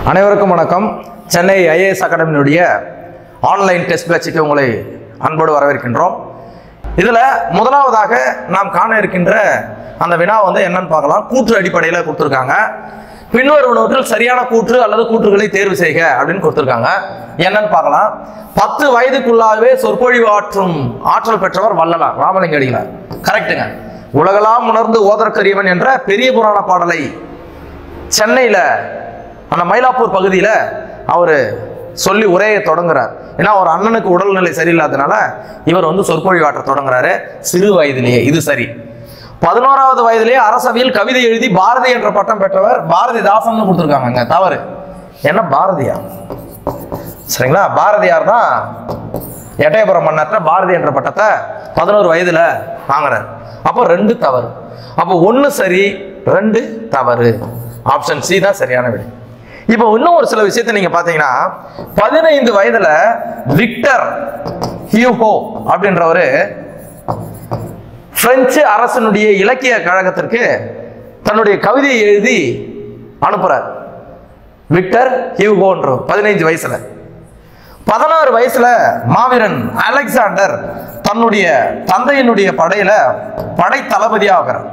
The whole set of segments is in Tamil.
அனைவருக்கும் வணக்கம் சென்னை ஐஏஎஸ் அகாடமியினுடைய ஆன்லைன் டெஸ்ட் பேட்சுக்கு உங்களை அன்போடு வரவேற்கின்றோம் இதில் முதலாவதாக நாம் காண இருக்கின்ற அந்த வினா வந்து என்னன்னு பார்க்கலாம் கூற்று அடிப்படையில் கொடுத்துருக்காங்க பின்வருவனவற்றில் சரியான கூற்று அல்லது கூற்றுகளை தேர்வு செய்க அப்படின்னு கொடுத்துருக்காங்க என்னன்னு பார்க்கலாம் பத்து வயதுக்குள்ளாகவே சொற்பொழிவு ஆற்றும் ஆற்றல் பெற்றவர் வள்ளலார் ராமலிங்க அடிகளார் கரெக்டுங்க உலகெல்லாம் உணர்ந்து ஓதற்கரியவன் என்ற பெரிய புராண பாடலை சென்னையில் அந்த மயிலாப்பூர் பகுதியில் அவர் சொல்லி உரையை தொடங்குறார் ஏன்னா ஒரு அண்ணனுக்கு உடல்நிலை சரியில்லாதனால இவர் வந்து சொற்பொழிவாற்ற தொடங்குறாரு சிறு வயதிலேயே இது சரி பதினோராவது வயதிலேயே அரசவையில் கவிதை எழுதி பாரதி என்ற பட்டம் பெற்றவர் பாரதிதாசன் கொடுத்துருக்காங்க தவறு என்ன பாரதியா சரிங்களா பாரதியார் தான் எட்டயபுரம் மன்னற்ற பாரதி என்ற பட்டத்தை பதினோரு வயதுல வாங்குறாரு அப்போ ரெண்டு தவறு அப்போ ஒன்று சரி ரெண்டு தவறு ஆப்ஷன் சி தான் சரியான விடை இப்போ இன்னும் ஒரு சில விஷயத்தை நீங்க பாத்தீங்கன்னா பதினைந்து வயதுல விக்டர் ஹியூகோ அப்படின்றவரு பிரெஞ்சு அரசனுடைய இலக்கிய கழகத்திற்கு தன்னுடைய கவிதையை எழுதி அனுப்புறார் விக்டர் ஹியூகோன்ற பதினைஞ்சு வயசுல பதினாறு வயசுல மாவீரன் அலெக்சாண்டர் தன்னுடைய தந்தையினுடைய படையில படை தளபதியா ஆகிறார்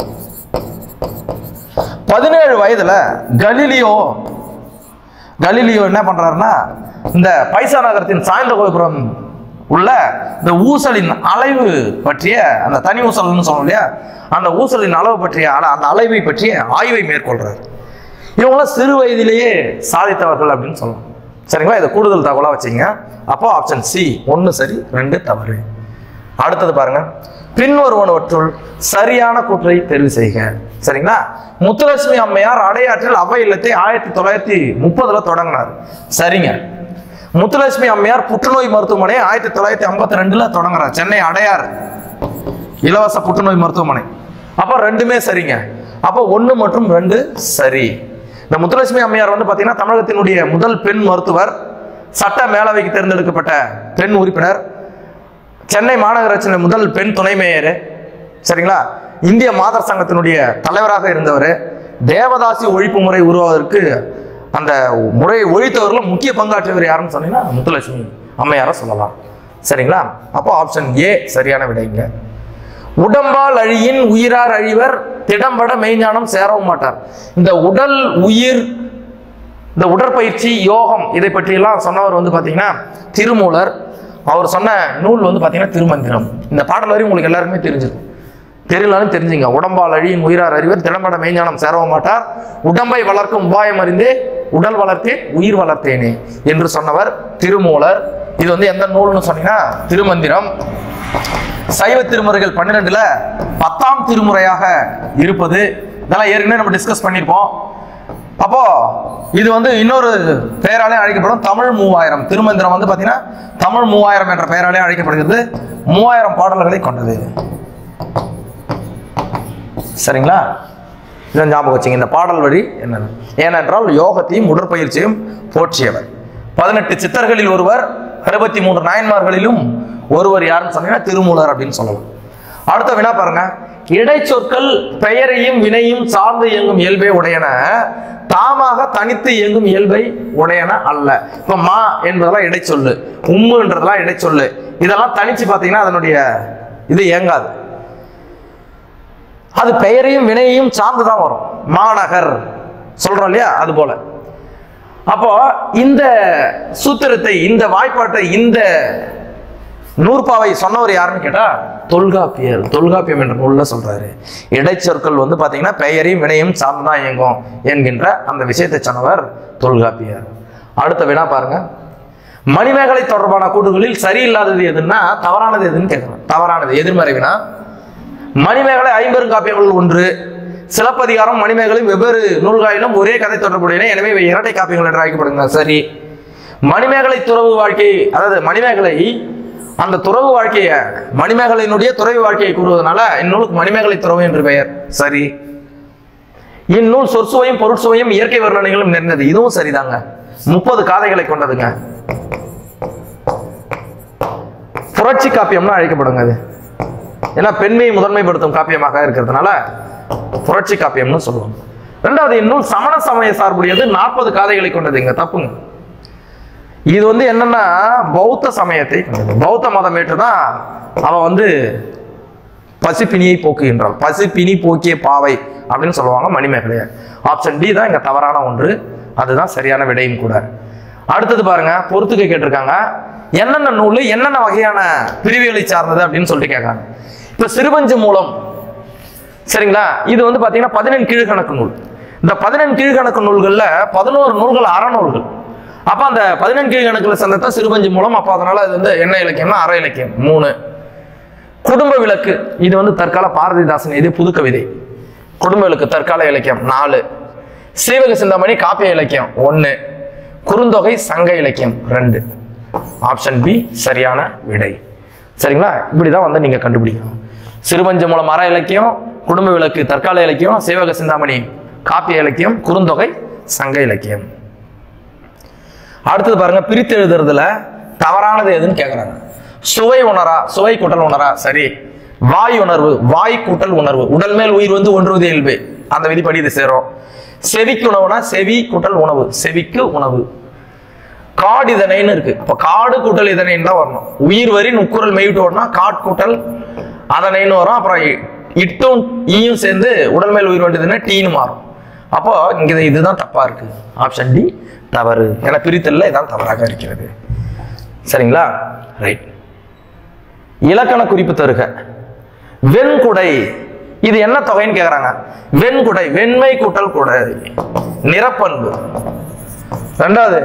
பதினேழு வயதுல கலீலியோ கலீலியோ என்ன பண்றாருன்னா இந்த பைசா நகரத்தின் சாய்ந்த கோபுரம் உள்ள இந்த ஊசலின் அளவு பற்றிய அந்த தனி ஊசல்னு சொல்லணும் இல்லையா அந்த ஊசலின் அளவு பற்றிய அல- அந்த அளவை பற்றிய ஆய்வை மேற்கொள்றாரு இவங்களாம் சிறு வயதிலேயே சாதித்தவர்கள் அப்படின்னு சொல்லலாம் சரிங்களா இதை கூடுதல் தகவலாக வச்சுங்க அப்போ ஆப்ஷன் சி ஒன்று சரி ரெண்டு தவறு அடுத்தது பாருங்க பின்வருவனவற்றுள் சரியான கூற்றை தெரிவு செய்க சரிங்களா முத்துலட்சுமி அம்மையார் அடையாற்றில் அவை இல்லத்தை ஆயிரத்தி தொள்ளாயிரத்தி முப்பதுல தொடங்கினார் சரிங்க முத்துலட்சுமி அம்மையார் புற்றுநோய் மருத்துவமனை ஆயிரத்தி தொள்ளாயிரத்தி ஐம்பத்தி ரெண்டுல தொடங்குறார் சென்னை அடையார் இலவச புற்றுநோய் மருத்துவமனை அப்போ ரெண்டுமே சரிங்க அப்போ ஒன்று மற்றும் ரெண்டு சரி இந்த முத்துலட்சுமி அம்மையார் வந்து பார்த்தீங்கன்னா தமிழகத்தினுடைய முதல் பெண் மருத்துவர் சட்ட மேலவைக்கு தேர்ந்தெடுக்கப்பட்ட பெண் உறுப்பினர் சென்னை மாநகராட்சியின் முதல் பெண் துணை மேயர் சரிங்களா இந்திய மாதர் சங்கத்தினுடைய தலைவராக இருந்தவர் தேவதாசி ஒழிப்பு முறை உருவாவதற்கு அந்த முறையை ஒழித்தவர்கள் முக்கிய பங்காற்றியவர் யாருன்னு சொன்னீங்கன்னா முத்துலட்சுமி அம்மையாரை சொல்லலாம் சரிங்களா அப்போ ஆப்ஷன் ஏ சரியான விடைங்க உடம்பால் அழியின் உயிரார் அழிவர் திடம்பட மெய்ஞானம் சேரவும் மாட்டார் இந்த உடல் உயிர் இந்த உடற்பயிற்சி யோகம் இதை பற்றியெல்லாம் சொன்னவர் வந்து பார்த்தீங்கன்னா திருமூலர் அவர் சொன்ன நூல் வந்து பார்த்தீங்கன்னா திருமந்திரம் இந்த பாடல் வரையும் உங்களுக்கு எல்லாருக்குமே தெரிஞ்சிருக்கும் தெரியலாலும் தெரிஞ்சுங்க உடம்பால் அழியின் உயிரார் அறிவர் திடம்பட மெய்ஞானம் சேரவும் மாட்டார் உடம்பை வளர்க்கும் உபாயம் அறிந்தே உடல் வளர்த்தேன் உயிர் வளர்த்தேனே என்று சொன்னவர் திருமூலர் இது வந்து எந்த நூல்னு சொன்னீங்கன்னா திருமந்திரம் சைவ திருமுறைகள் பன்னிரெண்டுல பத்தாம் திருமுறையாக இருப்பது இதெல்லாம் ஏற்கனவே நம்ம டிஸ்கஸ் பண்ணியிருப்போம் அப்போ இது வந்து இன்னொரு பெயராலே அழைக்கப்படும் தமிழ் மூவாயிரம் திருமந்திரம் வந்து பார்த்தீங்கன்னா தமிழ் மூவாயிரம் என்ற பெயராலே அழைக்கப்படுகிறது மூவாயிரம் பாடல்களை கொண்டது சரிங்களா இதை ஞாபகம் வச்சுங்க இந்த பாடல் வழி என்னன்னு ஏனென்றால் யோகத்தையும் உடற்பயிற்சியும் போற்றியவர் பதினெட்டு சித்தர்களில் ஒருவர் அறுபத்தி மூன்று நாயன்மார்களிலும் ஒருவர் யாருன்னு சொன்னீங்கன்னா திருமூலர் அப்படின்னு சொல்லலாம் அடுத்த வினா பாருங்க இடைச்சொற்கள் பெயரையும் வினையும் சார்ந்து இயங்கும் இயல்பை உடையன தாமாக தனித்து இயங்கும் இயல்பை உடையன அல்ல இப்ப மா என்பதெல்லாம் இடைச்சொல்லு உம்முன்றதெல்லாம் இடைச்சொல்லு இதெல்லாம் தனிச்சு பார்த்தீங்கன்னா அதனுடைய இது இயங்காது அது பெயரையும் வினையையும் சார்ந்து தான் வரும் மாநகர் சொல்றோம் இல்லையா அது போல அப்போ இந்த சூத்திரத்தை இந்த வாய்ப்பாட்டை இந்த நூற்பாவை சொன்னவர் யாருன்னு கேட்டா தொல்காப்பியர் தொல்காப்பியம் என்ற நூல்ல சொல்றாரு இடைச்சொற்கள் வந்து பாத்தீங்கன்னா பெயரையும் வினையும் சார்ந்து தான் இயங்கும் என்கின்ற அந்த விஷயத்தை சொன்னவர் தொல்காப்பியர் அடுத்த வினா பாருங்க மணிமேகலை தொடர்பான கூட்டுகளில் சரியில்லாதது எதுன்னா தவறானது எதுன்னு கேட்கணும் தவறானது எதிர்மறை வினா மணிமேகலை ஐம்பெருங்காப்பியங்கள் ஒன்று சிலப்பதிகாரம் மணிமேகலை வெவ்வேறு நூல்களிலும் ஒரே கதை தொடர்புடையன எனவே இவை இரட்டை காப்பியங்கள் என்று அழைக்கப்படுகின்றன சரி மணிமேகலை துறவு வாழ்க்கை அதாவது மணிமேகலை அந்த துறவு வாழ்க்கையை மணிமேகலையினுடைய துறவு வாழ்க்கையை கூறுவதனால இந்நூலுக்கு மணிமேகலை துறவு என்று பெயர் சரி இந்நூல் சொற்சுவையும் பொருட்சுவையும் இயற்கை வர்ணனைகளும் நிறைந்தது இதுவும் சரிதாங்க முப்பது காதைகளை கொண்டதுங்க புரட்சி காப்பியம்னு அழைக்கப்படுங்க அது ஏன்னா பெண்மையை முதன்மைப்படுத்தும் காப்பியமாக இருக்கிறதுனால புரட்சி காப்பியம்னு சொல்லுவாங்க ரெண்டாவது இந்நூல் சமண சமய சார்புடையது நாற்பது காதைகளை கொண்டது இங்க தப்புங்க இது வந்து என்னன்னா பௌத்த சமயத்தை கொண்டது. பௌத்த மதம் ஏற்றுதான் அவன் வந்து பசிப்பினியை போக்குகின்றாள் பசிப்பினி போக்கிய பாவை அப்படின்னு சொல்லுவாங்க மணிமேகலையை ஆப்ஷன் டி தான் இங்க தவறான ஒன்று அதுதான் சரியான விடையும் கூட அடுத்தது பாருங்க பொறுத்துக்க கேட்டிருக்காங்க என்னென்ன நூல் என்னென்ன வகையான பிரிவுகளை சார்ந்தது அப்படின்னு சொல்லிட்டு கேட்காங்க இப்ப சிறுபஞ்சு மூலம் சரிங்களா இது வந்து பாத்தீங்கன்னா பதினெண் கீழ்கணக்கு நூல் இந்த பதினெண் கீழ்கணக்கு நூல்கள்ல பதினோரு நூல்கள் அறநூல்கள் அப்ப அந்த பதினெண் கீழ்கணக்குல சேர்ந்ததான் சிறுபஞ்சு மூலம் அப்ப அதனால இது வந்து என்ன இலக்கியம்னா அற இலக்கியம் மூணு குடும்ப விளக்கு இது வந்து தற்கால பாரதிதாசன் இது புது கவிதை குடும்ப விளக்கு தற்கால இலக்கியம் நாலு சீவக சிந்தாமணி காப்பிய இலக்கியம் ஒன்று குறுந்தொகை சங்க இலக்கியம் ரெண்டு ஆப்ஷன் பி சரியான விடை சரிங்களா இப்படிதான் வந்து நீங்க கண்டுபிடிக்கணும் சிறுபஞ்ச மூலம் அற இலக்கியம் குடும்ப விளக்கு தற்கால இலக்கியம் சீவக சிந்தாமணி காப்பிய இலக்கியம் குறுந்தொகை சங்க இலக்கியம் அடுத்தது பாருங்க பிரித்து எழுதுறதுல தவறானது எதுன்னு கேக்குறாங்க சுவை உணரா சுவை கூட்டல் உணரா சரி வாய் உணர்வு வாய் கூட்டல் உணர்வு உடல் மேல் உயிர் வந்து ஒன்றுவது இயல்பு அந்த விதிப்படி இது சேரும் செவிக்கு உணவுனா செவி கூட்டல் உணவு செவிக்கு உணவு காடு இதனைன்னு இருக்கு அப்ப காடு கூட்டல் இதனைன்னு தான் வரணும் உயிர் வரி நுக்குரல் மெய்விட்டோம்னா காட் கூட்டல் அதனைன்னு வரும் அப்புறம் இ- இட்டும் ஈயும் சேர்ந்து உடல் மேல் உயிர் வேண்டியதுன்னா டீன்னு மாறும் அப்போ இங்க இது- இதுதான் தப்பா இருக்கு ஆப்ஷன் டி தவறு என பிரித்தல்ல இதான் தவறாக இருக்கிறது சரிங்களா ரைட் இலக்கண குறிப்பு தருக வெண்குடை இது என்ன தொகைன்னு கேக்குறாங்க வெண்குடை வெண்மை கூட்டல் குடை நிறப்பண்பு ரெண்டாவது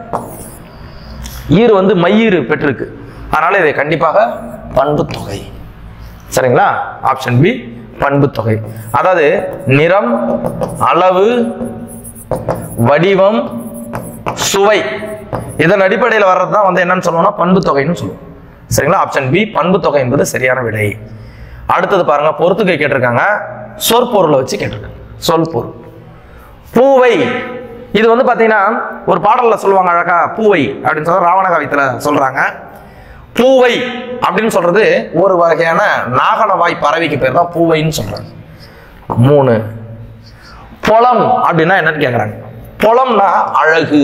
ஈறு வந்து மையீறு பெற்றிருக்கு அதனால இதை கண்டிப்பாக பண்பு தொகை சரிங்களா ஆப்ஷன் பி பண்பு தொகை அதாவது நிறம் அளவு வடிவம் சுவை இதன் அடிப்படையில் வர்றது தான் வந்து என்னன்னு சொல்லுவோம்னா பண்பு தொகைன்னு சொல்லுவோம் சரிங்களா ஆப்ஷன் பி பண்பு தொகை என்பது சரியான விடை அடுத்தது பாருங்க பொறுத்துக்கை கேட்டிருக்காங்க சொற்பொருளை வச்சு கேட்டிருக்காங்க சொல் பொருள் பூவை இது வந்து பாத்தீங்கன்னா ஒரு பாடல்ல சொல்லுவாங்க அழகா பூவை அப்படின்னு சொல்ல ராவண காவியத்துல சொல்றாங்க பூவை அப்படின்னு சொல்றது ஒரு வகையான நாகனவாய் பறவைக்கு பேர் தான் பூவைன்னு சொல்றாங்க மூணு பொலம் அப்படின்னா என்னன்னு கேக்குறாங்க பொலம்னா அழகு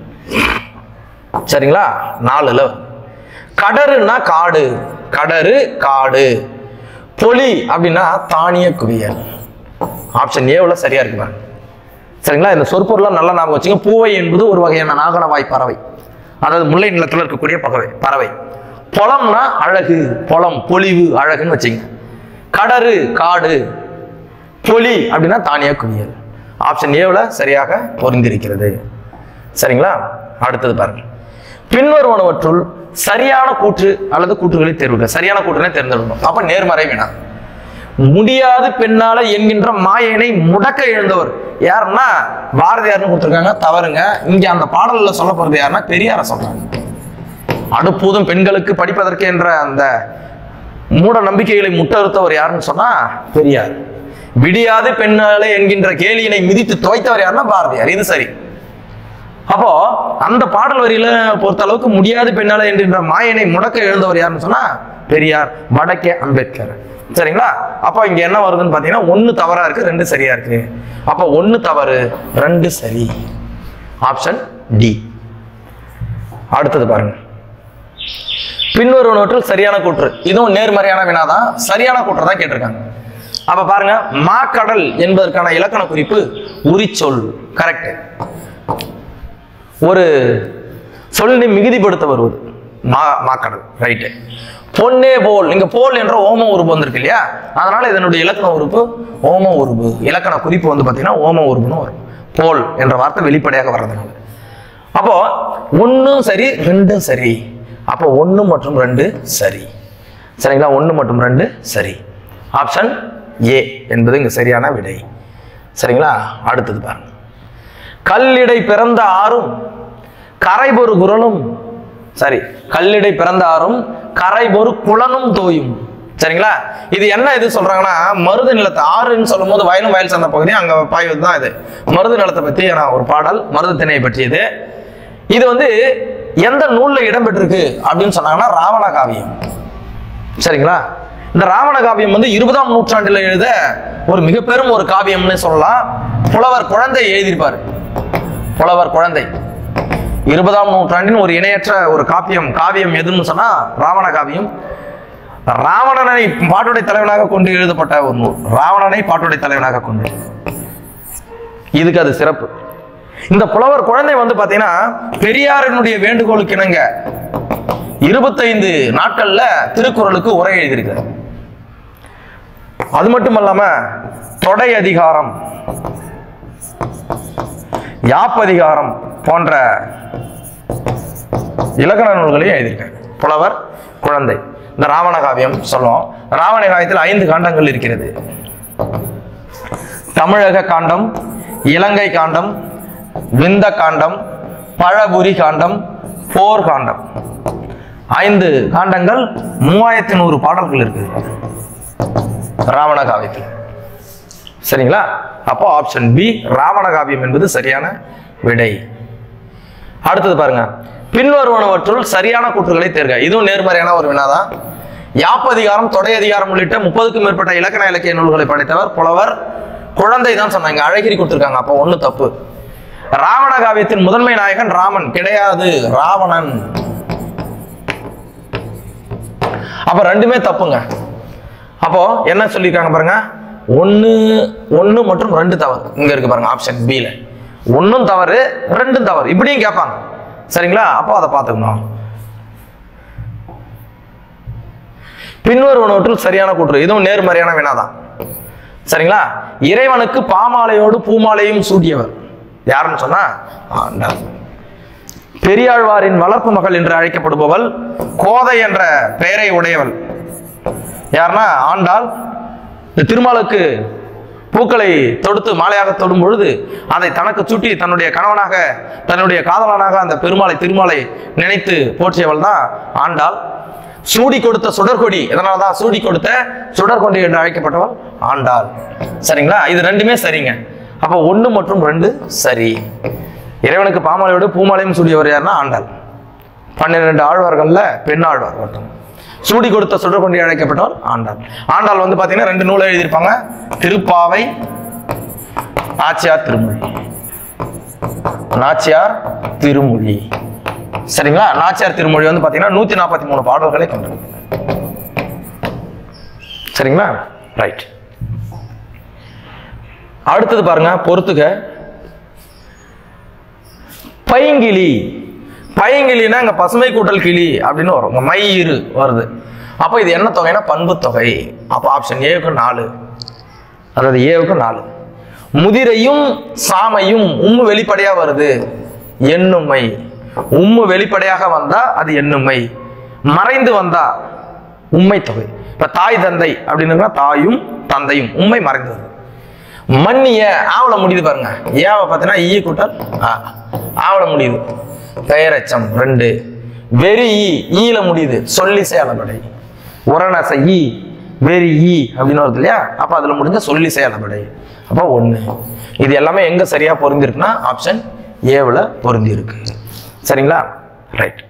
சரிங்களா நாலுல கடருன்னா காடு கடரு காடு பொலி அப்படின்னா தானிய குவியல் ஆப்ஷன் ஏவுல சரியா இருக்கு பாருங்க சரிங்களா இந்த சொற்பொருளாம் நல்லா ஞாபகம் வச்சுங்க பூவை என்பது ஒரு வகையான நாகனவாய் பறவை அதாவது முல்லை நிலத்தில் இருக்கக்கூடிய பறவை பறவை பொலம்னா அழகு பொலம் பொலிவு அழகுன்னு வச்சுங்க கடரு காடு பொலி அப்படின்னா தானிய குவியல் ஆப்ஷன் ஏவில் சரியாக பொருந்திருக்கிறது சரிங்களா அடுத்தது பாருங்க பின்வருவனவற்றுள் சரியான கூற்று அல்லது கூற்றுகளை தேர்வுக சரியான கூற்றுனை தேர்ந்தெடுக்கணும் அப்ப நேர்மறை வினா முடியாது பெண்ணால என்கின்ற மாயனை முடக்க எழுந்தவர் யாருன்னா பாரதியார்னு கொடுத்துருக்காங்க தவறுங்க இங்க அந்த பாடல்ல சொல்ல போறது யாருன்னா பெரியார சொல்றாங்க அடுப்பூதும் பெண்களுக்கு படிப்பதற்கு என்ற அந்த மூட நம்பிக்கைகளை முட்டறுத்தவர் யாருன்னு சொன்னா பெரியார் விடியாது பெண்ணாலே என்கின்ற கேலியினை மிதித்து துவைத்தவர் யாருன்னா பாரதியார் இது சரி அப்போ அந்த பாடல் வரியில பொறுத்த அளவுக்கு முடியாது பெண்ணால என்கின்ற மாயனை முடக்க எழுந்தவர் யாருன்னு சொன்னா பெரியார் வடக்கே அம்பேத்கர் சரிங்களா அப்போ இங்க என்ன வருதுன்னு பாத்தீங்கன்னா ஒண்ணு தவறா இருக்கு ரெண்டு சரியா இருக்கு அப்போ ஒண்ணு தவறு ரெண்டு சரி ஆப்ஷன் டி அடுத்தது பாருங்க பின்வருவனவற்றில் சரியான கூற்று இதுவும் நேர்மறையான வினாதான் சரியான கூற்று தான் கேட்டிருக்காங்க அப்ப பாருங்க மாக்கடல் என்பதற்கான இலக்கண குறிப்பு உரிச்சொல் கரெக்ட் ஒரு சொல்லி மிகுதிப்படுத்த வருவது மா மாக்கடல் ரைட்டு பொன்னே போல் இங்க போல் என்ற ஓம உறுப்பு வந்திருக்கு இல்லையா அதனால இதனுடைய இலக்கண உறுப்பு ஓம உறுப்பு இலக்கண குறிப்பு வந்து பாத்தீங்கன்னா ஓம உறுப்புன்னு வரும் போல் என்ற வார்த்தை வெளிப்படையாக வர்றதுனால அப்போ ஒன்றும் சரி ரெண்டும் சரி அப்போ ஒன்று மற்றும் ரெண்டு சரி சரிங்களா ஒன்று மற்றும் ரெண்டு சரி ஆப்ஷன் ஏ என்பது இங்க சரியான விடை சரிங்களா அடுத்தது பாருங்க கல்லிடை பிறந்த ஆறும் கரைபொரு குரலும் சரி கல்லிடை பிறந்த ஆறும் கரைபொரு குளனும் தோயும் சரிங்களா இது என்ன இது சொல்றாங்கன்னா மருது நிலத்தை ஆறுன்னு சொல்லும் போது வயலும் வயல் சார்ந்த பகுதி அங்க பாய்வது தான் இது மருது நிலத்தை பத்தி நான் ஒரு பாடல் மருது திணையை பற்றியது இது வந்து எந்த நூல்ல இடம்பெற்றிருக்கு அப்படின்னு சொன்னாங்கன்னா ராவண காவியம் சரிங்களா இந்த ராவண காவியம் வந்து இருபதாம் நூற்றாண்டில் எழுத ஒரு மிக பெரும் ஒரு காவியம்னு சொல்லலாம் புலவர் குழந்தை எழுதியிருப்பார் புலவர் குழந்தை இருபதாம் நூற்றாண்டின் ஒரு இணையற்ற ஒரு காப்பியம் காவியம் எதுன்னு சொன்னா ராவண காவியம் ராவணனை பாட்டுடை தலைவனாக கொண்டு எழுதப்பட்ட ஒரு நூல் ராவணனை பாட்டுடை தலைவனாக கொண்டு இதுக்கு அது சிறப்பு இந்த புலவர் குழந்தை வந்து பாத்தீங்கன்னா பெரியாரினுடைய வேண்டுகோளுக்கு இணங்க இருபத்தைந்து நாட்கள்ல திருக்குறளுக்கு உரை எழுதியிருக்காரு அது மட்டும் இல்லாம தொடை அதிகாரம் யாப்பதிகாரம் போன்ற இலக்கண நூல்களையும் எழுதியிருக்காரு புலவர் குழந்தை இந்த ராவண காவியம் சொல்லுவோம் ராவண காவியத்தில் ஐந்து காண்டங்கள் இருக்கிறது தமிழக காண்டம் இலங்கை காண்டம் விந்த காண்டம் பழபுரி காண்டம் போர் காண்டம் ஐந்து காண்டங்கள் மூவாயிரத்தி நூறு பாடல்கள் இருக்குது ராவண காவியத்தில் சரிங்களா அப்போ ஆப்ஷன் பி ராவண காவியம் என்பது சரியான விடை அடுத்தது பாருங்க பின்வருவனவற்றுள் சரியான கூற்றுகளை தேர்க இதுவும் நேர்மறையான ஒரு வினாதான் யாப்பதிகாரம் தொடை அதிகாரம் உள்ளிட்ட முப்பதுக்கும் மேற்பட்ட இலக்கண இலக்கிய நூல்களை படைத்தவர் புலவர் குழந்தை தான் சொன்னாங்க அழகிரி கொடுத்துருக்காங்க அப்போ ஒண்ணு தப்பு ராவண காவியத்தின் முதன்மை நாயகன் ராமன் கிடையாது ராவணன் அப்ப ரெண்டுமே தப்புங்க அப்போ என்ன சொல்லியிருக்காங்க பாருங்க ஒன்னு ஒன்னு மற்றும் ரெண்டு தவறு இங்க இருக்கு பாருங்க ஆப்ஷன் பில ஒன்னும் தவறு ரெண்டும் தவறு இப்படியும் கேட்பாங்க சரிங்களா அப்போ அதை பார்த்துக்கணும் பின்வருவனவற்றில் சரியான கூற்று இதுவும் நேர்மறையான வினாதான் சரிங்களா இறைவனுக்கு பாமாலையோடு பூமாலையும் சூட்டியவர் யாருன்னு சொன்னா ஆண்டாள் பெரியாழ்வாரின் வளர்ப்பு மகள் என்று அழைக்கப்படுபவள் கோதை என்ற பெயரை உடையவள் யாருன்னா ஆண்டாள் இந்த திருமாலுக்கு பூக்களை தொடுத்து மாலையாக தொடும் பொழுது அதை தனக்கு சுட்டி தன்னுடைய கணவனாக தன்னுடைய காதலனாக அந்த பெருமாளை திருமாலை நினைத்து போற்றியவள் தான் ஆண்டாள் சூடி கொடுத்த சுடர்கொடி இதனால தான் சூடி கொடுத்த சுடர்கொடி என்று அழைக்கப்பட்டவள் ஆண்டாள் சரிங்களா இது ரெண்டுமே சரிங்க அப்போ ஒன்று மற்றும் ரெண்டு சரி இறைவனுக்கு பாமாலையோடு பூமாலையும் சூடியவர் யாருன்னா ஆண்டாள் பன்னிரண்டு ஆழ்வார்கள்ல பெண் ஆழ்வார் மட்டும் சூடி கொடுத்த சுடர்கொண்டி அழைக்கப்பட்டவர் ஆண்டாள் ஆண்டாள் வந்து பாத்தீங்கன்னா ரெண்டு நூலை எழுதியிருப்பாங்க திருப்பாவை நாச்சியார் திருமொழி நாச்சியார் திருமொழி சரிங்களா நாச்சியார் திருமொழி வந்து பாத்தீங்கன்னா நூத்தி நாற்பத்தி மூணு பாடல்களை கொண்டது சரிங்களா ரைட் அடுத்தது பாருங்க பொறுத்துக பைங்கிளி பைங்கிளினா இங்க பசுமை கூட்டல் கிளி அப்படின்னு வரும் இங்க மயிறு வருது அப்போ இது என்ன தொகைனா பண்பு தொகை அப்போ ஆப்ஷன் ஏவுக்கு நாலு அதாவது ஏவுக்கு நாலு முதிரையும் சாமையும் உம்மு வெளிப்படையா வருது எண்ணுமை உம்மு வெளிப்படையாக வந்தா அது எண்ணுமை மறைந்து வந்தா உண்மை தொகை இப்ப தாய் தந்தை அப்படின்னு தாயும் தந்தையும் உண்மை மறைந்தது மன்னிய ஆவல முடியுது பாருங்க ஏவ பார்த்தீங்கன்னா ஈ கூட்டல் ஆ. ஆவல முடியுது பெயரச்சம் ரெண்டு வெறி ஈ ஈல முடியுது சொல்லிசை அளபடை உரணச ஈ வெறி ஈ அப்படின்னு வருது இல்லையா அப்ப அதுல முடிஞ்ச சொல்லிசை அளபடை அப்போ ஒண்ணு இது எல்லாமே எங்க சரியா பொருந்திருக்குன்னா ஆப்ஷன் ஏவுல பொருந்தி இருக்கு சரிங்களா ரைட்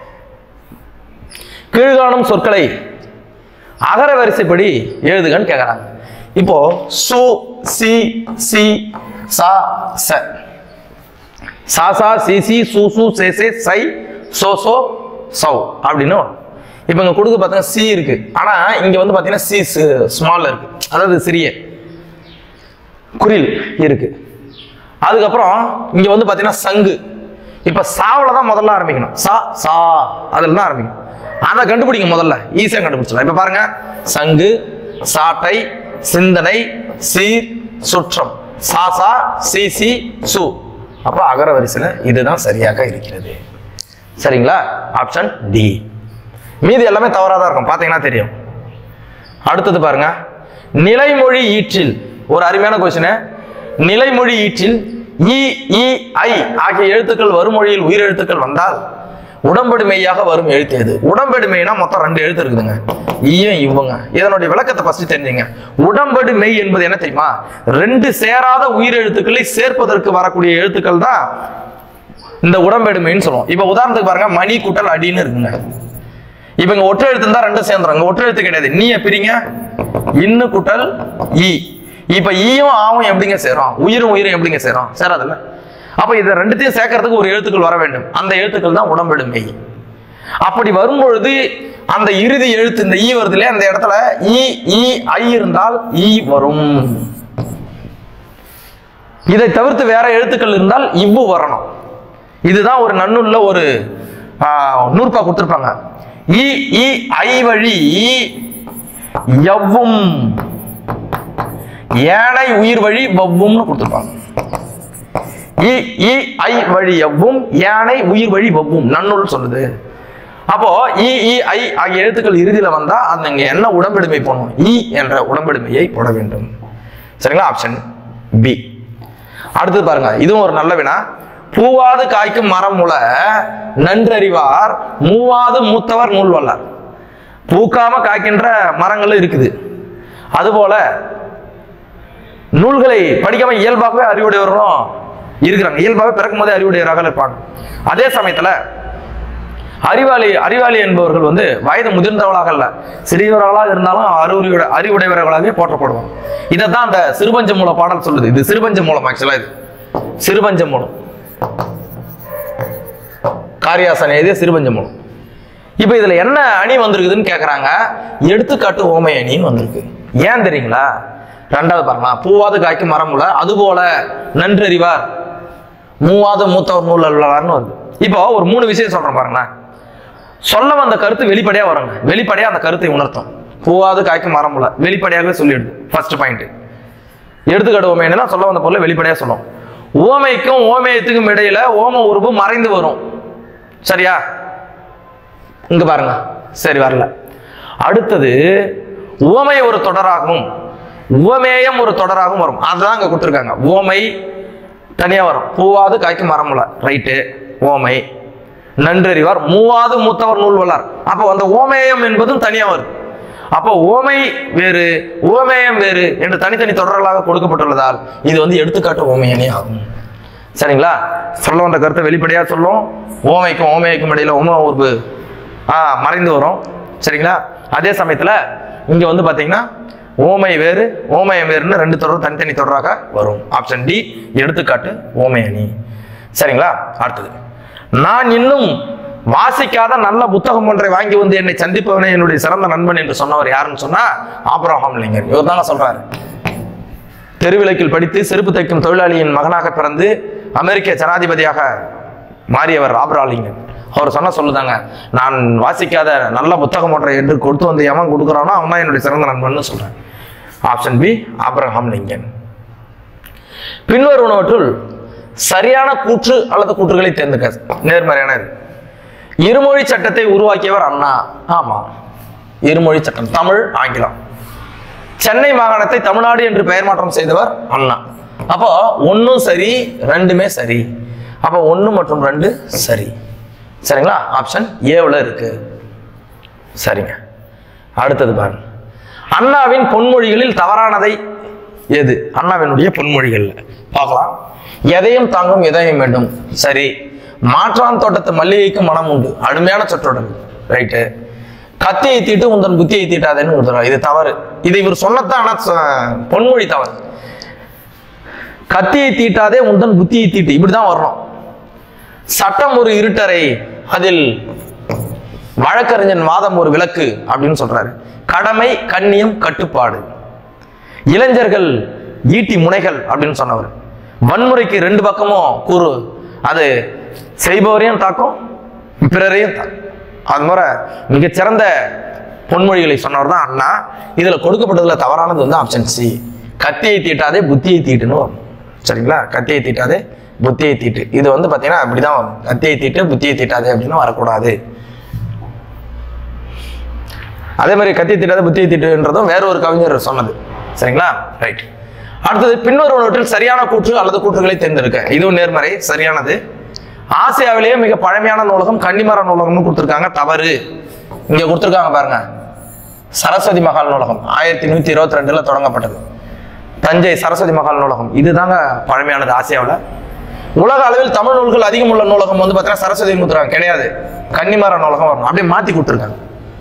கீழ்காணும் சொற்களை அகர வரிசைப்படி எழுதுகன்னு கேக்குறாங்க இப்போ சு சி சி சா ச சா சா சி சி சு சு சே சே சை சோ சோ சௌ அப்படின்னு வரும். இப்போ இங்க கொடுக்க பார்த்தீங்கன்னா சி இருக்கு ஆனா இங்க வந்து பார்த்தீங்கன்னா சி ஸ்மால்ல இருக்கு அதாவது சிறிய குரில் இருக்கு அதுக்கப்புறம் இங்க வந்து பார்த்தீங்கன்னா சங்கு இப்ப சாவுல தான் முதல்ல ஆரம்பிக்கணும் சா சா அதுல தான் ஆரம்பிக்கணும் அதை கண்டுபிடிங்க முதல்ல ஈஸியா கண்டுபிடிச்சலாம் இப்ப பாருங்க சங்கு சாட்டை சிந்தனை சீர் சுற்றம் சாசா சி சி சு அப்ப அகர வரிசையில இதுதான் சரியாக இருக்கிறது சரிங்களா ஆப்ஷன் டி மீதி எல்லாமே தவறா தான் இருக்கும் பாத்தீங்கன்னா தெரியும் அடுத்தது பாருங்க நிலைமொழி ஈற்றில் ஒரு அருமையான கொஸ்டின் நிலைமொழி ஈற்றில் இ இ ஐ ஆகிய எழுத்துக்கள் வருமொழியில் உயிரெழுத்துக்கள் வந்தால் உடம்படு மெய்யாக வரும் எழுத்து எது உடம்படு மெய்னா மொத்தம் ரெண்டு எழுத்து இருக்குதுங்க ஈயும் இவங்க இதனுடைய விளக்கத்தை ஃபர்ஸ்ட் தெரிஞ்சுங்க உடம்படு மெய் என்பது என்ன தெரியுமா ரெண்டு சேராத உயிரெழுத்துக்களை சேர்ப்பதற்கு வரக்கூடிய எழுத்துக்கள் தான் இந்த உடம்பெடுமைன்னு சொல்லுவோம் இப்ப உதாரணத்துக்கு பாருங்க மணி கூட்டல் அடின்னு இருக்குங்க இப்ப இங்க ஒற்றை எழுத்து இருந்தா ரெண்டும் சேர்ந்துரும் இங்க ஒற்றை எழுத்து கிடையாது நீ பிரிங்க இன்னு குட்டல் ஈ இப்ப ஈயும் ஆவும் எப்படிங்க சேரும் உயிரும் உயிரும் எப்படிங்க சேரும் சேராதுல்ல அப்ப இதை ரெண்டுத்தையும் சேர்க்கறதுக்கு ஒரு எழுத்துக்கள் வர வேண்டும் அந்த எழுத்துக்கள் தான் உடம்பெடுமை அப்படி வரும்பொழுது அந்த இறுதி எழுத்து இந்த ஈ வருது இல்லையா அந்த இடத்துல ஈ ஈ ஐ இருந்தால் ஈ வரும் இதை தவிர்த்து வேற எழுத்துக்கள் இருந்தால் இவ்வு வரணும் இதுதான் ஒரு நன்னுள்ள ஒரு ஆ, நூற்பா கொடுத்துருப்பாங்க இ இ ஐ வழி எவ்வும் ஏனை உயிர் வழி வவ்வும்னு கொடுத்துருப்பாங்க இ இ ஐ வழி எவ்வும் யானை உயிர் வழி வவ்வும் நன்னூல் சொல்லுது அப்போ இ இ ஐ ஆகிய எழுத்துக்கள் இறுதியில வந்தா அந்த இங்க என்ன உடம்பெடுமை போடணும் இ என்ற உடம்பெடுமையை போட வேண்டும் சரிங்களா ஆப்ஷன் பி அடுத்தது பாருங்க இதுவும் ஒரு நல்ல வினா பூவாது காய்க்கும் மரம் முள நன்றறிவார் மூவாது மூத்தவர் நூல் வல்லார் பூக்காம காய்க்கின்ற மரங்களும் இருக்குது அதுபோல நூல்களை படிக்காம இயல்பாகவே அறிவுடையவர்களும் இருக்கிறாங்க இயல்பாகவே பிறக்கும் போதே அறிவுடையவராக இருப்பாங்க அதே சமயத்துல அறிவாளி அறிவாளி என்பவர்கள் வந்து வயது முதிர்ந்தவர்களாக அல்ல சிறியவர்களாக இருந்தாலும் அறிவுடைய அறிவுடையவர்களாகவே போற்றப்படுவாங்க இதை தான் அந்த சிறுபஞ்ச மூல பாடல் சொல்லுது இது சிறுபஞ்ச மூலம் ஆக்சுவலா இது சிறுபஞ்ச மூலம் காரியாசன் எழுதிய சிறுபஞ்ச மூலம் இப்போ இதுல என்ன அணி வந்திருக்குதுன்னு கேக்குறாங்க எடுத்துக்காட்டு ஓமை அணின்னு வந்திருக்கு ஏன் தெரியுங்களா ரெண்டாவது பாருங்களா பூவாது காய்க்கும் மரம் உள்ள அதுபோல நன்றறிவார் மூவாவது மூத்தவர் நூல் அல்லார்னு வருது இப்போ ஒரு மூணு விஷயம் சொல்றேன் பாருங்களேன் சொல்ல வந்த கருத்து வெளிப்படையா வருங்க வெளிப்படையா அந்த கருத்தை உணர்த்தும் பூவாது காய்க்கும் மரம் உள்ள வெளிப்படையாகவே சொல்லிடுது ஃபர்ஸ்ட் பாயிண்ட் எடுத்துக்காட்டு ஓமை என்னன்னா சொல்ல வந்த பொருளை வெளிப்படையா சொல்லும் ஓமைக்கும் ஓமயத்துக்கும் இடையில ஓம உருவு மறைந்து வரும் சரியா இங்க பாருங்க சரி வரல அடுத்தது உவமை ஒரு தொடராகவும் உவமேயம் ஒரு தொடராகவும் வரும் அதுதான் அங்க கொடுத்துருக்காங்க உவமை தனியா வரும் பூவாது காய்க்கும் மரமுல ரைட்டு ஓமை நன்றறிவார் மூவாது மூத்தவர் நூல் வல்லார் அப்போ அந்த ஓமேயம் என்பதும் தனியா வருது அப்போ ஓமை வேறு ஓமேயம் வேறு என்று தனித்தனி தொடர்களாக கொடுக்கப்பட்டுள்ளதால் இது வந்து எடுத்துக்காட்டு ஓமையனே ஆகும் சரிங்களா சொல்ல வந்த கருத்தை வெளிப்படையா சொல்லும் ஓமைக்கும் ஓமைக்கும் இடையில ஓம உருவு ஆ மறைந்து வரும் சரிங்களா அதே சமயத்துல இங்க வந்து பாத்தீங்கன்னா ஓமை வேறு ஓமயம் வேறுன்னு ரெண்டு தொடர் தனித்தனி தொடராக வரும் ஆப்ஷன் டி எடுத்துக்காட்டு ஓமையணி சரிங்களா அடுத்தது நான் இன்னும் வாசிக்காத நல்ல புத்தகம் ஒன்றை வாங்கி வந்து என்னை சந்திப்பவனே என்னுடைய சிறந்த நண்பன் என்று சொன்னவர் யாருன்னு சொன்னா ஆப்ரஹாம் லிங்கன் இவர் தாங்க சொல்றாரு தெருவிளக்கில் படித்து செருப்பு தைக்கும் தொழிலாளியின் மகனாக பிறந்து அமெரிக்க ஜனாதிபதியாக மாறியவர் ஆப்ராலிங்கன் அவர் சொன்ன சொல்லுதாங்க நான் வாசிக்காத நல்ல புத்தகம் ஒன்றை என்று கொடுத்து வந்து எவன் கொடுக்குறானோ அவன் தான் என்னுடைய சிறந்த நண்பன் சொல்றேன் ஆப்ஷன் பி ஆப்ரஹாம் லிங்கன் பின்வருவனவற்றுள் சரியான கூற்று அல்லது கூற்றுகளை தேர்ந்தெடுக்க நேர்மறையான இது. இருமொழி சட்டத்தை உருவாக்கியவர் அண்ணா ஆமா இருமொழி சட்டம் தமிழ் ஆங்கிலம் சென்னை மாகாணத்தை தமிழ்நாடு என்று பெயர் மாற்றம் செய்தவர் அண்ணா அப்போ ஒன்றும் சரி ரெண்டுமே சரி அப்போ ஒன்று மற்றும் ரெண்டு சரி சரிங்களா ஆப்ஷன் ஏவில் இருக்கு சரிங்க அடுத்தது பாருங்க அண்ணாவின் பொன்மொழிகளில் தவறானதை எது அண்ணாவினுடைய பொன்மொழிகள் பார்க்கலாம் எதையும் தாங்கும் இதயம் வேண்டும் சரி மாற்றான் தோட்டத்து மல்லிகைக்கு மனம் உண்டு அருமையான சொற்றொடர் ரைட்டு கத்தியை தீட்டு உந்தன் புத்தியை தீட்டாதேன்னு கொடுத்துருவாங்க இது தவறு இது இவர் சொன்னதான் ஆனா ச- பொன்மொழி தவறு கத்தியை தீட்டாதே உந்தன் புத்தியை தீட்டு இப்படிதான் வரணும் சட்டம் ஒரு இருட்டறை அதில் வழக்கறிஞன் வாதம் ஒரு விளக்கு அப்படின்னு சொல்றாரு கடமை கண்ணியம் கட்டுப்பாடு இளைஞர்கள் ஈட்டி முனைகள் அப்படின்னு சொன்னவர் வன்முறைக்கு ரெண்டு பக்கமும் கூறு அது செய்பவரையும் தாக்கும் பிறரையும் தாக்கும் அது மாதிரி மிகச்சிறந்த பொன்மொழிகளை சொன்னவர் தான் அண்ணா இதுல கொடுக்கப்பட்டதுல தவறானது வந்து ஆப்ஷன் சி கத்தியை தீட்டாதே புத்தியை தீட்டுன்னு வரும் சரிங்களா கத்தியை தீட்டாதே புத்தியை தீட்டு இது வந்து பாத்தீங்கன்னா அப்படிதான் வரும் கத்தியை தீட்டு புத்தியை தீட்டாதே அப்படின்னு வரக்கூடாது அதே மாதிரி கத்தியை தீட்டாத புத்தியை தீட்டுன்றதும் வேற ஒரு கவிஞர் சொன்னது சரிங்களா ரைட் அடுத்தது பின்வருவனவற்றில் சரியான கூற்று அல்லது கூற்றுகளை தேர்ந்தெடுக்க இதுவும் நேர்மறை சரியானது ஆசியாவிலேயே மிக பழமையான நூலகம் கன்னிமர நூலகம்னு கொடுத்துருக்காங்க தவறு இங்க கொடுத்துருக்காங்க பாருங்க சரஸ்வதி மகால் நூலகம் ஆயிரத்தி நூத்தி இருபத்தி ரெண்டுல தொடங்கப்பட்டது தஞ்சை சரஸ்வதி மகால் நூலகம் இதுதாங்க பழமையானது ஆசியாவில் உலக அளவில் தமிழ் நூல்கள் அதிகம் உள்ள நூலகம் வந்து பார்த்தீங்கன்னா சரஸ்வதி கொடுத்துருக்காங்க கிடையாது கன்னிமர நூலகம் வரணும் அப்படியே மாத்தி கொடுத்துருக்காங்க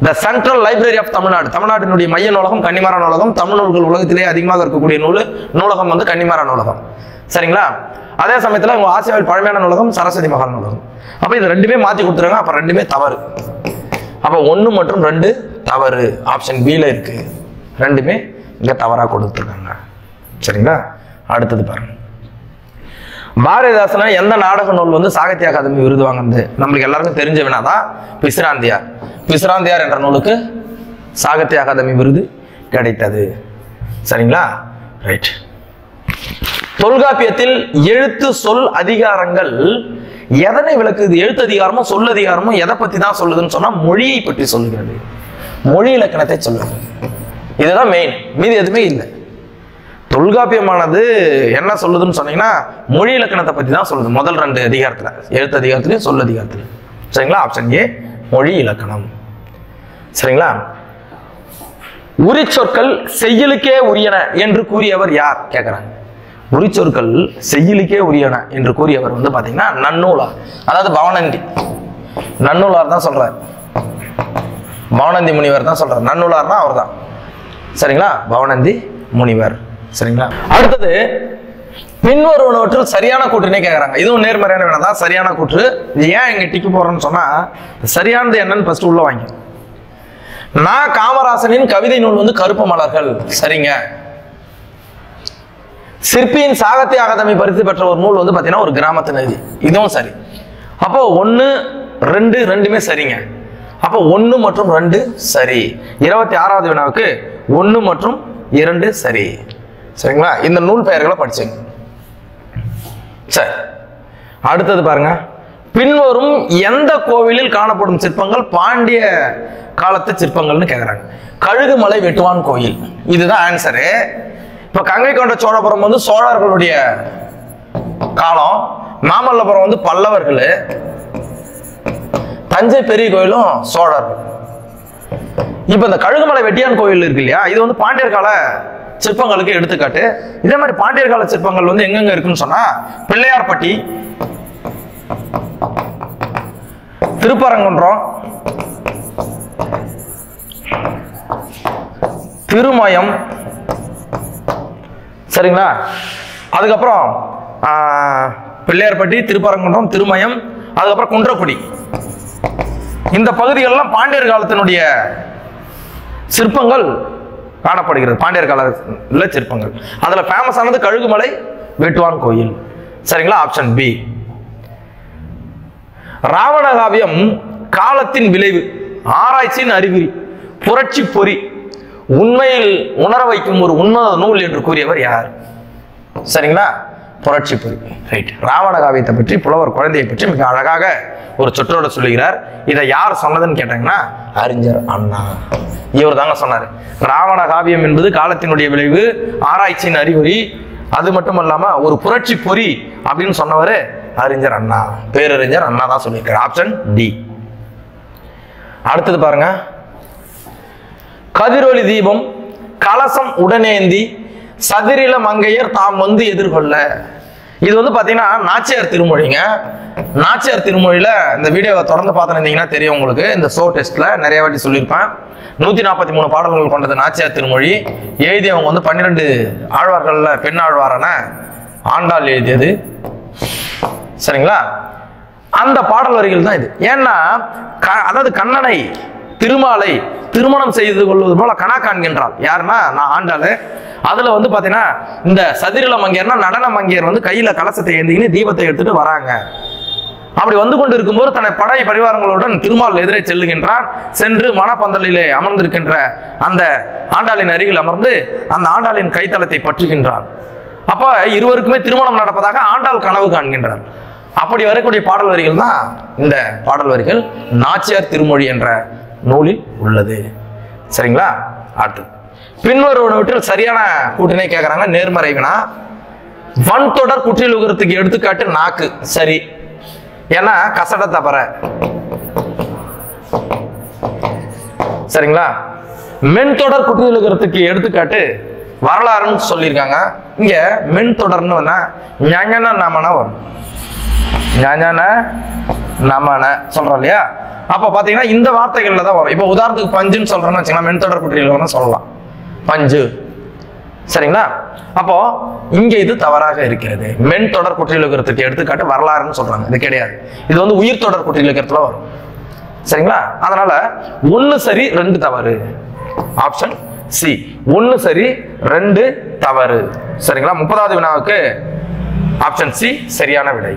the central library of Tamil Nadu தமிழ்நாட்டினுடைய மைய நூலகம் கன்னிமாரா நூலகம் தமிழ் நூல்கள் உலகத்திலே அதிகமாக இருக்கக்கூடிய நூல் நூலகம் வந்து கன்னிமாரா நூலகம் சரிங்களா அதே சமயத்தில் உங்க ஆசியாவில் பழமையான நூலகம் சரஸ்வதி மகால் நூலகம் அப்போ இது ரெண்டுமே மாற்றி கொடுத்துருங்க அப்போ ரெண்டுமே தவறு அப்போ ஒன்று மற்றும் ரெண்டு தவறு ஆப்ஷன் பியில் இருக்கு ரெண்டுமே இங்கே தவறாக கொடுத்துருக்காங்க சரிங்களா அடுத்தது பாருங்க பாரதிதாசன எந்த நாடக நூல் வந்து சாகித்ய அகாதமி விருது வாங்குனது நம்மளுக்கு எல்லாருக்கும் தெரிஞ்ச வினாதான் பிசிராந்தியார் பிசிராந்தியார் என்ற நூலுக்கு சாகித்ய அகாதமி விருது கிடைத்தது சரிங்களா ரைட் தொல்காப்பியத்தில் எழுத்து சொல் அதிகாரங்கள் எதனை விளக்குது எழுத்து அதிகாரமும் சொல் அதிகாரமும் எதை பத்தி தான் சொல்லுதுன்னு சொன்னா மொழியை பற்றி சொல்லுகிறது மொழி இலக்கணத்தை சொல்லுது இதுதான் மெயின் மீதி எதுவுமே இல்லை தொல்காப்பியமானது என்ன சொல்லுதுன்னு சொன்னீங்கன்னா மொழி இலக்கணத்தை பத்தி தான் சொல்லுது முதல் ரெண்டு அதிகாரத்துல எழுத்து அதிகாரத்திலையும் சொல் அதிகாரத்திலையும் சரிங்களா ஆப்ஷன் ஏ மொழி இலக்கணம் சரிங்களா உரிச்சொற்கள் செய்யுளுக்கே உரியன என்று கூறியவர் யார் கேட்குறாங்க உரிச்சொற்கள் செய்யுளுக்கே உரியன என்று கூறியவர் வந்து பாத்தீங்கன்னா நன்னூலார் அதாவது பவனந்தி நன்னூலார் தான் சொல்றார் பவனந்தி முனிவர் தான் சொல்றார் நன்னூலார்னா அவர் தான் சரிங்களா பவனந்தி முனிவர் சரிங்களா அடுத்தது பின்வருவனவற்றில் சரியான கூற்றுனே கேட்குறாங்க இதுவும் நேர்மறையான வேணா தான் சரியான கூற்று இது ஏன் இங்க டிக்கு போறோம்னு சொன்னா சரியானது என்னன்னு ஃபர்ஸ்ட் உள்ள வாங்கி நான் காமராசனின் கவிதை நூல் வந்து கருப்பு மலர்கள் சரிங்க சிற்பியின் சாகித்ய அகாதமி பரிசு பெற்ற ஒரு நூல் வந்து பார்த்தீங்கன்னா ஒரு கிராமத்து நதி இதுவும் சரி அப்போ ஒன்று ரெண்டு ரெண்டுமே சரிங்க அப்போ ஒன்று மற்றும் ரெண்டு சரி இருபத்தி ஆறாவது வினாவுக்கு ஒன்று மற்றும் இரண்டு சரி சரிங்களா இந்த நூல் பெயர்களை படிச்சுங்க சரி அடுத்தது பாருங்க பின்வரும் எந்த கோவிலில் காணப்படும் சிற்பங்கள் பாண்டிய காலத்து சிற்பங்கள்னு கேக்குறாங்க கழுகுமலை வெட்டுவான் கோயில் இதுதான் ஆன்சரு இப்ப கங்கை கொண்ட சோழபுரம் வந்து சோழர்களுடைய காலம் மாமல்லபுரம் வந்து பல்லவர்கள் தஞ்சை பெரிய கோயிலும் சோழர்கள் இப்ப இந்த கழுகுமலை வெட்டியான் கோயில் இருக்கு இல்லையா இது வந்து பாண்டியர் கால சிற்பங்களுக்கு எடுத்துக்காட்டு இதே மாதிரி பாண்டியர் கால சிற்பங்கள் வந்து எங்கெங்க இருக்குன்னு சொன்னா பிள்ளையார்பட்டி திருப்பரங்குன்றம் திருமயம் சரிங்களா அதுக்கப்புறம் ஆஹ், பிள்ளையார்பட்டி திருப்பரங்குன்றம் திருமயம் அதுக்கப்புறம் குன்றக்குடி இந்த பகுதிகளெல்லாம் பாண்டியர் காலத்தினுடைய சிற்பங்கள் காணப்படுகிறது பாண்டியர் கால சிற்பங்கள் அதுல ஃபேமஸ் ஆனது கழுகுமலை வெட்டுவான் கோயில் சரிங்களா ஆப்ஷன் பி ராவண காவியம் காலத்தின் விளைவு ஆராய்ச்சியின் அறிகுறி புரட்சி பொறி உண்மையில் உணர வைக்கும் ஒரு உன்னத நூல் என்று கூறியவர் யார் சரிங்களா புரட்சி பொறி ரைட் ராவண காவியத்தை பற்றி புலவர் குழந்தையை பற்றி மிக அழகாக ஒரு சொற்றோட சொல்லுகிறார் இதை யார் சொன்னதுன்னு கேட்டாங்கன்னா அறிஞர் அண்ணா இவர் தாங்க சொன்னார் ராவண காவியம் என்பது காலத்தினுடைய விளைவு ஆராய்ச்சியின் அறிகுறி அது மட்டும் இல்லாம ஒரு புரட்சி பொறி அப்படின்னு சொன்னவர் அறிஞர் அண்ணா பேரறிஞர் அண்ணா தான் சொல்லியிருக்காரு ஆப்ஷன் டி அடுத்தது பாருங்க கதிரொளி தீபம் கலசம் உடனேந்தி சதிரில மங்கையர் தாம் வந்து எதிர்கொள்ள இது வந்து பாத்தீங்கன்னா நாச்சியார் திருமொழிங்க நாச்சியார் திருமொழியில இந்த வீடியோவை தொடர்ந்து பார்த்துருந்தீங்கன்னா தெரியும் உங்களுக்கு இந்த ஷோ டெஸ்ட்ல நிறைய வாட்டி சொல்லியிருப்பேன் நூத்தி நாற்பத்தி மூணு பாடல்கள் கொண்டது நாச்சியார் திருமொழி எழுதியவங்க வந்து பன்னிரெண்டு ஆழ்வார்கள்ல பெண் ஆழ்வாரான ஆண்டாள் எழுதியது சரிங்களா அந்த பாடல் வரிகள் தான் இது ஏன்னா க- அதாவது கண்ணனை திருமாலை திருமணம் செய்து கொள்வது போல கனா காண்கின்றாள் யாருன்னா நான் ஆண்டாளு அதுல வந்து பாத்தீங்கன்னா இந்த சதிரில மங்கையர்னா நடன மங்கையர் வந்து கையில கலசத்தை ஏந்திக்கின்னு தீபத்தை எடுத்துட்டு வராங்க அப்படி வந்து கொண்டு இருக்கும்போது தன்னை படை பரிவாரங்களுடன் திருமால் எதிரே செல்லுகின்றான் சென்று மணப்பந்தலிலே அமர்ந்திருக்கின்ற அந்த ஆண்டாளின் அருகில் அமர்ந்து அந்த ஆண்டாளின் கைத்தலத்தை பற்றுகின்றான் அப்ப இருவருக்குமே திருமணம் நடப்பதாக ஆண்டாள் கனவு காண்கின்றார் அப்படி வரக்கூடிய பாடல் வரிகள் தான் இந்த பாடல் வரிகள் நாச்சியார் திருமொழி என்ற நூலில் உள்ளது சரிங்களா அடுத்து பின்வருவனவற்றில் சரியான கூட்டினை கேட்கறாங்க நேர்மறை வினா வன் தொடர் குற்றிலுகிறதுக்கு எடுத்துக்காட்டு நாக்கு சரி ஏன்னா கசட தபர சரிங்களா மென் தொடர் குற்றிலுகிறதுக்கு எடுத்துக்காட்டு வரலாறுன்னு சொல்லியிருக்காங்க இங்க மென் தொடர்னு வந்தா ஞான நாமனா வரும் ஞான நமன சொல்றோம் இல்லையா அப்ப பாத்தீங்கன்னா இந்த வார்த்தைகள்ல தான் வரும் இப்போ உதாரணத்துக்கு பஞ்சுன்னு சொல்றோம்னு வச்சுக்கலாம் மென்தொடர் குற்றியல்கள்னு சொல்லலாம் பஞ்சு சரிங்களா அப்போ இங்க இது தவறாக இருக்கிறது மென் தொடர் குற்றியலுக்கிறதுக்கு எடுத்துக்காட்டு வரலாறுன்னு சொல்றாங்க இது கிடையாது இது வந்து உயிர் தொடர் குற்றியலுக்கிறதுல வரும் சரிங்களா அதனால ஒண்ணு சரி ரெண்டு தவறு ஆப்ஷன் சி ஒண்ணு சரி ரெண்டு தவறு சரிங்களா முப்பதாவது வினாவுக்கு ஆப்ஷன் சி சரியான விடை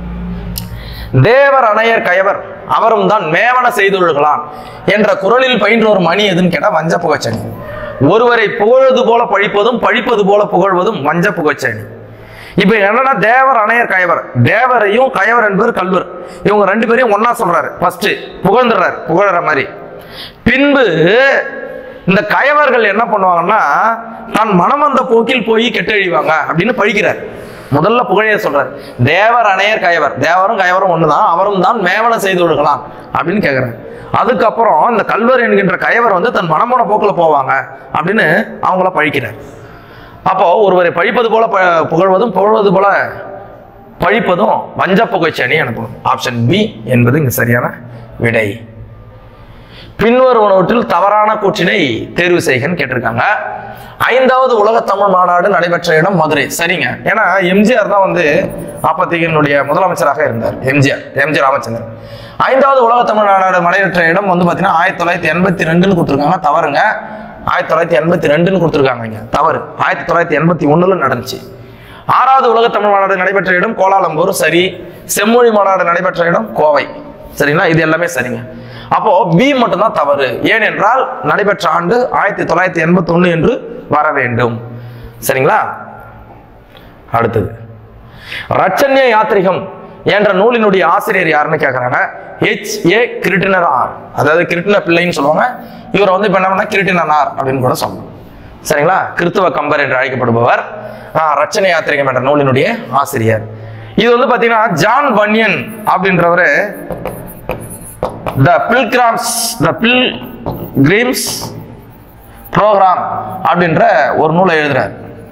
தேவர் அணையர் கயவர் அவரும் தான் மேவன செய்துள்ளான் என்ற குரலில் பயின்ற ஒரு மணி எதுன்னு கேட்டா வஞ்ச புகச்சனி ஒருவரை புகழ்வது போல பழிப்பதும் பழிப்பது போல புகழ்வதும் வஞ்ச புகச்சனி இப்ப என்னன்னா தேவர் அணையர் கயவர் தேவரையும் கயவர் என்பது கல்வர் இவங்க ரெண்டு பேரையும் ஒண்ணா சொல்றாரு ஃபர்ஸ்ட் புகழ்ந்துடுறாரு புகழற மாதிரி பின்பு இந்த கயவர்கள் என்ன பண்ணுவாங்கன்னா தான் மனம் வந்த போக்கில் போய் கெட்டழிவாங்க அப்படின்னு பழிக்கிறார் முதல்ல புகழைய சொல்றார் தேவர் அணையர் கயவர் தேவரும் கயவரும் ஒண்ணுதான் அவரும் தான் மேவன செய்து விடுகலாம் அப்படின்னு கேக்குறாரு அதுக்கப்புறம் இந்த கல்வர் என்கின்ற கயவர் வந்து தன் மனமோன போக்கில் போவாங்க அப்படின்னு அவங்கள பழிக்கிறார் அப்போ ஒருவரை பழிப்பது போல ப- புகழ்வதும் புகழ்வது போல பழிப்பதும் வஞ்ச புகழ்ச்சி அணி எனப்படும் ஆப்ஷன் பி என்பது இங்கு சரியான விடை பின்வருவனவற்றில் தவறான கூற்றினை தேர்வு செய்கன்னு கேட்டிருக்காங்க ஐந்தாவது உலக தமிழ் மாநாடு நடைபெற்ற இடம் மதுரை சரிங்க ஏன்னா எம்ஜிஆர் தான் வந்து அப்பத்திகனுடைய முதலமைச்சராக இருந்தார் எம்ஜிஆர் எம்ஜி ராமச்சந்திரன் ஐந்தாவது உலக தமிழ் மாநாடு நடைபெற்ற இடம் வந்து பார்த்தீங்கன்னா ஆயிரத்தி தொள்ளாயிரத்தி எண்பத்தி ரெண்டுன்னு கொடுத்துருக்காங்க தவறுங்க ஆயிரத்தி தொள்ளாயிரத்தி எண்பத்தி ரெண்டுன்னு கொடுத்துருக்காங்க இங்க தவறு ஆயிரத்தி தொள்ளாயிரத்தி எண்பத்தி ஒண்ணுல நடந்துச்சு ஆறாவது உலக தமிழ் மாநாடு நடைபெற்ற இடம் கோலாலம்பூர் சரி செம்மொழி மாநாடு நடைபெற்ற இடம் கோவை சரிங்களா இது எல்லாமே சரிங்க அப்போ பி மட்டும்தான் தவறு ஏனென்றால் நடைபெற்ற ஆண்டு ஆயிரத்தி தொள்ளாயிரத்தி எண்பத்தி ஒண்ணு என்று வர வேண்டும் சரிங்களா அடுத்தது ரச்சன்ய யாத்திரிகம் என்ற நூலினுடைய ஆசிரியர் யாருன்னு கேட்குறாங்க ஹெச் ஏ கிருட்டினரார் அதாவது கிருட்டின பிள்ளைன்னு சொல்லுவாங்க இவரை வந்து இப்போ என்ன பண்ணா கிருட்டினனார் அப்படின்னு கூட சொல்லலாம் சரிங்களா கிறித்துவ கம்பர் என்று அழைக்கப்படுபவர் ஆஹ், ரச்சனை யாத்திரிகம் என்ற நூலினுடைய ஆசிரியர் இது வந்து பார்த்தீங்கன்னா ஜான் பன்யன் அப்படின்றவர் the pilgrims the pilgrims program அப்படின்ற ஒரு நூலை எழுதுறார்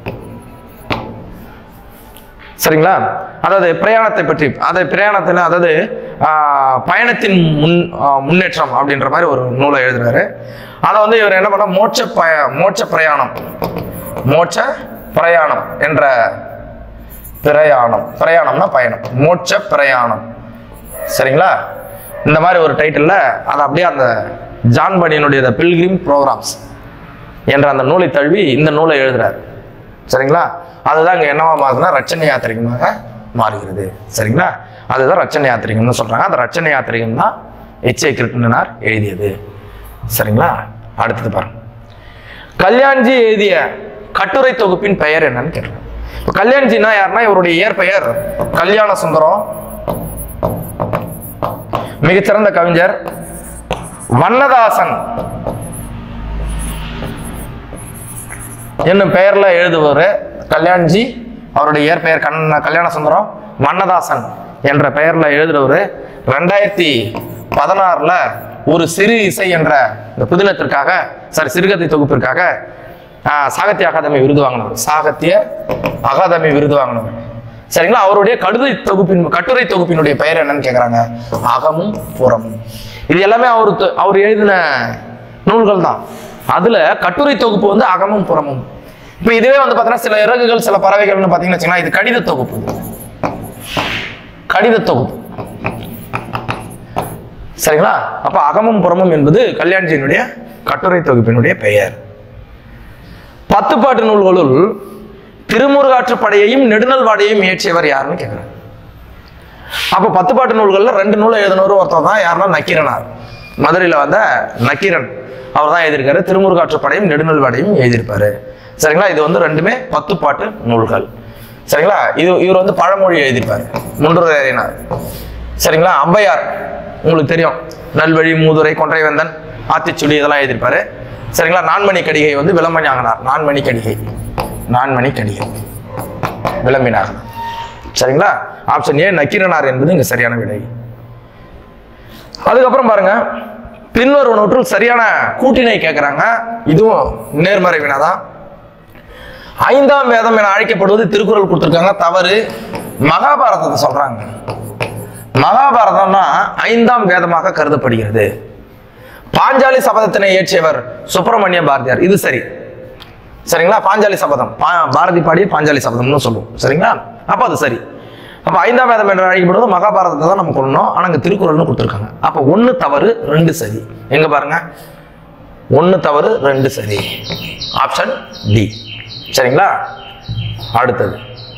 சரிங்களா அதாவது பிரயாணத்தை பற்றி அதை பிரயாணத்தில் அதாவது ஆஹ், பயணத்தின் முன் ஆஹ், முன்னேற்றம் அப்படின்ற மாதிரி ஒரு நூலை எழுதுறாரு அதை வந்து இவர் என்ன பண்ண மோட்ச பய மோட்ச பிரயாணம் மோட்ச பிரயாணம் என்ற பிரயாணம் பிரயாணம்னா பயணம் மோட்ச பிரயாணம் சரிங்களா இந்த மாதிரி ஒரு டைட்டில்ல அதை அப்படியே அந்த ஜான் பனியனுடைய த பில்கிரிம் ப்ரோக்ராம்ஸ் என்ற அந்த நூலை தழுவி இந்த நூலை எழுதுறாரு சரிங்களா அதுதான் இங்க என்னவா மாறுதுன்னா ரச்சனை யாத்திரிகமாக மாறுகிறது சரிங்களா அதுதான் ரச்சனை யாத்திரிகம்னு சொல்றாங்க அந்த ரச்சனை யாத்திரிகம் தான் எச் ஏ கிருஷ்ணனார் எழுதியது சரிங்களா அடுத்தது பாருங்க கல்யாண்ஜி எழுதிய கட்டுரை தொகுப்பின் பெயர் என்னன்னு கேட்குறேன் இப்போ கல்யாண்ஜினா யாருன்னா இவருடைய இயற்பெயர் கல்யாண சுந்தரம் மிகச்சிறந்த கவிஞர் வண்ணதாசன் என்னும் பெயர்ல எழுதுவார் கல்யாண்ஜி அவருடைய இயற்பெயர் கண் கல்யாண சுந்தரம் வண்ணதாசன் என்ற பெயர்ல எழுதுறவர் ரெண்டாயிரத்தி பதினாறுல ஒரு சிறு இசை என்ற இந்த புதினத்திற்காக சாரி சிறுகதை தொகுப்பிற்காக ஆஹ், சாகித்ய அகாதமி விருது வாங்கினவர் சாகித்ய அகாதமி விருது வாங்கினவர் சரிங்களா அவருடைய கடுதை தொகுப்பின் கட்டுரை தொகுப்பினுடைய பெயர் என்னன்னு கேக்குறாங்க அகமும் புறமும் இது எல்லாமே அவர் தொ- அவர் எழுதின நூல்கள் தான் அதுல கட்டுரை தொகுப்பு வந்து அகமும் புறமும் இப்போ இதுவே வந்து பார்த்தீங்கன்னா சில இறகுகள் சில பறவைகள்னு பார்த்தீங்கன்னு வச்சுக்கோங்களேன் இது கடித தொகுப்பு இது. கடித தொகுப்பு சரிங்களா அப்ப அகமும் புறமும் என்பது கல்யாண்ஜியினுடைய கட்டுரை தொகுப்பினுடைய பெயர் பத்து பாட்டு நூல்களுள் திருமுருகாற்றுப்படையையும் நெடுநல்வாடையையும் இயற்றியவர் யாருன்னு கேட்குறேன் அப்போ பத்து பாட்டு நூல்கள்ல ரெண்டு நூலை எழுதினவர் ஒருத்தர் தான் யாருன்னா நக்கீரனார் மதுரையில் வந்த நக்கீரன் அவர் தான் எழுதியிருக்காரு திருமுருகாற்றுப்படையும் நெடுநல்வாடையும் எழுதியிருப்பாரு சரிங்களா இது வந்து ரெண்டுமே பத்து பாட்டு நூல்கள் சரிங்களா இது இவர் வந்து பழமொழி எழுதியிருப்பாரு முன்றுரையினார் சரிங்களா ஔவையார் உங்களுக்கு தெரியும் நல்வழி மூதுரை கொன்றைவேந்தன் ஆத்திச்சுடி இதெல்லாம் எழுதியிருப்பாரு சரிங்களா நான்மணி கடிகை வந்து விளம்பணியாங்கினார் நான்மணி கடிகை நான்மணி கடிகை விளம்பினாகனார் சரிங்களா ஆப்ஷன் ஏ நக்கீரனார் என்பது இங்க சரியான விடை அதுக்கப்புறம் பாருங்க பின்வருவனவற்றுள் சரியான கூட்டினை கேட்குறாங்க இதுவும் நேர்மறை வினாதான் ஐந்தாம் வேதம் என அழைக்கப்படுவது திருக்குறள் கொடுத்துருக்காங்க தவறு மகாபாரதத்தை சொல்றாங்க மகாபாரதம்னா ஐந்தாம் வேதமாக கருதப்படுகிறது பாஞ்சாலி சபதத்தினை இயற்றியவர் சுப்பிரமணிய பாரதியார் இது சரி சரிங்களா பாஞ்சாலி சபதம் பா- பாரதி பாடிய பாஞ்சாலி சபதம்னு சொல்லுவோம் சரிங்களா அப்போ அது சரி அப்போ ஐந்தாம் வேதம் என்று அழைக்கப்படுவது மகாபாரதத்தை தான் நம்ம கொள்ளணும் ஆனால் அங்கே திருக்குறள்னு கொடுத்துருக்காங்க அப்போ ஒன்று தவறு ரெண்டு சரி எங்க பாருங்க ஒன்று தவறு ரெண்டு சரி ஆப்ஷன் டி சரிங்களா அடுத்தது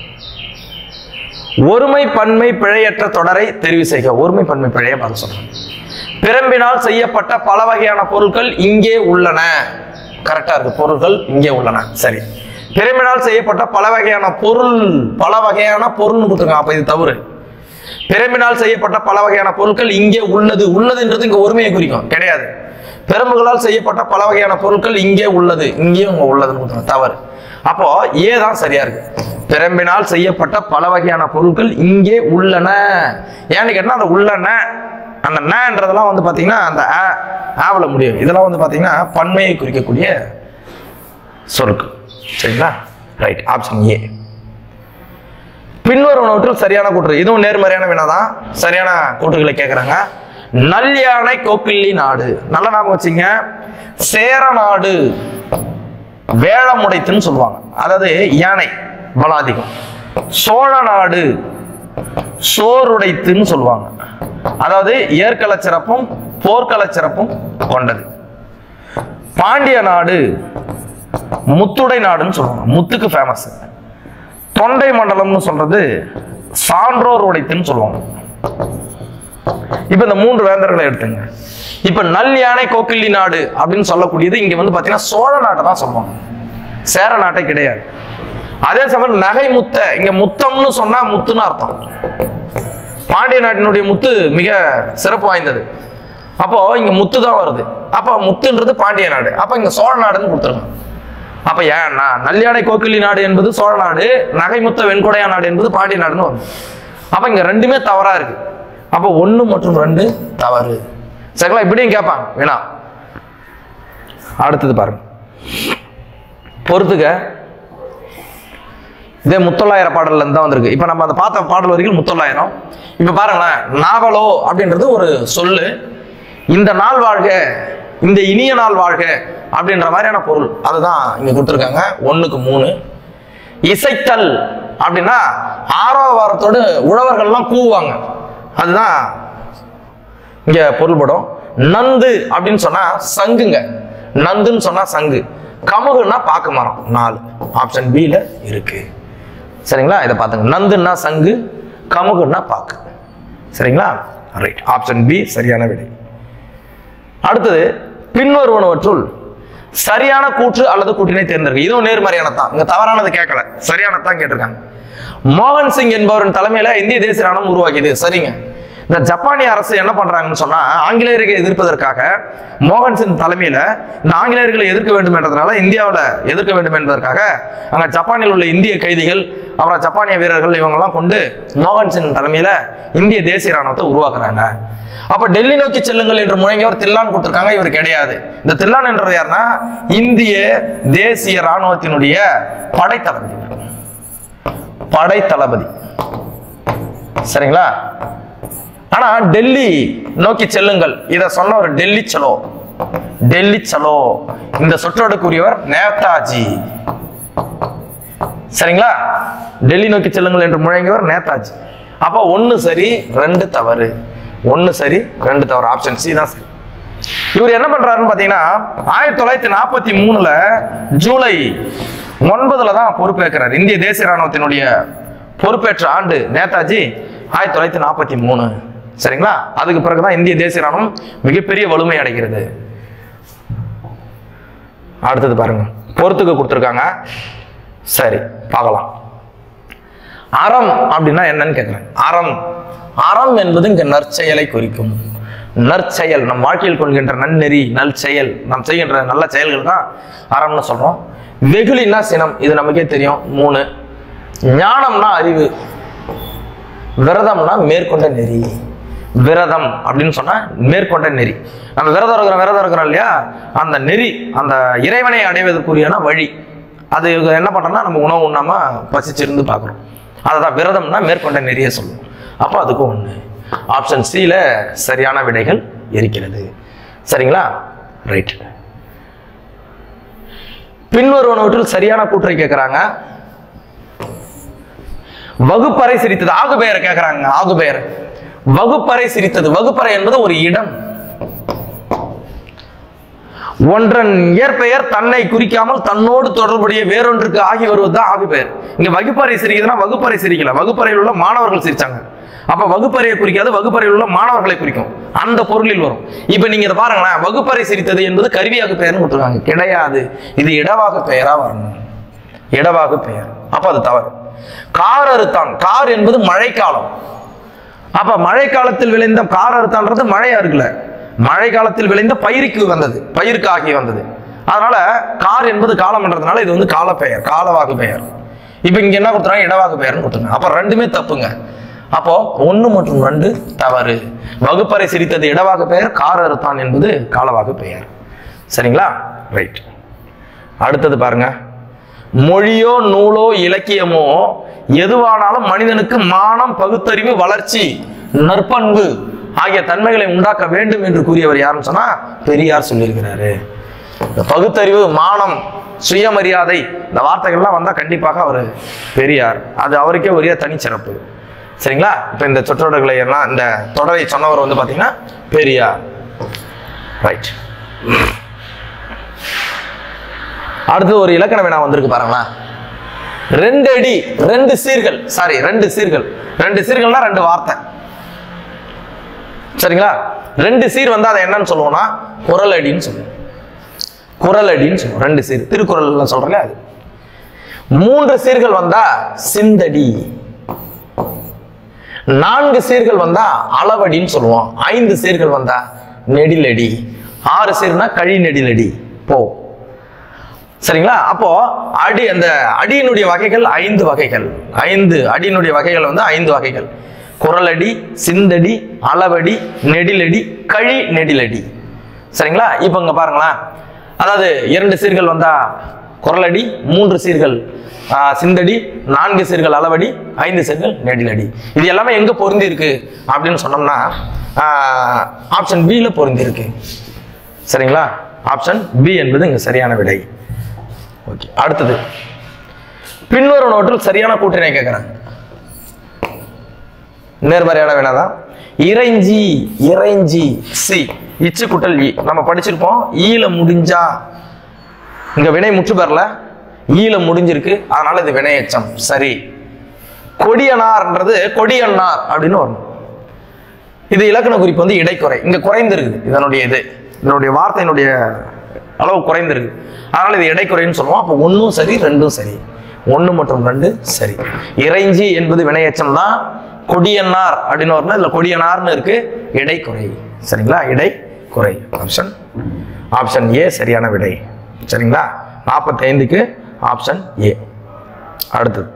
ஒருமை பன்மை பிழையற்ற தொடரை தெரிவு செய்க ஒருமை பன்மை பிழைய பார்க்க சொல்றேன் பிரம்பினால் செய்யப்பட்ட பல வகையான பொருட்கள் இங்கே உள்ளன கரெக்டா இருக்கு பொருட்கள் இங்கே உள்ளன சரி பிரம்பினால் செய்யப்பட்ட பல வகையான பொருள் பல வகையான பொருள்னு கொடுத்துருக்காங்க அப்ப இது தவறு பிரம்பினால் செய்யப்பட்ட பல வகையான பொருட்கள் இங்கே உள்ளது உள்ளதுன்றது இங்க ஒருமையை குறிக்கும் கிடையாது பெரும்புகளால் செய்யப்பட்ட பல வகையான பொருட்கள் இங்கே உள்ளது இங்கேயும் உங்க உள்ளதுன்னு கொடுத்துருக்காங்க தவறு அப்போ ஏ தான் சரியா இருக்கு பிரம்பினால் செய்யப்பட்ட பல வகையான பொருட்கள் இங்கே உள்ளன ஏன்னு கேட்டா அந்த உள்ளன அந்த நன்றதெல்லாம் வந்து பாத்தீங்கன்னா அந்த ஆ ஆவல முடியும் இதெல்லாம் வந்து பாத்தீங்கன்னா பன்மையை குறிக்கக்கூடிய சொற்கள் சரிங்களா ரைட் ஆப்ஷன் ஏ பின்வருவனவற்றில் சரியான கூற்று இதுவும் நேர்மறையான வினாதான் சரியான கூற்றுகளை கேட்குறாங்க நல் யானை கோப்பில்லி நாடு நல்ல ஞாபகம் வச்சுங்க சேர நாடு வேழமுடைத்துன்னு சொல்லுவாங்க அதாவது யானை பலம் அதிகம் சோழ நாடு சோறுடைத்துன்னு சொல்லுவாங்க அதாவது ஏற்கள சிறப்பும் போர்க்கள சிறப்பும் கொண்டது பாண்டிய நாடு முத்துடை நாடுன்னு சொல்லுவாங்க முத்துக்கு ஃபேமஸ் தொண்டை மண்டலம்னு சொல்றது சான்றோர் உடைத்துன்னு சொல்லுவாங்க இப்ப இந்த மூன்று வேந்தர்களை எடுத்துங்க இப்ப நல் யானை கோக்கில்லி நாடு அப்படின்னு சொல்லக்கூடியது இங்க வந்து பாத்தீங்கன்னா சோழ நாட்டை தான் சொல்லுவாங்க சேர நாட்டை கிடையாது அதே சமயம் நகை முத்த இங்க முத்தம்னு சொன்னா முத்துன்னு அர்த்தம் பாண்டிய நாட்டினுடைய முத்து மிக சிறப்பு வாய்ந்தது அப்போ இங்க முத்து தான் வருது அப்போ முத்துன்றது பாண்டிய நாடு அப்போ இங்க சோழ நாடுன்னு கொடுத்துருங்க அப்ப ஏன் நான் நல்லியாடை கோக்கிலி நாடு என்பது சோழ நாடு நகைமுத்த வெண்கொடையா நாடு என்பது பாண்டிய நாடுன்னு வரும் அப்ப இங்க ரெண்டுமே தவறா இருக்கு அப்ப ஒண்ணு மற்றும் ரெண்டு தவறு சரிங்களா இப்படியும் கேட்பாங்க வேணா அடுத்தது பாருங்க பொறுத்துக்க இதே முத்தொள்ளாயிரம் பாடல்ல இருந்து தான் வந்திருக்கு இப்ப நம்ம அந்த பார்த்த பாடல் வரைக்கும் முத்தொள்ளாயிரம் இப்ப பாருங்களேன் நாவலோ அப்படின்றது ஒரு சொல்லு இந்த நாள் வாழ்க இந்த இனிய நாள் வாழ்க அப்படின்ற மாதிரியான பொருள் அதுதான் இங்க கொடுத்துருக்காங்க ஒண்ணுக்கு மூணு இசைத்தல் அப்படின்னா ஆறாவது வாரத்தோடு உழவர்கள்லாம் கூவுவாங்க அதுதான் இங்க பொருள்படும் நந்து அப்படின்னு சொன்னா சங்குங்க நந்துன்னு சொன்னா சங்கு கமுகுன்னா பாக்கு மரம் நாலு ஆப்ஷன் பில இருக்கு சரிங்களா இதை பார்த்துங்க நந்துன்னா சங்கு கமுகுன்னா பாக்கு சரிங்களா ரைட் ஆப்ஷன் பி சரியான விடை அடுத்தது பின்வருவனவற்றுள் சரியான கூற்று அல்லது கூற்றினை தேர்ந்தெடுக்க இதுவும் நேர்மறையானது தான் இங்க தவறானது கேட்கல சரியானது தான் கேட்டிருக்காங்க மோகன் சிங் என்பவரின் தலைமையில இந்திய தேசிய ராணுவம் உருவாக்கியது சரிங்க இந்த ஜப்பானிய அரசு என்ன பண்றாங்கன்னு சொன்னா ஆங்கிலேயர்களை எதிர்ப்பதற்காக மோகன் சிங் தலைமையில இந்த ஆங்கிலேயர்களை எதிர்க்க வேண்டும் என்றதுனால இந்தியாவில் எதிர்க்க வேண்டும் என்பதற்காக அங்க ஜப்பானில் உள்ள இந்திய கைதிகள் அப்புறம் ஜப்பானிய வீரர்கள் இவங்கெல்லாம் கொண்டு மோகன் சிங் தலைமையில இந்திய தேசிய ராணுவத்தை உருவாக்குறாங்க அப்ப டெல்லி நோக்கி செல்லுங்கள் என்று முழங்கியவர் தில்லான் கொடுத்திருக்காங்க இவர் கிடையாது இந்த தில்லான் என்றது யாருன்னா இந்திய தேசிய ராணுவத்தினுடைய படைத்தளபதி படைத்தளபதி சரிங்களா ஆனா டெல்லி நோக்கி செல்லுங்கள் இத சொன்னவர் டெல்லி சலோ டெல்லி சலோ இந்த சொற்றொடக்குரியவர் நேதாஜி சரிங்களா டெல்லி நோக்கி செல்லுங்கள் என்று முழங்கியவர் நேதாஜி அப்போ ஒண்ணு சரி ரெண்டு தவறு ஒண்ணு சரி ரெண்டு தவறு ஆப்ஷன் சி தான் சரி இவர் என்ன பண்றாருன்னு பாத்தீங்கன்னா ஆயிரத்தி தொள்ளாயிரத்தி நாற்பத்தி மூணுல ஜூலை ஒன்பதுல தான் பொறுப்பேற்கிறார் இந்திய தேசிய ராணுவத்தினுடைய பொறுப்பேற்ற ஆண்டு நேதாஜி ஆயிரத்தி தொள்ளாயிரத்தி நாற்பத்தி மூணு சரிங்களா அதுக்கு பிறகுதான் இந்திய தேசிய ராணுவம் மிகப்பெரிய வலிமை அடைகிறது அடுத்தது பாருங்க பொறுத்துக்கு கொடுத்துருக்காங்க சரி பார்க்கலாம் அறம் அப்படின்னா என்னன்னு கேட்குறேன் அறம் அறம் என்பது இங்க நற்செயலை குறிக்கும் நற்செயல் நம் வாழ்க்கையில் கொள்கின்ற நன்னெறி நற்செயல் நாம் செய்கின்ற நல்ல செயல்கள் தான் அறம்னு சொல்றோம் வெகுளின்னா சினம் இது நமக்கே தெரியும் மூணு ஞானம்னா அறிவு விரதம்னா மேற்கொண்ட நெறி விரதம் அப்படின்னு சொன்னா மேற்கொண்ட நெறி நம்ம விரதம் இருக்கிறோம் விரதம் இருக்கிறோம் இல்லையா அந்த நெறி அந்த இறைவனை அடைவதற்குரியான வழி அது என்ன பண்றோம்னா நம்ம உணவு உண்ணாம பசிச்சிருந்து பார்க்குறோம் அதுதான் விரதம்னா மேற்கொண்ட நெறிய சொல்லுவோம் அப்போ அதுக்கும் ஒண்ணு ஆப்ஷன் சில சரியான விடைகள் இருக்கிறது சரிங்களா ரைட் பின்வருவனவற்றில் சரியான கூற்றை கேட்குறாங்க வகுப்பறை சிரித்தது ஆகு பெயரை கேட்குறாங்க ஆகு பெயர் வகுப்பறை சிரித்தது வகுப்பறை என்பது ஒரு இடம் ஒன்றன் இயற்பெயர் தன்னை குறிக்காமல் தன்னோடு தொடர்புடைய வேறொன்றுக்கு ஆகி வருவதுதான் ஆகு பெயர் இங்க வகுப்பறை சிரிக்குதுன்னா வகுப்பறை சிரிக்கல வகுப்பறையில் உள்ள மாணவர்கள் சிரிச்சாங்க அப்ப வகுப்பறையை குறிக்காது வகுப்பறையில் உள்ள மாணவர்களை குறிக்கும் அந்த பொருளில் வரும் இப்ப நீங்க இதை பாருங்களேன் வகுப்பறை சிரித்தது என்பது கருவியாகு பெயர்னு கொடுத்துருக்காங்க கிடையாது இது இடவாகு பெயரா வரணும் இடவாகு பெயர் அப்ப அது தவறு கார் அறுத்தான் கார் என்பது மழைக்காலம் அப்ப மழை காலத்தில் விளைந்த கார் அறுத்தான்றது மழையா இருக்குல்ல மழை காலத்தில் விளைந்த பயிருக்கு வந்தது பயிருக்கு ஆகி வந்தது அதனால கார் என்பது காலம்ன்றதுனால இது வந்து கால பெயர் காலவாகு பெயர் இப்போ இங்க என்ன கொடுத்துறாங்க இடவாகு பெயர்னு கொடுத்துருங்க அப்ப ரெண்டுமே தப்புங்க அப்போ ஒன்று மற்றும் ரெண்டு தவறு வகுப்பறை சிரித்தது இடவாகு பெயர் கார் அறுத்தான் என்பது காலவாகு பெயர் சரிங்களா ரைட் அடுத்தது பாருங்க மொழியோ நூலோ இலக்கியமோ எதுவானாலும் மனிதனுக்கு மானம் பகுத்தறிவு வளர்ச்சி நற்பண்பு ஆகிய தன்மைகளை உண்டாக்க வேண்டும் என்று கூறியவர் யாருன்னு சொன்னா பெரியார் சொல்லியிருக்கிறாரு இந்த பகுத்தறிவு மானம் சுயமரியாதை இந்த வார்த்தைகள்லாம் வந்தா கண்டிப்பாக அவர் பெரியார் அது அவருக்கே உரிய தனிச்சிறப்பு சரிங்களா இப்போ இந்த சொற்றொடர்களை எல்லாம் இந்த தொடரை சொன்னவர் வந்து பார்த்தீங்கன்னா பெரியார் ரைட் அடுத்து ஒரு இலக்கண வினா வந்திருக்கு பாருங்களேன் ரெண்டு அடி ரெண்டு சீர்கள் சாரி ரெண்டு சீர்கள் ரெண்டு சீர்கள்னா ரெண்டு வார்த்தை சரிங்களா ரெண்டு சீர் வந்தா அதை என்னன்னு சொல்லுவோம்னா குரல் அடின்னு சொல்லுவோம் குரல் அடின்னு சொல்லுவோம் ரெண்டு சீர் திருக்குறள் சொல்றேன் அது மூன்று சீர்கள் வந்தா சிந்தடி நான்கு சீர்கள் வந்தா அளவடின்னு சொல்லுவோம் ஐந்து சீர்கள் வந்தா நெடிலடி ஆறு சீர்னா கழி நெடிலடி போ சரிங்களா அப்போ அடி அந்த அடியினுடைய வகைகள் ஐந்து வகைகள் ஐந்து அடியினுடைய வகைகள் வந்து ஐந்து வகைகள் குரலடி சிந்தடி அளவடி நெடிலடி கழி நெடிலடி சரிங்களா இப்போ இங்க பாருங்களேன் அதாவது இரண்டு சீர்கள் வந்தா குரலடி மூன்று சீர்கள் ஆ, சிந்தடி நான்கு சீர்கள் அளவடி ஐந்து சீர்கள் நெடிலடி இது எல்லாமே எங்க பொருந்தி இருக்கு அப்படின்னு சொன்னோம்னா ஆப்ஷன் பில பொருந்தி இருக்கு சரிங்களா ஆப்ஷன் பி என்பது இங்க சரியான விடை ஓகே அடுத்தது பின்வரும் நோட்டில் சரியான கூற்றினை கேட்குறாங்க நேர்மறையான வினாதான் இறைஞ்சி இறைஞ்சி சி இச்சு குட்டல் இ நம்ம படிச்சிருப்போம் ஈல முடிஞ்சா இங்க வினை முற்று பெறல ஈல முடிஞ்சிருக்கு அதனால இது வினை எச்சம் சரி கொடியனார்ன்றது கொடியன்னார் அப்படின்னு வரணும் இது இலக்கண குறிப்பு வந்து இடைக்குறை இங்க குறைந்திருக்குது இதனுடைய இது இதனுடைய வார்த்தையினுடைய அளவு குறைந்திருக்கு அதனால இது இடைக்குறைன்னு சொல்லுவோம் அப்போ ஒன்றும் சரி ரெண்டும் சரி ஒன்று மற்றும் ரெண்டு சரி இறைஞ்சி என்பது வினையச்சம் தான் கொடியன்னார் அப்படின்னு வரணும் இதுல கொடியனார்னு இருக்கு இடைக்குறை சரிங்களா இடைக்குறை ஆப்ஷன் ஆப்ஷன் ஏ சரியான விடை சரிங்களா நாற்பத்தைந்துக்கு ஆப்ஷன் ஏ அடுத்தது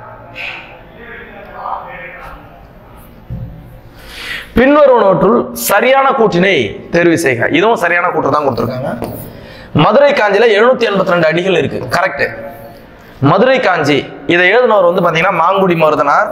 பின்வருவனவற்றுள் சரியான கூற்றினை தேர்வு செய்க இதுவும் சரியான கூற்று தான் கொடுத்துருக்காங்க மதுரை காஞ்சியில எழுநூத்தி எண்பத்தி ரெண்டு அடிகள் இருக்கு கரெக்ட் மதுரை காஞ்சி இதை எழுதினவர் வந்து பாத்தீங்கன்னா மாங்குடி மருதனார்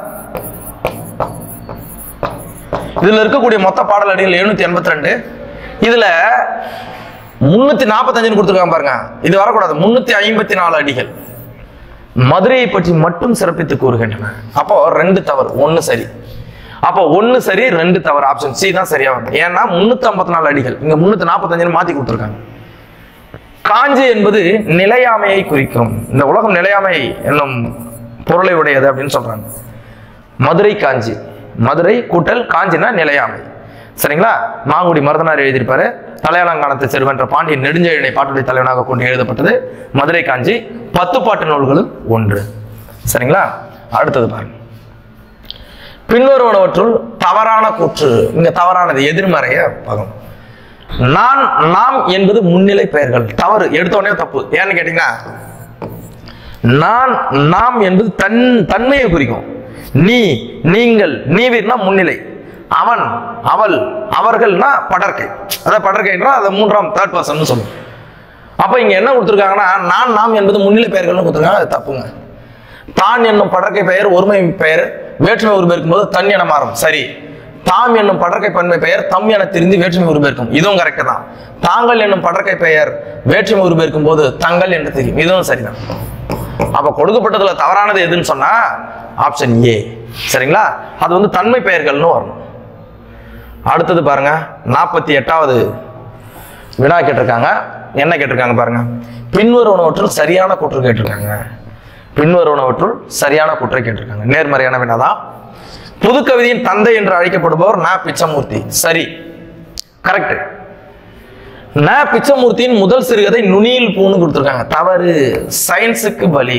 இதுல இருக்கக்கூடிய மொத்த பாடல் அடிகள் எழுநூத்தி எண்பத்தி ரெண்டு இதுல முன்னூத்தி நாற்பத்தஞ்சுன்னு கொடுத்துருக்காங்க பாருங்க இது வரக்கூடாது முன்னூத்தி ஐம்பத்தி நாலு அடிகள் மதுரையை பற்றி மட்டும் சிறப்பித்து கூறுகின்றன அப்போ ரெண்டு தவறு ஒண்ணு சரி அப்போ ஒண்ணு சரி ரெண்டு தவறு ஆப்ஷன் சி தான் சரியா வரும் ஏன்னா முன்னூத்தி ஐம்பத்தி நாலு அடிகள் இங்க முன்னூத்தி நாற்பத்தஞ்சுன்னு மாத்தி கொடுத்துருக்காங்க காஞ்சி என்பது நிலையாமையை குறிக்கும் இந்த உலகம் நிலையாமை என்னும் பொருளை உடையது அப்படின்னு சொல்றாங்க மதுரை காஞ்சி மதுரை கூட்டல் காஞ்சினா நிலையாமை சரிங்களா மாங்குடி மருதனார் எழுதியிருப்பாரு தலையாளங்கானத்தை செருவென்ற பாண்டியன் நெடுஞ்செழியனை பாட்டுடைய தலைவனாக கொண்டு எழுதப்பட்டது மதுரை காஞ்சி பத்து பாட்டு நூல்களும் ஒன்று சரிங்களா அடுத்தது பாருங்க பின்வருவனவற்றுள் தவறான கூற்று இங்க தவறானது எதிர்மறைய பதம் நான் நாம் என்பது முன்னிலை பெயர்கள் தவறு எடுத்த உடனே தப்பு ஏன்னு கேட்டீங்கன்னா நான் நாம் என்பது தன் தன்மையை குறிக்கும் நீ நீங்கள் நீவீர்னா முன்னிலை அவன் அவள் அவர்கள்னா படற்கை அதாவது படற்கைன்றா அதை மூன்றாம் தேர்ட் பர்சன் சொல்லும் அப்ப இங்க என்ன கொடுத்துருக்காங்கன்னா நான் நாம் என்பது முன்னிலை பெயர்கள்னு கொடுத்துருக்காங்க அது தப்புங்க தான் என்னும் படற்கை பெயர் ஒருமை பெயர் வேற்றுமை உருவம் இருக்கும்போது தன் என மாறும் சரி தாம் என்னும் படற்கை பன்மை பெயர் தம் என தெரிந்து வேற்றுமை உருபெருக்கும் இதுவும் கரெக்ட் தான் தாங்கள் என்னும் படற்கை பெயர் வேற்றுமை உருபெருக்கும் போது தங்கள் என்று தெரியும் இதுவும் சரிதான் அப்ப கொடுக்கப்பட்டதுல தவறானது எதுன்னு சொன்னா ஆப்ஷன் ஏ சரிங்களா அது வந்து தன்மை பெயர்கள்னு வரணும் அடுத்தது பாருங்க நாற்பத்தி எட்டாவது வினா கேட்டிருக்காங்க என்ன கேட்டிருக்காங்க பாருங்க பின்வருவனவற்றுள் சரியான கூற்று கேட்டிருக்காங்க பின்வருவனவற்றுள் சரியான கூற்றை கேட்டிருக்காங்க நேர்மறையான வினாதான் புதுக்கவிதையின் தந்தை என்று அழைக்கப்படுபவர் ந பிச்சமூர்த்தி சரி கரெக்ட் ந பிச்சமூர்த்தியின் முதல் சிறுகதை நுனியில் பூன்னு கொடுத்துருக்காங்க தவறு சயின்ஸுக்கு பலி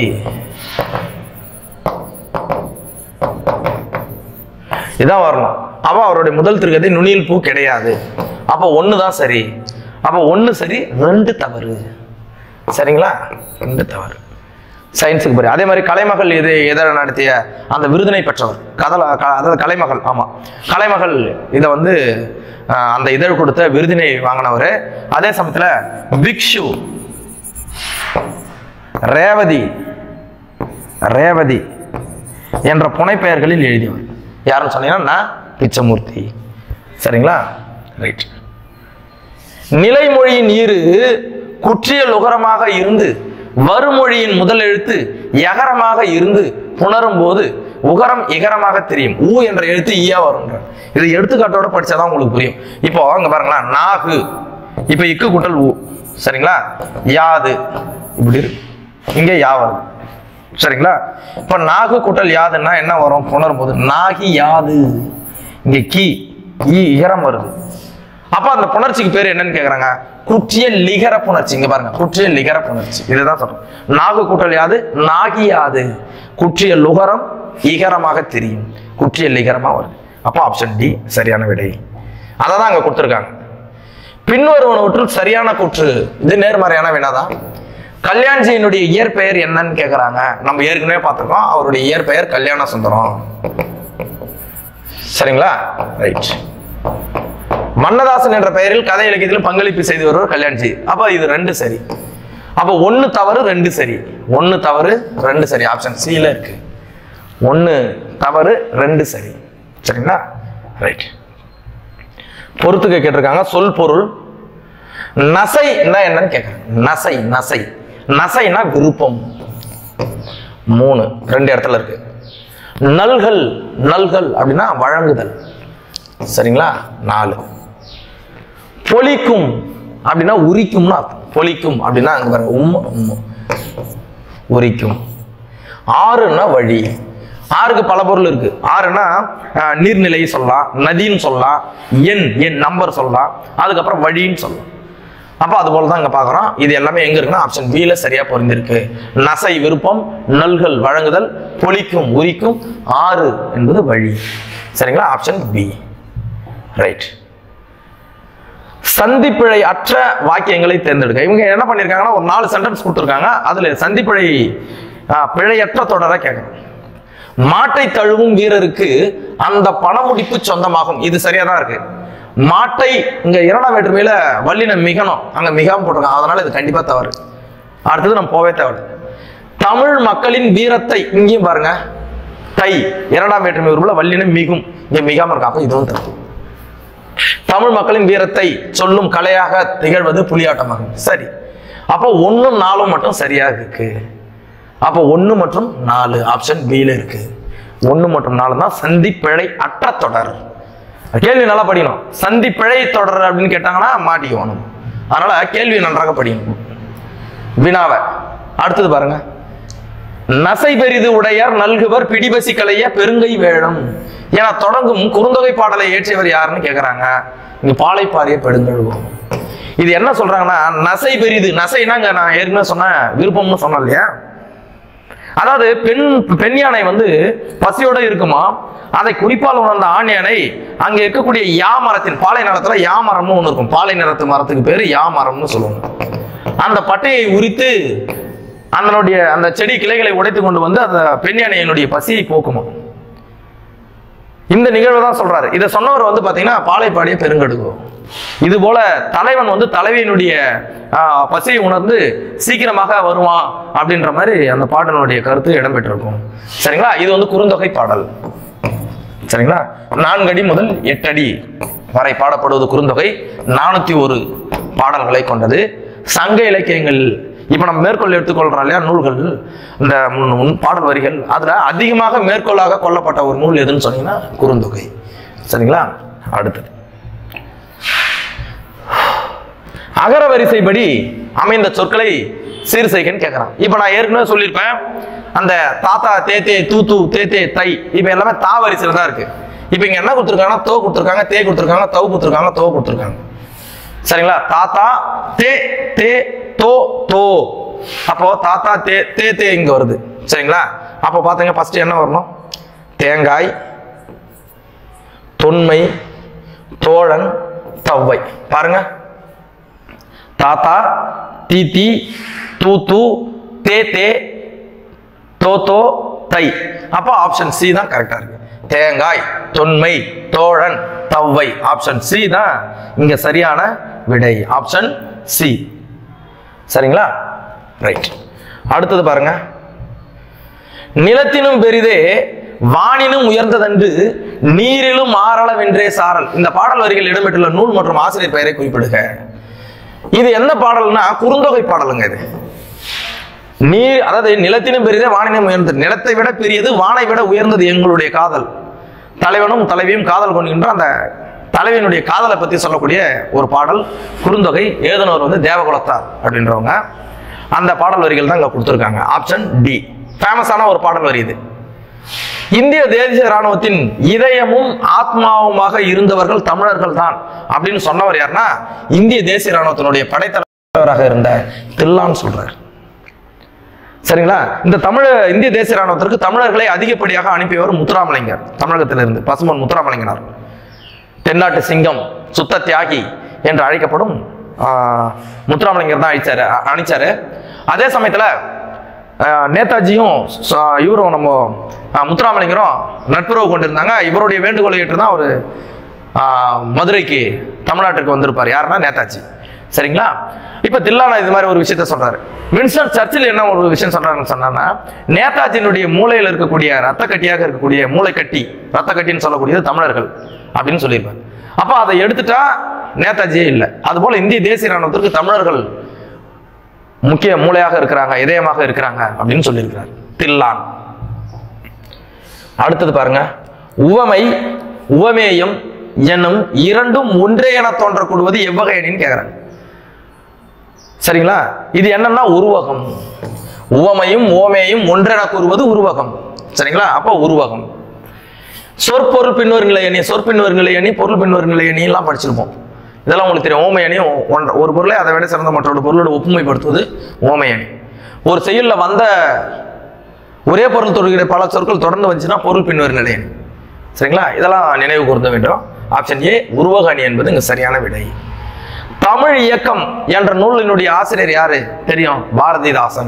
இதான் வரணும் அப்ப அவருடைய முதல் திருக்கதை நுனியில் பூ கிடையாது அப்ப ஒன்று தான் சரி அப்ப ஒன்று சரி ரெண்டு தவறு சரிங்களா ரெண்டு தவறு சயின்ஸுக்கு பரி அதே மாதிரி கலைமகள் இது எதை நடத்திய அந்த விருதினை பெற்றவர் கதல க- அதாவது கலைமகள் ஆமாம் கலைமகள் இதை வந்து ஆஹ், அந்த இதழ் கொடுத்த விருதினை வாங்கினவர் அதே சமயத்தில் பிக்ஷு ரேவதி ரேவதி என்ற புனைப்பெயர்களில் எழுதியவர் யாருன்னு சொன்னீங்கன்னா நான் பிச்சமூர்த்தி சரிங்களா ரைட் நிலைமொழியின் ஈறு குற்றிய லுகரமாக இருந்து வருமொழியின் முதல் எழுத்து யகரமாக இருந்து புணரும் போது உகரம் இகரமாக தெரியும் ஊ என்ற எழுத்து ஈயா வரும்ன்ற இது எடுத்துக்காட்டோட படிச்சாதான் உங்களுக்கு புரியும் இப்போ அங்க பாருங்களேன் நாகு இப்போ இக்கு குட்டல் ஊ சரிங்களா யாது இப்படி இருக்கு இங்க யா வருது சரிங்களா இப்ப நாகு குட்டல் யாதுன்னா என்ன வரும் புணரும் போது நாகி யாது இங்க கி ஈ இகரம் வருது அப்ப அந்த புணர்ச்சிக்கு பேர் என்னன்னு கேக்குறாங்க குற்றிய லிகர புணர்ச்சி இங்க பாருங்க குற்றிய லிகர புணர்ச்சி இதுதான் சொல்றோம் நாகு கூட்டல் யாது நாகி யாது குற்றிய லுகரம் இகரமாக தெரியும் குற்றிய லிகரமா வருது அப்போ ஆப்ஷன் டி சரியான விடை அதை தான் அங்க கொடுத்துருக்காங்க பின்வருவனவற்றில் சரியான கூற்று இது நேர்மறையான வினாதான் கல்யாண்ஜியினுடைய இயற்பெயர் என்னன்னு கேக்குறாங்க நம்ம ஏற்கனவே பார்த்திருக்கோம் அவருடைய இயற்பெயர் கல்யாண சுந்தரம் சரிங்களா ரைட் மன்னதாசன் என்ற பெயரில் கதை இலக்கியத்தில் பங்களிப்பு செய்து வருவர் கல்யாண்ஜி அப்ப இது ரெண்டு சரி அப்ப ஒன்னு தவறு ரெண்டு சரி ஒன்னு தவறு ரெண்டு சரி ஆப்ஷன் சில இருக்கு ஒன்னு தவறு ரெண்டு சரி சரிங்களா ரைட் பொறுத்துக்க கேட்டிருக்காங்க சொல் பொருள் நசைன்னா என்னன்னு கேட்குறேன் நசை நசை நசைனா விருப்பம் மூணு ரெண்டு இடத்துல இருக்கு நல்கள் நல்கள் அப்படின்னா வழங்குதல் சரிங்களா நாலு பொலிக்கும் அப்படின்னா உரிக்கும்னா அர்த்தம். பொலிக்கும் அப்படின்னா அங்க பாருங்க உம் உம் உரிக்கும் ஆறுன்னா வழி ஆறுக்கு பல பொருள் இருக்கு ஆறுனா அஹ், நீர்நிலை சொல்லலாம் நதின்னு சொல்லலாம் எண் எண் நம்பர் சொல்லலாம் அதுக்கப்புறம் வழின்னு சொல்லலாம் அப்போ அது போல தான் இங்க பார்க்குறோம் இது எல்லாமே எங்க இருக்குன்னா ஆப்ஷன் பில சரியா பொருந்திருக்கு நசை விருப்பம் நல்கள் வழங்குதல் பொலிக்கும் உரிக்கும் ஆறு என்பது வழி சரிங்களா ஆப்ஷன் பி ரைட் சந்திப்பிழை அற்ற வாக்கியங்களை தேர்ந்தெடுக்க இவங்க என்ன பண்ணியிருக்காங்கன்னா ஒரு நாலு சென்டென்ஸ் கொடுத்துருக்காங்க அதுல சந்திப்பிழை ஆ, பிழையற்ற தொடரை கேட்கணும் மாட்டை தழுவும் வீரருக்கு அந்த பணமுடிப்பு சொந்தமாகும் இது சரியா தான் இருக்கு மாட்டை இங்க இரண்டாம் வேற்றுமையில வல்லினம் மிகணும் அங்க மிகாம போட்டிருக்காங்க அதனால இது கண்டிப்பா தவறு அடுத்தது நம்ம போவே தேவை தமிழ் மக்களின் வீரத்தை இங்கேயும் பாருங்க தை இரண்டாம் வேற்றுமை உருவுல வல்லினம் மிகும் இங்க மிகாம இருக்கா அப்ப இதுவும் தப்பு தமிழ் மக்களின் வீரத்தை சொல்லும் கலையாக திகழ்வது புலியாட்டமாகும் சரி அப்போ ஒன்றும் நாலும் மட்டும் சரியா இருக்கு அப்போ ஒன்று மற்றும் நாலு ஆப்ஷன் பியில் இருக்கு ஒன்று மற்றும் நாலு தான் சந்தி பிழை அற்ற தொடர் கேள்வி நல்லா படிக்கணும் சந்தி பிழை தொடர் அப்படின்னு கேட்டாங்கன்னா மாட்டிக்குவோம் நம்ம. அதனால கேள்வி நன்றாக படிக்கணும் வினாவை அடுத்தது பாருங்க நசை பெரிது உடையார் நல்குவர் பிடிபசி கலைய பெருங்கை வேழம் என தொடங்கும் குறுந்தொகை பாடலை இயற்றியவர் யாருன்னு கேக்குறாங்க இங்க பாலைப்பாரிய பெருங்கழுவோம் இது என்ன சொல்றாங்கன்னா நசை பெரிது நசைனாங்க நான் ஏற்கனவே சொன்ன விருப்பம்னு சொன்னேன் இல்லையா அதாவது பெண் பெண் யானை வந்து பசியோட இருக்குமா அதை குறிப்பால் உணர்ந்த ஆண் யானை அங்க இருக்கக்கூடிய யா மரத்தின் பாலை நிலத்துல யா மரம்னு ஒண்ணு இருக்கும் பாலை நிறத்து மரத்துக்கு பேரு யா மரம்னு சொல்லுவாங்க அந்த பட்டையை உரித்து அதனுடைய அந்த செடி கிளைகளை உடைத்து கொண்டு வந்து அந்த பெண் யானையினுடைய பசியை போக்குமா இந்த நிகழ்வு தான் சொல்றாரு இதை சொன்னவர் வந்து பாத்தீங்கன்னா பாலைப்பாடிய பெருங்கடுகு இது போல தலைவன் வந்து தலைவியினுடைய ஆஹ், பசியை உணர்ந்து சீக்கிரமாக வருவான் அப்படின்ற மாதிரி அந்த பாடலுடைய கருத்து இடம்பெற்றிருக்கும் சரிங்களா இது வந்து குறுந்தொகை பாடல் சரிங்களா நான்கு அடி முதல் எட்டு அடி வரை பாடப்படுவது குறுந்தொகை நானூத்தி ஒரு பாடல்களை கொண்டது சங்க இலக்கியங்கள் இப்ப நம்ம மேற்கோள் எடுத்துக்கொள்றோம் இல்லையா நூல்கள் இந்த முன் முன் பாடல் வரிகள் அதுல அதிகமாக மேற்கோளாக கொல்லப்பட்ட ஒரு நூல் எதுன்னு சொன்னீங்கன்னா குறுந்தொகை சரிங்களா அடுத்தது அகர வரிசைப்படி அமைந்த சொற்களை சீர் செய்கன்னு கேட்கறான் இப்போ நான் ஏற்கனவே சொல்லியிருப்பேன் அந்த தாத்தா தேத்தே தூத்து தேத்தே தை இப்போ எல்லாமே தா வரிசையில் தான் இருக்கு இப்போ இங்க என்ன கொடுத்துருக்காங்கன்னா தோ கொடுத்துருக்காங்க தே கொடுத்துருக்காங்க தவ் கொடுத்துருக்காங்க தோ கொடுத்துருக்காங்க சரிங்களா தாத்தா தே தே தோ தோ அப்போ தாத்தா தே தே தே இங்க வருது சரிங்களா அப்போ பாத்தீங்க ஃபர்ஸ்ட் என்ன வரணும் தேங்காய் தொன்மை தோழன் தவ்வை பாருங்க தாத்தா தீத்தி தூத்து தே தே தோ தோ தை அப்போ ஆப்ஷன் சி தான் கரெக்டா இருக்கு தேங்காய் தொன்மை தோழன் தவ்வை ஆப்ஷன் சி தான் இங்க சரியான விடை ஆப்ஷன் சி சரிங்களா ரைட் அடுத்தது பாருங்க நிலத்தினும் பெரிதே வானினும் உயர்ந்ததன்று நீரிலும் மாறளவென்றே சாரல் இந்த பாடல் வரிகள் இடம்பெற்றுள்ள நூல் மற்றும் ஆசிரியர் பெயரை குறிப்பிடுக இது என்ன பாடல்னா குறுந்தொகை பாடலுங்க இது நீர் அதாவது நிலத்தினும் பெரியதே வானினும் உயர்ந்தது நிலத்தை விட பெரியது வானை விட உயர்ந்தது எங்களுடைய காதல் தலைவனும் தலைவியும் காதல் கொள்கின்ற அந்த தலைவனுடைய காதலை பத்தி சொல்லக்கூடிய ஒரு பாடல் குறுந்தொகை எழுதினவர் வந்து தேவகுலத்தார் அப்படின்றவங்க அந்த பாடல் வரிகள் தான் இங்க கொடுத்துருக்காங்க ஆப்ஷன் டி ஃபேமஸான ஒரு பாடல் வரி இது இந்திய தேசிய ராணுவத்தின் இதயமும் ஆத்மாவுமாக இருந்தவர்கள் தமிழர்கள் தான் அப்படின்னு சொன்னவர் யாருன்னா இந்திய தேசிய ராணுவத்தினுடைய படைத்தலைவராக இருந்த தில்லான்னு சொல்றார் சரிங்களா இந்த தமிழ் இந்திய தேசிய ராணுவத்திற்கு தமிழர்களை அதிகப்படியாக அனுப்பியவர் முத்துராமலிங்கர் தமிழகத்திலிருந்து பசுமன் முத்துராமலிங்கனார் தென்னாட்டு சிங்கம் சுத்த தியாகி என்று அழைக்கப்படும் ஆஹ், முத்துராமலிங்கர் தான் அழிச்சாரு அ- அணிச்சாரு அதே சமயத்துல ஆஹ், நேதாஜியும் ச- இவரும் நம்ம ஆஹ், முத்துராமலிங்கரும் நட்புறவு கொண்டிருந்தாங்க இவருடைய வேண்டுகோளை ஏற்று தான் அவர் மதுரைக்கு தமிழ்நாட்டுக்கு வந்திருப்பார் யாருன்னா நேதாஜி சரிங்களா இப்ப தில்லானா இது மாதிரி ஒரு விஷயத்த சொல்றாரு வின்ஸ்டன் சர்ச்சில் என்ன ஒரு விஷயம் சொல்றாருன்னு சொன்னா நேதாஜியினுடைய மூளையில இருக்கக்கூடிய ரத்த கட்டியாக இருக்கக்கூடிய மூளை கட்டி ரத்த கட்டின்னு சொல்லக்கூடியது தமிழர்கள் அப்படின்னு சொல்லியிருப்பார் அப்ப அதை எடுத்துட்டா நேதாஜியே இல்லை அதுபோல இந்திய தேசிய ராணுவத்திற்கு தமிழர்கள் முக்கிய மூளையாக இருக்கிறாங்க இதயமாக இருக்கிறாங்க அப்படின்னு சொல்லியிருக்கிறார் தில்லான் அடுத்தது பாருங்க உவமை உவமேயம் என்னும் இரண்டும் ஒன்றே என தோன்றக்கூடுவது எவ்வகை அணின்னு கேக்குறாங்க சரிங்களா இது என்னன்னா உருவகம் உவமையும் ஓமையும் ஒன்றென கூறுவது உருவகம் சரிங்களா அப்போ உருவகம் சொற்பொருள் பின்னொரு நிலை அணி சொற்பின்னொரு நிலை அணி பொருள் பின்னொரு நிலை அணி எல்லாம் படிச்சிருப்போம் இதெல்லாம் உங்களுக்கு தெரியும் ஓமை அணி ஒன்ற ஒரு பொருளை அதை விட சிறந்த மற்றொரு பொருளோட ஒப்புமைப்படுத்துவது ஓமை அணி ஒரு செயல்ல வந்த ஒரே பொருள் தொடர்கிற பல சொற்கள் தொடர்ந்து வந்துச்சுன்னா பொருள் பின்வரும் நிலை அணி சரிங்களா இதெல்லாம் நினைவு கூர்ந்த வேண்டும் ஆப்ஷன் ஏ உருவக அணி என்பது இங்க சரியான விடை தமிழ் இயக்கம் என்ற நூலினுடைய ஆசிரியர் யாரு தெரியும் பாரதிதாசன்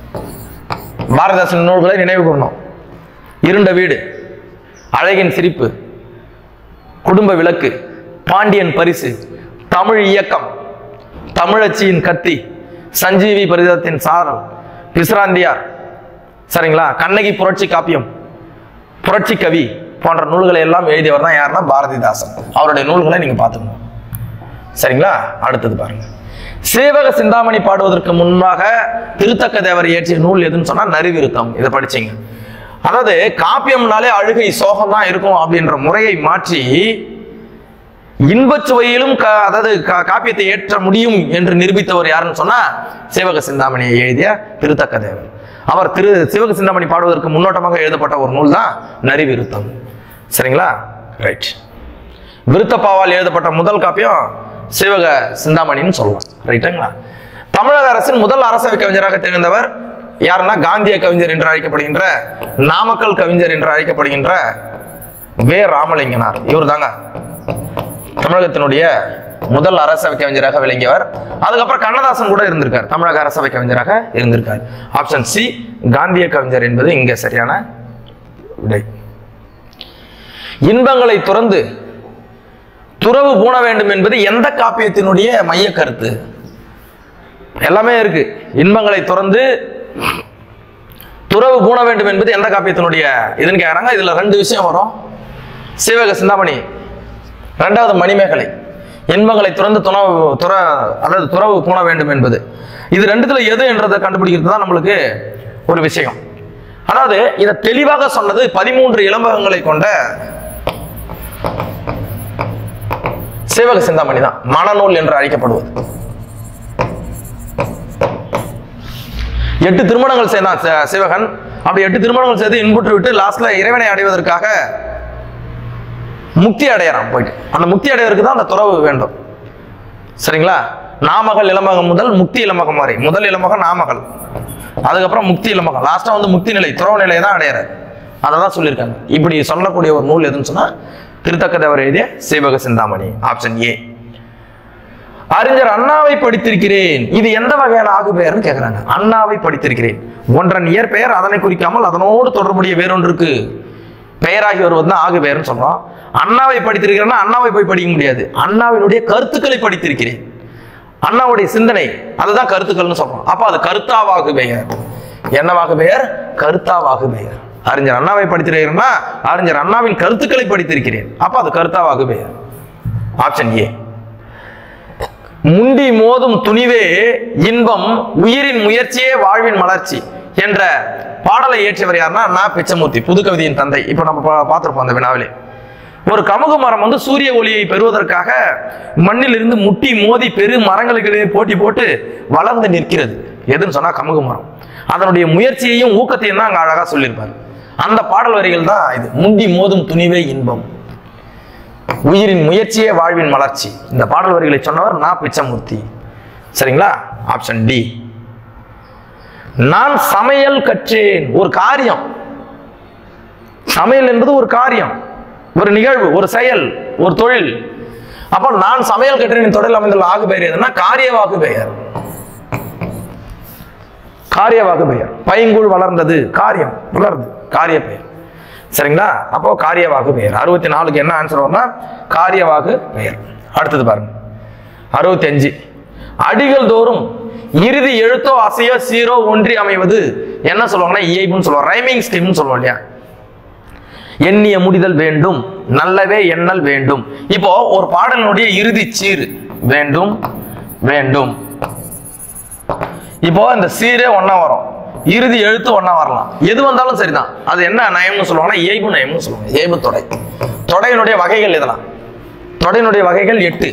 பாரதிதாசன் நூல்களை நினைவு கூறணும் இருண்ட வீடு அழகின் சிரிப்பு குடும்ப விளக்கு பாண்டியன் பரிசு தமிழ் இயக்கம் தமிழச்சியின் கத்தி சஞ்சீவி பரிதத்தின் சாரல் பிசிராந்தியார் சரிங்களா கண்ணகி புரட்சி காப்பியம் புரட்சி கவி போன்ற நூல்களை எல்லாம் எழுதியவர் தான் யாருன்னா பாரதிதாசன் அவருடைய நூல்களை நீங்க பார்த்துக்கணும் சரிங்களா அடுத்தது பாருங்க சேவக சிந்தாமணி பாடுவதற்கு முன்பாக திருத்தக்க தேவர் இயற்றிய நூல் எதுன்னு சொன்னா நரிவிருத்தம் இதை படிச்சீங்க அதாவது காப்பியம்னாலே அழுகை சோகம் தான் இருக்கும் அப்படின்ற முறையை மாற்றி இன்பச் சுவையிலும் க- அதாவது கா- காப்பியத்தை ஏற்ற முடியும் என்று நிரூபித்தவர் யாருன்னு சொன்னா சிவக சிந்தாமணியை எழுதிய திருத்தக்க தேவர் அவர் திரு சிவக சிந்தாமணி பாடுவதற்கு முன்னோட்டமாக எழுதப்பட்ட ஒரு நூல் தான் நரிவிருத்தம் சரிங்களா ரைட் விருத்தப்பாவால் எழுதப்பட்ட முதல் காப்பியம் சிவக சிந்தாமணின்னு சொல்லலாம் ரைட்டுங்களா தமிழக அரசின் முதல் அரசவை கவிஞராக திகழ்ந்தவர் யாருன்னா காந்திய கவிஞர் என்று அழைக்கப்படுகின்ற நாமக்கல் கவிஞர் என்று அழைக்கப்படுகின்ற வே ராமலிங்கனார் இவர் தாங்க தமிழகத்தினுடைய முதல் அரசவை கவிஞராக விளங்கியவர் அதுக்கப்புறம் கண்ணதாசன் கூட இருந்திருக்கார் தமிழக அரசவை கவிஞராக இருந்திருக்கார் ஆப்ஷன் சி காந்திய கவிஞர் என்பது இங்க சரியான விடை இன்பங்களை துறந்து துறவு பூண வேண்டும் என்பது எந்த காப்பியத்தினுடைய மைய கருத்து எல்லாமே இருக்கு இன்பங்களை துறந்து துறவு பூண வேண்டும் என்பது எந்த காப்பியத்தினுடைய இதுன்னு கேக்குறாங்க இதுல ரெண்டு விஷயம் வரும் சீவக சிந்தாமணி ரெண்டாவது மணிமேகலை இன்பங்களை துறந்து துணவு துற அதாவது துறவு பூண வேண்டும் என்பது இது ரெண்டுத்துல எது என்றதை கண்டுபிடிக்கிறது தான் நம்மளுக்கு ஒரு விஷயம் அதாவது இதை தெளிவாக சொன்னது பதிமூன்று இளம்பகங்களை கொண்ட சீவக சிந்தாமணி தான் மனநூல் என்று அழைக்கப்படுவது எட்டு திருமணங்கள் செய்தான் ச- சிவகன் அப்படி எட்டு திருமணங்கள் செய்து இன்புற்று விட்டு லாஸ்ட்ல இறைவனை அடைவதற்காக முக்தி அடையறான் போயிட்டு அந்த முக்தி அடைவதற்கு தான் அந்த துறவு வேண்டும் சரிங்களா நாமகள் இளமகம் முதல் முக்தி இளமகம் வரை முதல் இளமகம் நாமகள் அதுக்கப்புறம் முக்தி இளமகம் லாஸ்டா வந்து முக்தி நிலை துறவு நிலையை தான் அடையிறாரு அதை தான் சொல்லியிருக்காங்க இப்படி சொல்லக்கூடிய ஒரு நூல் எதுன்னு சொன்னா திருத்தக்கதவர் எழுதிய சீவக சிந்தாமணி ஆப்ஷன் ஏ அறிஞர் அண்ணாவை படித்திருக்கிறேன் இது எந்த வகையான ஆகு பெயர்னு கேக்குறாங்க அண்ணாவை படித்திருக்கிறேன் ஒன்றன் இயற்பெயர் அதனை குறிக்காமல் அதனோடு தொடர்புடைய வேறொன்றுக்கு பெயராகி வருவது தான் ஆகு பெயர்னு சொல்றோம் அண்ணாவை படித்திருக்கிறேன்னா அண்ணாவை போய் படிக்க முடியாது அண்ணாவினுடைய கருத்துக்களை படித்திருக்கிறேன் அண்ணாவுடைய சிந்தனை அதுதான் கருத்துக்கள்னு சொல்றோம் அப்ப அது கருத்தாவாகு பெயர் என்னவாகு பெயர் கருத்தாவாகு பெயர் அறிஞர் அண்ணாவை படித்திருக்கிறேன்னா அறிஞர் அண்ணாவின் கருத்துக்களை படித்திருக்கிறேன் அப்ப அது கருத்தாவாகு பெயர் ஆப்ஷன் ஏ முண்டி மோதும் துணிவே இன்பம் உயிரின் முயற்சியே வாழ்வின் மலர்ச்சி என்ற பாடலை இயற்றியவர் யாருன்னா நா பிச்சமூர்த்தி புது கவிதையின் தந்தை இப்போ நம்ம பா- பார்த்திருப்போம் அந்த வினாவிலே ஒரு கமுகு மரம் வந்து சூரிய ஒளியை பெறுவதற்காக மண்ணில் இருந்து முட்டி மோதி பெரு மரங்களுக்கிடையே போட்டி போட்டு வளர்ந்து நிற்கிறது எதுன்னு சொன்னா கமுகு மரம் அதனுடைய முயற்சியையும் ஊக்கத்தையும் தான் அங்க அழகா சொல்லியிருப்பார் அந்த பாடல் வரிகள் தான் இது முண்டி மோதும் துணிவே இன்பம் உயிரின் முயற்சியே வாழ்வின் மலர்ச்சி இந்த பாடல் வரிகளை சொன்னவர் நா பிச்சமூர்த்தி சரிங்களா ஆப்ஷன் டி நான் சமையல் கற்றேன் ஒரு காரியம் சமையல் என்பது ஒரு காரியம் ஒரு நிகழ்வு ஒரு செயல் ஒரு தொழில் அப்போ நான் சமையல் கற்றேன் தொழில் அமைந்துள்ள ஆகு பெயர் எதுனா காரியவாகு பெயர் காரியவாகு பெயர் பைங்குள் வளர்ந்தது காரியம் வளருது காரிய பெயர் சரிங்களா அப்போ காரியவாகு பெயர் அறுபத்தி நாலுக்கு என்ன ஆன்சர் வரும்னா காரியவாகு பெயர் அடுத்தது பாருங்க அறுபத்தி அஞ்சு அடிகள் தோறும் இறுதி எழுத்தோ அசையோ சீரோ ஒன்றி அமைவது என்ன சொல்லுவாங்கன்னா இயைபுன்னு சொல்லுவாங்க ரைமிங் ஸ்கீம்னு சொல்லுவோம் இல்லையா எண்ணிய முடிதல் வேண்டும் நல்லவே எண்ணல் வேண்டும் இப்போ ஒரு பாடலினுடைய இறுதி சீர் வேண்டும் வேண்டும் இப்போ இந்த சீரே ஒண்ணா வரும் இறுதி எழுத்து ஒண்ணா வரலாம் எது வந்தாலும் சரிதான் அது என்ன நயம்னு சொல்லுவாங்கன்னா இயைபு நயம்னு சொல்லுவாங்க இயைபு தொடை தொடையினுடைய வகைகள் இதெல்லாம் தொடையினுடைய வகைகள் எட்டு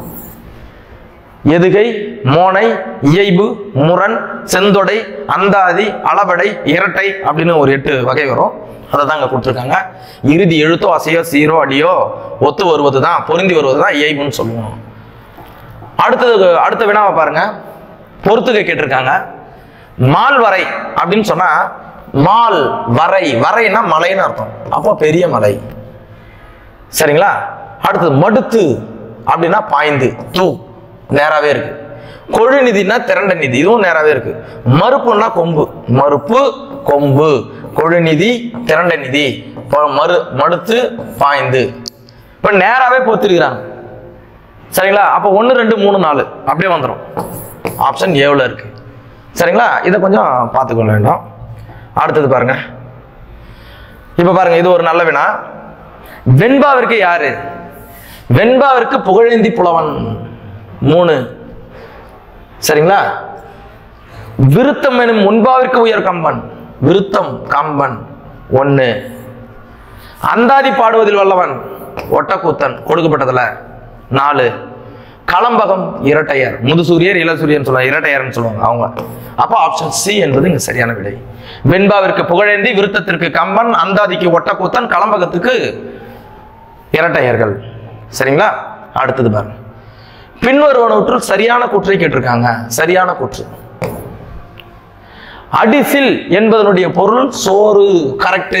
எதுகை மோனை இயைபு முரண் செந்தொடை அந்தாதி அளபடை இரட்டை அப்படின்னு ஒரு எட்டு வகை வரும் அதை தான் அங்கே கொடுத்துருக்காங்க இறுதி எழுத்தோ அசையோ சீரோ அடியோ ஒத்து வருவது தான் பொருந்தி வருவது தான் இயைபுன்னு சொல்லுவோம் அடுத்தது அடுத்த வினாவை பாருங்க பொறுத்துகை கேட்டிருக்காங்க மால் வரை அப்படின்னு சொன்னா மால் வரை வரைன்னா மலைன்னு அர்த்தம் அப்போ பெரிய மலை சரிங்களா அடுத்தது மடுத்து அப்படின்னா பாய்ந்து தூ நேராவே இருக்கு கொழு நிதினா திரண்ட நிதி இதுவும் நேராவே இருக்கு மறுப்புன்னா கொம்பு மறுப்பு கொம்பு கொழு நிதி திரண்ட நிதி இப்போ மறு மடுத்து பாய்ந்து இப்போ நேராவே பொறுத்திருக்கிறாங்க சரிங்களா அப்போ ஒன்று ரெண்டு மூணு நாலு அப்படியே வந்துடும் ஆப்ஷன் ஏவில் இருக்கு சரிங்களா இதை கொஞ்சம் பார்த்துக்கொள்ள வேண்டும் அடுத்தது பாருங்க இப்போ பாருங்க இது ஒரு நல்ல வினா வெண்பாவிற்கு யாரு வெண்பாவிற்கு புகழேந்தி புலவன் மூணு சரிங்களா விருத்தம் எனும் முன்பாவிற்கு உயர் கம்பன் விருத்தம் கம்பன் ஒன்னு அந்தாதி பாடுவதில் வல்லவன் ஒட்டக்கூத்தன் கொடுக்கப்பட்டதுல நாலு களம்பகம் இரட்டையர் முதுசூரியர் இளசூரியன் சொல்லுவாங்க இரட்டையர்னு சொல்லுவாங்க அவங்க அப்போ ஆப்ஷன் சி என்பது இங்க சரியான விடை வெண்பாவிற்கு புகழேந்தி விருத்தத்திற்கு கம்பன் அந்தாதிக்கு ஒட்டக்கூத்தன் களம்பகத்துக்கு இரட்டையர்கள் சரிங்களா அடுத்தது பாருங்க பின்வருவனவற்றுள் சரியான கூற்றை கேட்டிருக்காங்க சரியான கூற்று அடிசில் என்பதனுடைய பொருள் சோறு கரெக்ட்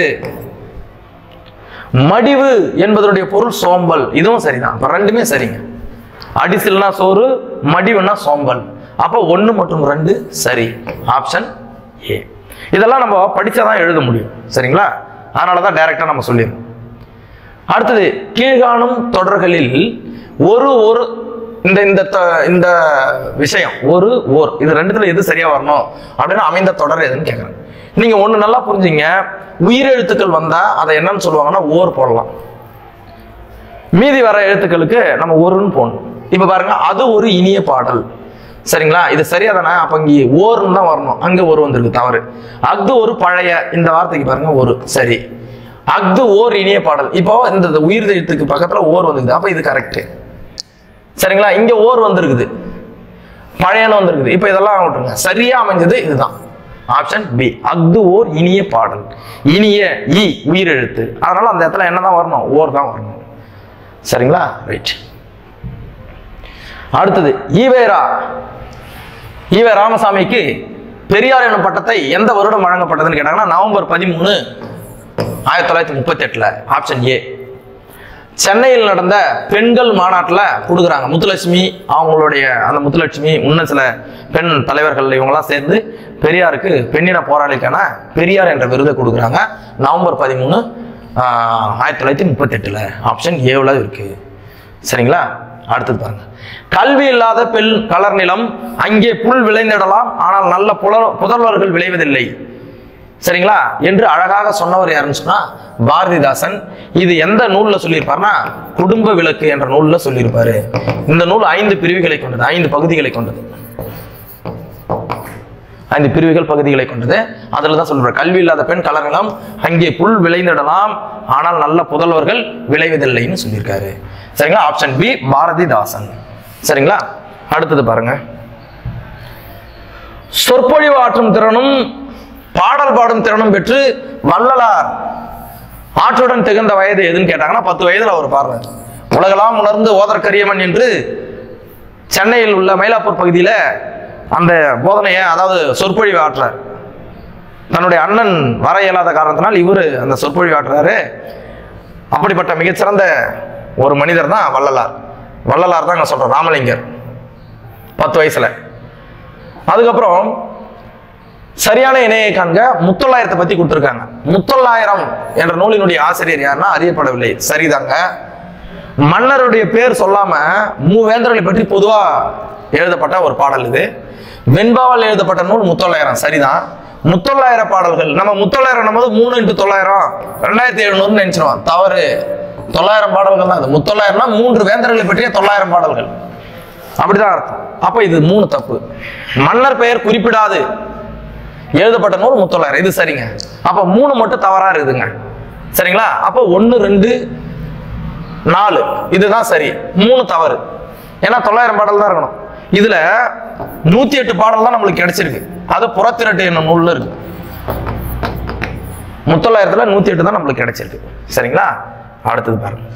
மடிவு என்பதனுடைய பொருள் சோம்பல் இதுவும் சரிதான் அப்ப ரெண்டுமே சரிங்க அடிசில்னா சோறு மடிவுனா சோம்பல் அப்போ ஒன்று மற்றும் ரெண்டு சரி ஆப்ஷன் ஏ இதெல்லாம் நம்ம படிச்சாதான் எழுத முடியும் சரிங்களா அதனால தான் டைரக்டா நம்ம சொல்லிடுறோம் அடுத்தது கீழ்காணும் தொடர்களில் ஒரு ஒரு இந்த இந்த த- இந்த விஷயம் ஒரு ஓர் இது ரெண்டுத்துல எது சரியா வரணும் அப்படின்னு அமைந்த தொடர் எதுன்னு கேட்குறேன் நீங்க ஒண்ணு நல்லா புரிஞ்சுங்க உயிரெழுத்துக்கள் வந்தா அதை என்னன்னு சொல்லுவாங்கன்னா ஓர் போடலாம் மீதி வர எழுத்துக்களுக்கு நம்ம ஒருன்னு போடணும் இப்போ பாருங்க அது ஒரு இனிய பாடல் சரிங்களா இது சரியா தானே அப்ப இங்கே ஓர்னு தான் வரணும் அங்க ஒரு வந்திருக்கு தவறு அஃது ஒரு பழைய இந்த வார்த்தைக்கு பாருங்க ஒரு சரி அஃது ஓர் இனிய பாடல் இப்போ இந்த இந்த உயிர் எழுத்துக்கு பக்கத்துல ஓர் வந்துருக்குது அப்ப இது கரெக்ட் சரிங்களா இங்க ஓர் வந்திருக்குது பழையன வந்திருக்குது இப்போ இதெல்லாம் விட்டுருங்க சரியா அமைஞ்சது இதுதான் ஆப்ஷன் பி அஃது ஓர் இனிய பாடல் இனிய இ உயிரெழுத்து அதனால அந்த இடத்துல என்னதான் வரணும் ஓர் தான் வரணும் சரிங்களா ரைட் அடுத்தது ஈவேரா ஈவே ராமசாமிக்கு பெரியார் எனும் பட்டத்தை எந்த வருடம் வழங்கப்பட்டதுன்னு கேட்டாங்கன்னா நவம்பர் பதிமூணு ஆயிரத்தி தொள்ளாயிரத்தி முப்பத்தி எட்டுல ஆப்ஷன் ஏ சென்னையில் நடந்த பெண்கள் மாநாட்டில் கொடுக்குறாங்க முத்துலட்சுமி அவங்களுடைய அந்த முத்துலட்சுமி இன்னும் சில பெண் தலைவர்கள் இவங்கெல்லாம் சேர்ந்து பெரியாருக்கு பெண்ணின போராளிக்கான பெரியார் என்ற விருதை கொடுக்குறாங்க நவம்பர் பதிமூணு ஆயிரத்தி தொள்ளாயிரத்தி முப்பத்தெட்டில் ஆப்ஷன் ஏவில் இருக்கு சரிங்களா அடுத்தது பாருங்க கல்வி இல்லாத பெண் கலர் நிலம் அங்கே புல் விளைந்திடலாம் ஆனால் நல்ல புலர் புதல்வர்கள் விளைவதில்லை சரிங்களா என்று அழகாக சொன்னவர் யாருன்னு சொன்னா பாரதிதாசன் இது எந்த நூல்ல சொல்லியிருப்பார்னா குடும்ப விளக்கு என்ற நூல்ல சொல்லியிருப்பாரு இந்த நூல் ஐந்து பிரிவுகளை கொண்டது ஐந்து பகுதிகளை கொண்டது ஐந்து பிரிவுகள் பகுதிகளை கொண்டது அதுல தான் சொல்றாரு கல்வி இல்லாத பெண் கலரலாம் அங்கே புல் விளைந்திடலாம் ஆனால் நல்ல புதல்வர்கள் விளைவதில்லைன்னு சொல்லியிருக்காரு சரிங்களா ஆப்ஷன் பி பாரதிதாசன் சரிங்களா அடுத்தது பாருங்க சொற்பொழிவு ஆற்றும் திறனும் பாடல் பாடும் திறனும் பெற்று வள்ளலார் ஆற்றுடன் திகழ்ந்த வயது எதுன்னு கேட்டாங்கன்னா பத்து வயதுல அவர் பாடுறார் உலகெல்லாம் உணர்ந்து ஓதற்கரியவன் என்று சென்னையில் உள்ள மயிலாப்பூர் பகுதியில அந்த போதனையை அதாவது சொற்பொழிவு ஆற்றுறார் தன்னுடைய அண்ணன் வர இயலாத காரணத்தினால் இவர் அந்த சொற்பொழிவு ஆற்றுறாரு அப்படிப்பட்ட மிகச்சிறந்த ஒரு மனிதர் தான் வள்ளலார் வள்ளலார் தான் சொல்றோம் ராமலிங்கர் பத்து வயசுல அதுக்கப்புறம் சரியான இணையை காண்க முத்தொள்ளாயிரத்தை பத்தி கொடுத்துருக்காங்க முத்தொள்ளாயிரம் என்ற நூலினுடைய ஆசிரியர் யாருன்னா அறியப்படவில்லை சரிதாங்க மன்னருடைய பேர் சொல்லாம மூவேந்தர்களை பற்றி பொதுவா எழுதப்பட்ட ஒரு பாடல் இது வெண்பாவால் எழுதப்பட்ட நூல் முத்தொள்ளாயிரம் சரிதான் முத்தொள்ளாயிர பாடல்கள் நம்ம முத்தொள்ளாயிரம் போது மூணு இன்ட்டு தொள்ளாயிரம் ரெண்டாயிரத்தி எழுநூறுன்னு நினைச்சிருவோம் தவறு தொள்ளாயிரம் பாடல்கள் தான் அது முத்தொள்ளாயிரம்னா மூன்று வேந்தர்களை பற்றிய தொள்ளாயிரம் பாடல்கள் அப்படிதான் அர்த்தம் அப்ப இது மூணு தப்பு மன்னர் பெயர் குறிப்பிடாது எழுதப்பட்ட நூல் முத்தொள்ளாயிரம் இது சரிங்க அப்ப மூணு மட்டும் தவறா இருக்குதுங்க சரிங்களா அப்ப ஒன்னு ரெண்டு நாலு இதுதான் சரி மூணு தவறு ஏன்னா தொள்ளாயிரம் பாடல் தான் இருக்கணும் இதுல நூத்தி எட்டு பாடல் தான் நம்மளுக்கு கிடைச்சிருக்கு அது புறத்திரட்டு என்னும் நூல்ல இருக்கு முத்தொள்ளாயிரத்துல நூத்தி எட்டு தான் நம்மளுக்கு கிடைச்சிருக்கு சரிங்களா அடுத்தது பாருங்க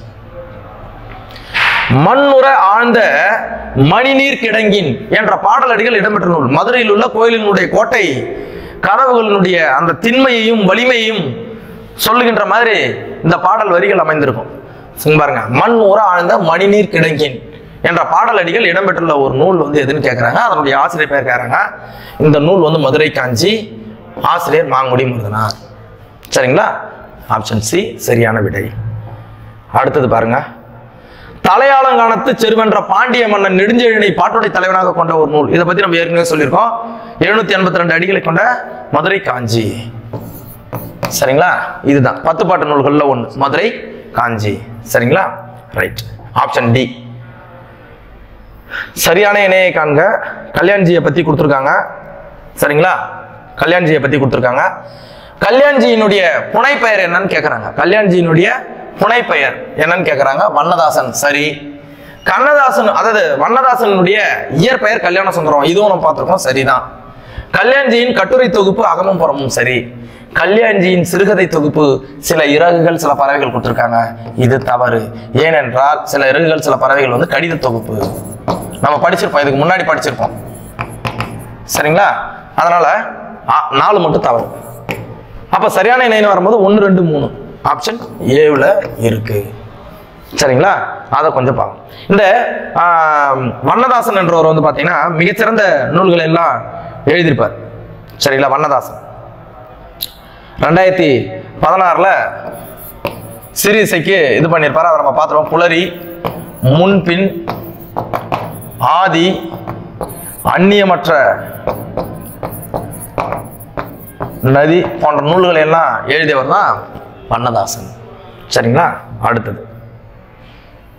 மண்ணுற ஆழ்ந்த மணிநீர் கிடங்கின் என்ற பாடலடிகள் இடம்பெற்ற நூல் மதுரையில் உள்ள கோயிலினுடைய கோட்டை கதவுகளினுடைய அந்த திண்மையையும் வலிமையையும் சொல்லுகின்ற மாதிரி இந்த பாடல் வரிகள் அமைந்திருக்கும் இங்க பாருங்க மண் உற ஆழ்ந்த மணிநீர் கிடங்கின் என்ற பாடலடிகள் இடம்பெற்றுள்ள ஒரு நூல் வந்து எதுன்னு கேட்குறாங்க அதனுடைய ஆசிரியர் பேர் கேட்குறாங்க இந்த நூல் வந்து மதுரை காஞ்சி ஆசிரியர் மாங்குடி மருதனார் சரிங்களா ஆப்ஷன் சி சரியான விடை அடுத்தது பாருங்க தலையாளங்கானத்து செருவென்ற பாண்டிய மன்னன் நெடுஞ்செழியனை பாட்டுடை தலைவனாக கொண்ட ஒரு நூல் இதை பத்தி நம்ம ஏற்கனவே சொல்லியிருக்கோம் எழுநூத்தி எண்பத்தி ரெண்டு அடிகளை கொண்ட மதுரை காஞ்சி சரிங்களா இதுதான் பத்து பாட்டு நூல்கள்ல ஒண்ணு மதுரை காஞ்சி சரிங்களா ரைட் ஆப்ஷன் டி சரியான இணையை காண்க கல்யாண்ஜியை பத்தி கொடுத்துருக்காங்க சரிங்களா கல்யாண்ஜியை பத்தி கொடுத்துருக்காங்க கல்யாண்ஜியினுடைய புனைப்பெயர் என்னன்னு கேட்குறாங்க கல்யாண்ஜியினுடைய புனைப்பெயர் என்னன்னு கேட்குறாங்க வண்ணதாசன் சரி கண்ணதாசன் அதாவது வண்ணதாசனுடைய இயற்பெயர் கல்யாண சுந்தரம் இதுவும் நம்ம பார்த்துருக்கோம் சரிதான் கல்யாண்ஜியின் கட்டுரை தொகுப்பு அகமும் புறமும் சரி கல்யாண்ஜியின் சிறுகதை தொகுப்பு சில இறகுகள் சில பறவைகள் கொடுத்துருக்காங்க இது தவறு ஏனென்றால் சில இறகுகள் சில பறவைகள் வந்து கடித தொகுப்பு நம்ம படிச்சிருப்போம் இதுக்கு முன்னாடி படிச்சிருப்போம் சரிங்களா அதனால ஆ, நாலு மட்டும் தவறு அப்ப சரியான இணைன்னு வரும்போது ஒன்று ரெண்டு மூணு ஆப்ஷன் ஏவில் இருக்கு சரிங்களா அதை கொஞ்சம் பார்க்கணும் இந்த ஆம், வண்ணதாசன் என்றவர் வந்து பார்த்தீங்கன்னா மிகச்சிறந்த நூல்களை எல்லாம் எழுதியிருப்பார் சரிங்களா வண்ணதாசன் ரெண்டாயிரத்தி பதினாறில் சிறு இசைக்கு இது பண்ணியிருப்பார் அதை நம்ம பார்த்துருவோம் புலரி முன்பின் ஆதி அந்நியமற்ற நதி போன்ற நூல்களை எல்லாம் எழுதியவர் தான் வண்ணதாசன் சரிங்களா அடுத்தது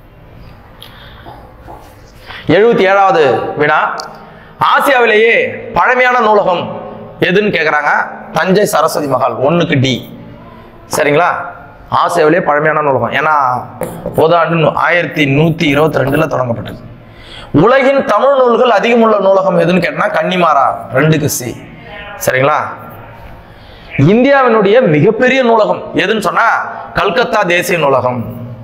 எழுபத்தி ஏழாவது வினா ஆசியாவிலேயே பழமையான நூலகம் எதுன்னு கேட்குறாங்க தஞ்சை சரஸ்வதி மகால் ஒன்றுக்கு டி சரிங்களா ஆசியாவிலேயே பழமையான நூலகம் ஏன்னா பொதாண்டு நூ- ஆயிரத்தி நூற்றி இருபத்தி ரெண்டில் தொடங்கப்பட்டது உலகின் தமிழ் நூல்கள் அதிகமுள்ள நூலகம் எதுன்னு கேட்டனா கன்னிமாரா ரெண்டுக்கு சி சரிங்களா இந்தியாவினுடைய மிகப்பெரிய நூலகம் எதுன்னு சொன்னா கல்கத்தா தேசிய நூலகம்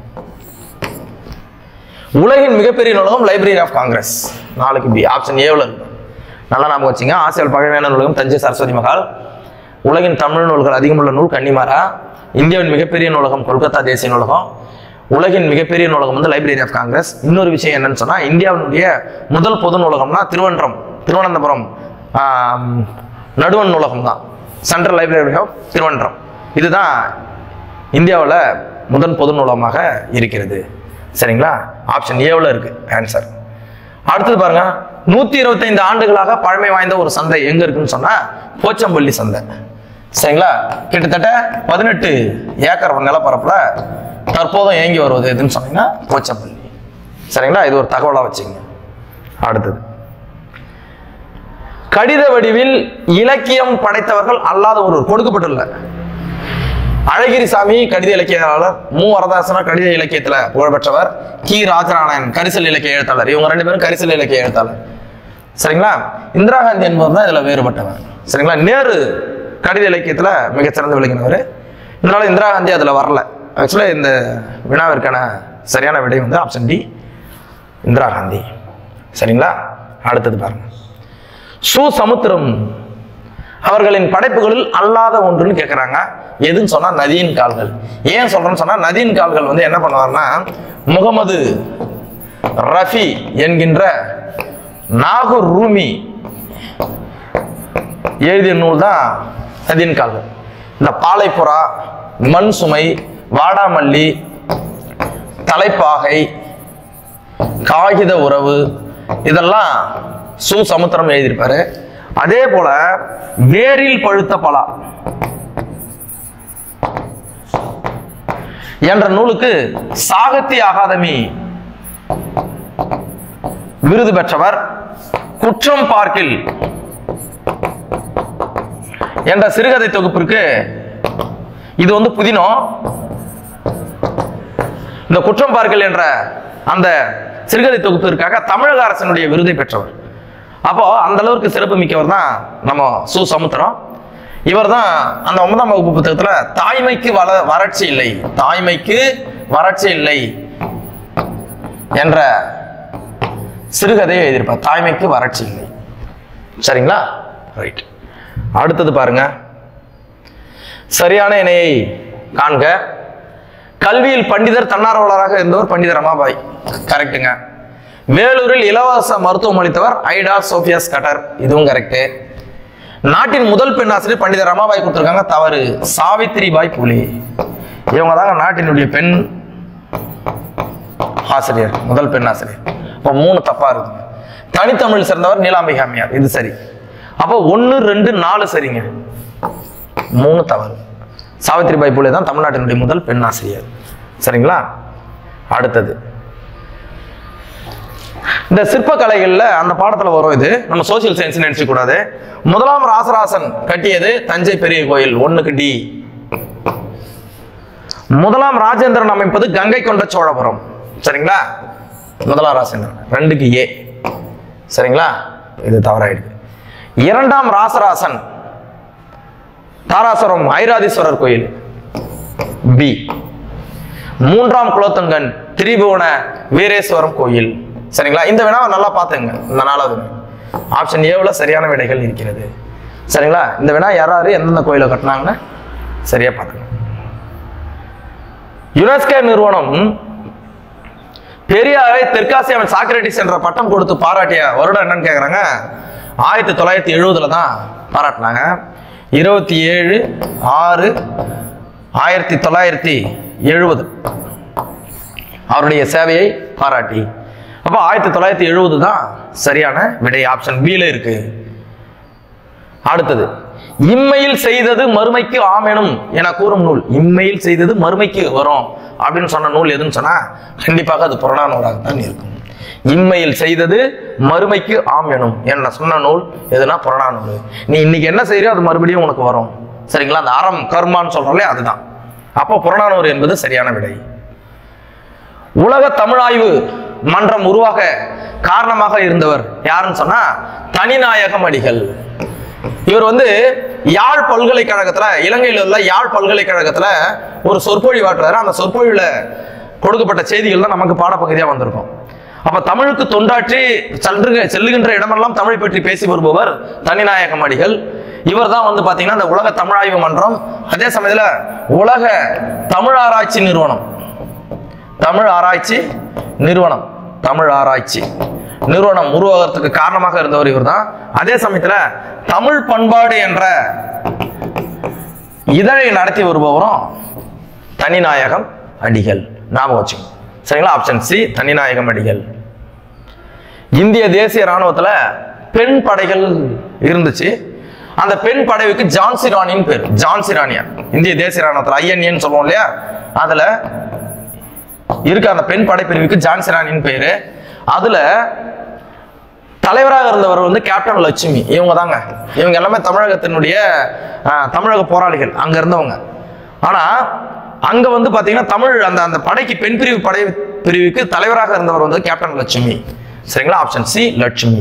உலகின் மிகப்பெரிய நூலகம் லைப்ரரி ஆஃப் காங்கிரஸ் நாலுக்கு பி ஆப்ஷன் ஏவில் இருக்கு நல்லா ஞாபகம் வச்சுங்க ஆசியாவில் பழமையான நூலகம் தஞ்சை சரஸ்வதி மகால் உலகின் தமிழ் நூல்கள் அதிகமுள்ள நூல் கன்னிமாரா இந்தியாவின் மிகப்பெரிய நூலகம் கொல்கத்தா தேசிய நூலகம் உலகின் மிகப்பெரிய நூலகம் வந்து லைப்ரரி ஆஃப் காங்கிரஸ் இன்னொரு விஷயம் என்னன்னு சொன்னா இந்தியாவினுடைய முதல் பொது நூலகம்னா திருவன்றம் திருவனந்தபுரம் ஆம், நடுவண் நூலகம் தான் சென்ட்ரல் லைப்ரரி ஆஃப் திருவன்றம் இதுதான் இந்தியாவில் முதன் பொது நூலகமாக இருக்கிறது சரிங்களா ஆப்ஷன் ஏவில் இருக்கு ஆன்சர் அடுத்தது பாருங்க நூத்தி இருபத்தைந்து ஆண்டுகளாக பழமை வாய்ந்த ஒரு சந்தை எங்க இருக்குன்னு சொன்னா போச்சம்பள்ளி சந்தை சரிங்களா கிட்டத்தட்ட பதினெட்டு ஏக்கர் நிலப்பரப்புல தற்போதும் இயங்கி வருவது எதுன்னு சொன்னீங்கன்னா போச்சம்பள்ளி சரிங்களா இது ஒரு தகவலா வச்சுங்க அடுத்தது கடித வடிவில் இலக்கியம் படைத்தவர்கள் அல்லாத ஒருவர் கொடுக்கப்பட்டுள்ள அழகிரிசாமி கடித இலக்கியவாளர் மு வரதாசனர் கடித இலக்கியத்துல புகழ்பெற்றவர் கி ராஜநாராயணன் கரிசல் இலக்கிய எழுத்தாளர் இவங்க ரெண்டு பேரும் கரிசல் இலக்கிய எழுத்தாளர் சரிங்களா இந்திரா காந்தி என்பவர் தான் இதுல வேறுபட்டவர் சரிங்களா நேரு கடித இலக்கியத்துல மிகச்சிறந்து விளங்கினவர் இதனால இந்திரா காந்தி அதுல வரல ஆக்சுவலா இந்த வினாவிற்கான சரியான விடை வந்து ஆப்ஷன் டி இந்திரா காந்தி சரிங்களா அடுத்தது பாருங்க சு சமுத்திரம் அவர்களின் படைப்புகளில் அல்லாத ஒன்றுன்னு கேட்குறாங்க எதுன்னு சொன்னா நதியின் கால்கள் ஏன் சொல்றேன்னு சொன்னா நதியின் கால்கள் வந்து என்ன பண்ணுவார்னா முகமது ரஃபி என்கின்ற நாகூர் ரூமி எழுதிய நூல் தான் நதியின் கால்கள் இந்த பாலைப்புறா மண் சுமை வாடாமல்லி தலைப்பாகை காகித உறவு இதெல்லாம் சு சமுத்திரம் எழுதியிருப்பாரு அதே போல வேரில் பழுத்த பலா என்ற நூலுக்கு சாகித்ய அகாதமி விருது பெற்றவர் குற்றம் பார்க்கில் என்ற சிறுகதை தொகுப்பிற்கு இது வந்து புதினம் இந்த குற்றம் பார்க்கல் என்ற அந்த சிறுகதை தொகுப்பிற்காக தமிழக அரசினுடைய விருதை பெற்றவர் அப்போ அந்த அளவுக்கு சிறப்பு மிக்கவர் தான் நம்ம சு சமுத்திரம் இவர் தான் அந்த ஒன்பதாம் வகுப்பு புத்தகத்துல தாய்மைக்கு வள வறட்சி இல்லை தாய்மைக்கு வறட்சி இல்லை என்ற சிறுகதையை எழுதியிருப்பார் தாய்மைக்கு வறட்சி இல்லை சரிங்களா ரைட் அடுத்தது பாருங்க சரியான இணையை காண்க கல்வியில் பண்டிதர் தன்னார்வலராக இருந்தவர் பண்டிதர் ரமாபாய் கரெக்ட்டுங்க வேலூரில் இலவச மருத்துவம் அளித்தவர் ஐடா சோபியாஸ் கட்டர் இதுவும் கரெக்ட் நாட்டின் முதல் பெண் ஆசிரியர் பண்டிதர் ரமாபாய் கொடுத்திருக்காங்க தவறு சாவித்திரி பாய் புலி இவங்க தாங்க நாட்டினுடைய பெண் ஆசிரியர் முதல் பெண் ஆசிரியர் அப்போ மூணு தப்பா இருக்குங்க தனித்தமிழ் சிறந்தவர் நீலாம்பிகை அம்மையார் இது சரி அப்போ ஒன்று ரெண்டு நாலு சரிங்க மூணு தவறு சாவித்திரிபாய் பூலே தான் தமிழ்நாட்டினுடைய முதல் பெண் ஆசிரியர் சரிங்களா அடுத்தது இந்த சிற்பக்கலைகள்ல அந்த பாடத்துல வரும் இது நம்ம சோசியல் சயின்ஸ் நினைச்சு கூடாது முதலாம் ராசராசன் கட்டியது தஞ்சை பெரிய கோயில் ஒண்ணுக்கு டி முதலாம் ராஜேந்திரன் அமைப்பது கங்கை கொண்ட சோழபுரம் சரிங்களா முதலாம் ராஜேந்திரன் ரெண்டுக்கு ஏ சரிங்களா இது தவறாயிடுது இரண்டாம் ராசராசன் தாராசுரம் ஐராதீஸ்வரர் கோயில் பி மூன்றாம் குலோத்துங்கன் திரிபுவன வீரேஸ்வரம் கோயில் சரிங்களா இந்த வினாவை நல்லா பார்த்துங்க இந்த நாலாவது ஆப்ஷன் ஏவில் சரியான விடைகள் இருக்கிறது சரிங்களா இந்த வினா யாராரு எந்தெந்த கோயிலை கட்டினாங்கன்னு சரியா பார்த்துங்க யுனெஸ்கோ நிறுவனம் பெரியாரை தெற்காசியாவின் சாக்ரட்டிஸ் என்ற பட்டம் கொடுத்து பாராட்டிய வருடம் என்னன்னு கேட்குறாங்க ஆயிரத்தி தொள்ளாயிரத்தி எழுபதுல தான் பாராட்டினாங்க இருபத்தி ஏழு ஆறு ஆயிரத்தி தொள்ளாயிரத்தி எழுபது அவருடைய சேவையை பாராட்டி அப்போ ஆயிரத்தி தொள்ளாயிரத்தி எழுபது தான் சரியான விடை ஆப்ஷன் பில இருக்கு அடுத்தது இம்மையில் செய்தது மறுமைக்கு ஆமெனும் என கூறும் நூல் இம்மையில் செய்தது மறுமைக்கு வரும் அப்படின்னு சொன்ன நூல் எதுன்னு சொன்னா கண்டிப்பாக அது புறநானூறாக தான் இருக்கும் இம்மையில் செய்தது மறுமைக்கு ஆம் எனும் என்ன சொன்ன நூல் எதுனா புறநானூறு நீ இன்னைக்கு என்ன செய்யறியோ அது மறுபடியும் உனக்கு வரும் சரிங்களா அந்த அறம் கர்மான்னு சொல்றோம்லே அதுதான் அப்போ புறநானூறு என்பது சரியான விடை உலக தமிழாய்வு மன்றம் உருவாக காரணமாக இருந்தவர் யாருன்னு சொன்னா தனிநாயகம் அடிகள் இவர் வந்து யாழ் பல்கலைக்கழகத்துல இலங்கையில் உள்ள யாழ் பல்கலைக்கழகத்துல ஒரு சொற்பொழிவாற்றுறாரு அந்த சொற்பொழிவுல கொடுக்கப்பட்ட செய்திகள் தான் நமக்கு பாடப்பகுதியா வந்திருக்கும் அப்ப தமிழுக்கு தொண்டாற்றி சென்று செல்லுகின்ற இடமெல்லாம் தமிழை பற்றி பேசி வருபவர் தனிநாயகம் அடிகள் இவர் தான் வந்து பாத்தீங்கன்னா இந்த உலக தமிழாய்வு மன்றம் அதே சமயத்துல உலக தமிழ் ஆராய்ச்சி நிறுவனம் தமிழ் ஆராய்ச்சி நிறுவனம் தமிழ் ஆராய்ச்சி நிறுவனம் உருவாகிறதுக்கு காரணமாக இருந்தவர் இவர்தான் அதே சமயத்துல தமிழ் பண்பாடு என்ற இதழை நடத்தி வருபவரும் தனிநாயகம் அடிகள் ஞாபகம் வச்சுக்கோங்க சரிங்களா ஆப்ஷன் சி தனிநாயகம் அடிகள் இந்திய தேசிய ராணுவத்துல பெண் படைகள் இருந்துச்சு அந்த பெண் படைவுக்கு ஜான்சி ராணின்னு பேர் ஜான்சி ராணியா இந்திய தேசிய ராணுவத்துல ஐஎன்ஏன்னு சொல்லுவோம் இல்லையா அதுல இருக்க அந்த பெண் படைப்பிரிவுக்கு ஜான்சி ராணின்னு பேரு அதுல தலைவராக இருந்தவர் வந்து கேப்டன் லட்சுமி இவங்க தாங்க இவங்க எல்லாமே தமிழகத்தினுடைய ஆஹ், தமிழக போராளிகள் அங்க இருந்தவங்க ஆனா அங்க வந்து பாத்தீங்கன்னா தமிழ் அந்த அந்த படைக்கு பெண் பிரிவு படை பிரிவுக்கு தலைவராக இருந்தவர் வந்து கேப்டன் லட்சுமி சரிங்களா ஆப்ஷன் சி லட்சுமி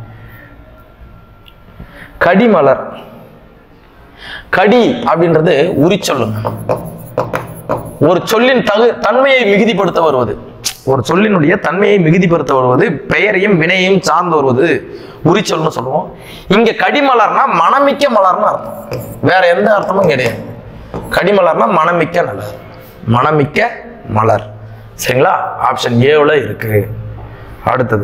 கடிமலர் கடி அப்படின்றது உரி சொல்லுங்க ஒரு சொல்லின் தகு தன்மையை மிகுதிப்படுத்த வருவது ஒரு சொல்லினுடைய தன்மையை மிகுதிப்படுத்த வருவது பெயரையும் வினையையும் சார்ந்து வருவது உரிச்சொல்னு சொல்லுவோம் இங்க கடிமலர்னா மணமிக்க மலர்னு அர்த்தம் வேற எந்த அர்த்தமும் கிடையாது கடிமலர்னா மணமிக்க மலர் மணமிக்க மலர் சரிங்களா ஆப்ஷன் ஏவுல இருக்கு அடுத்தது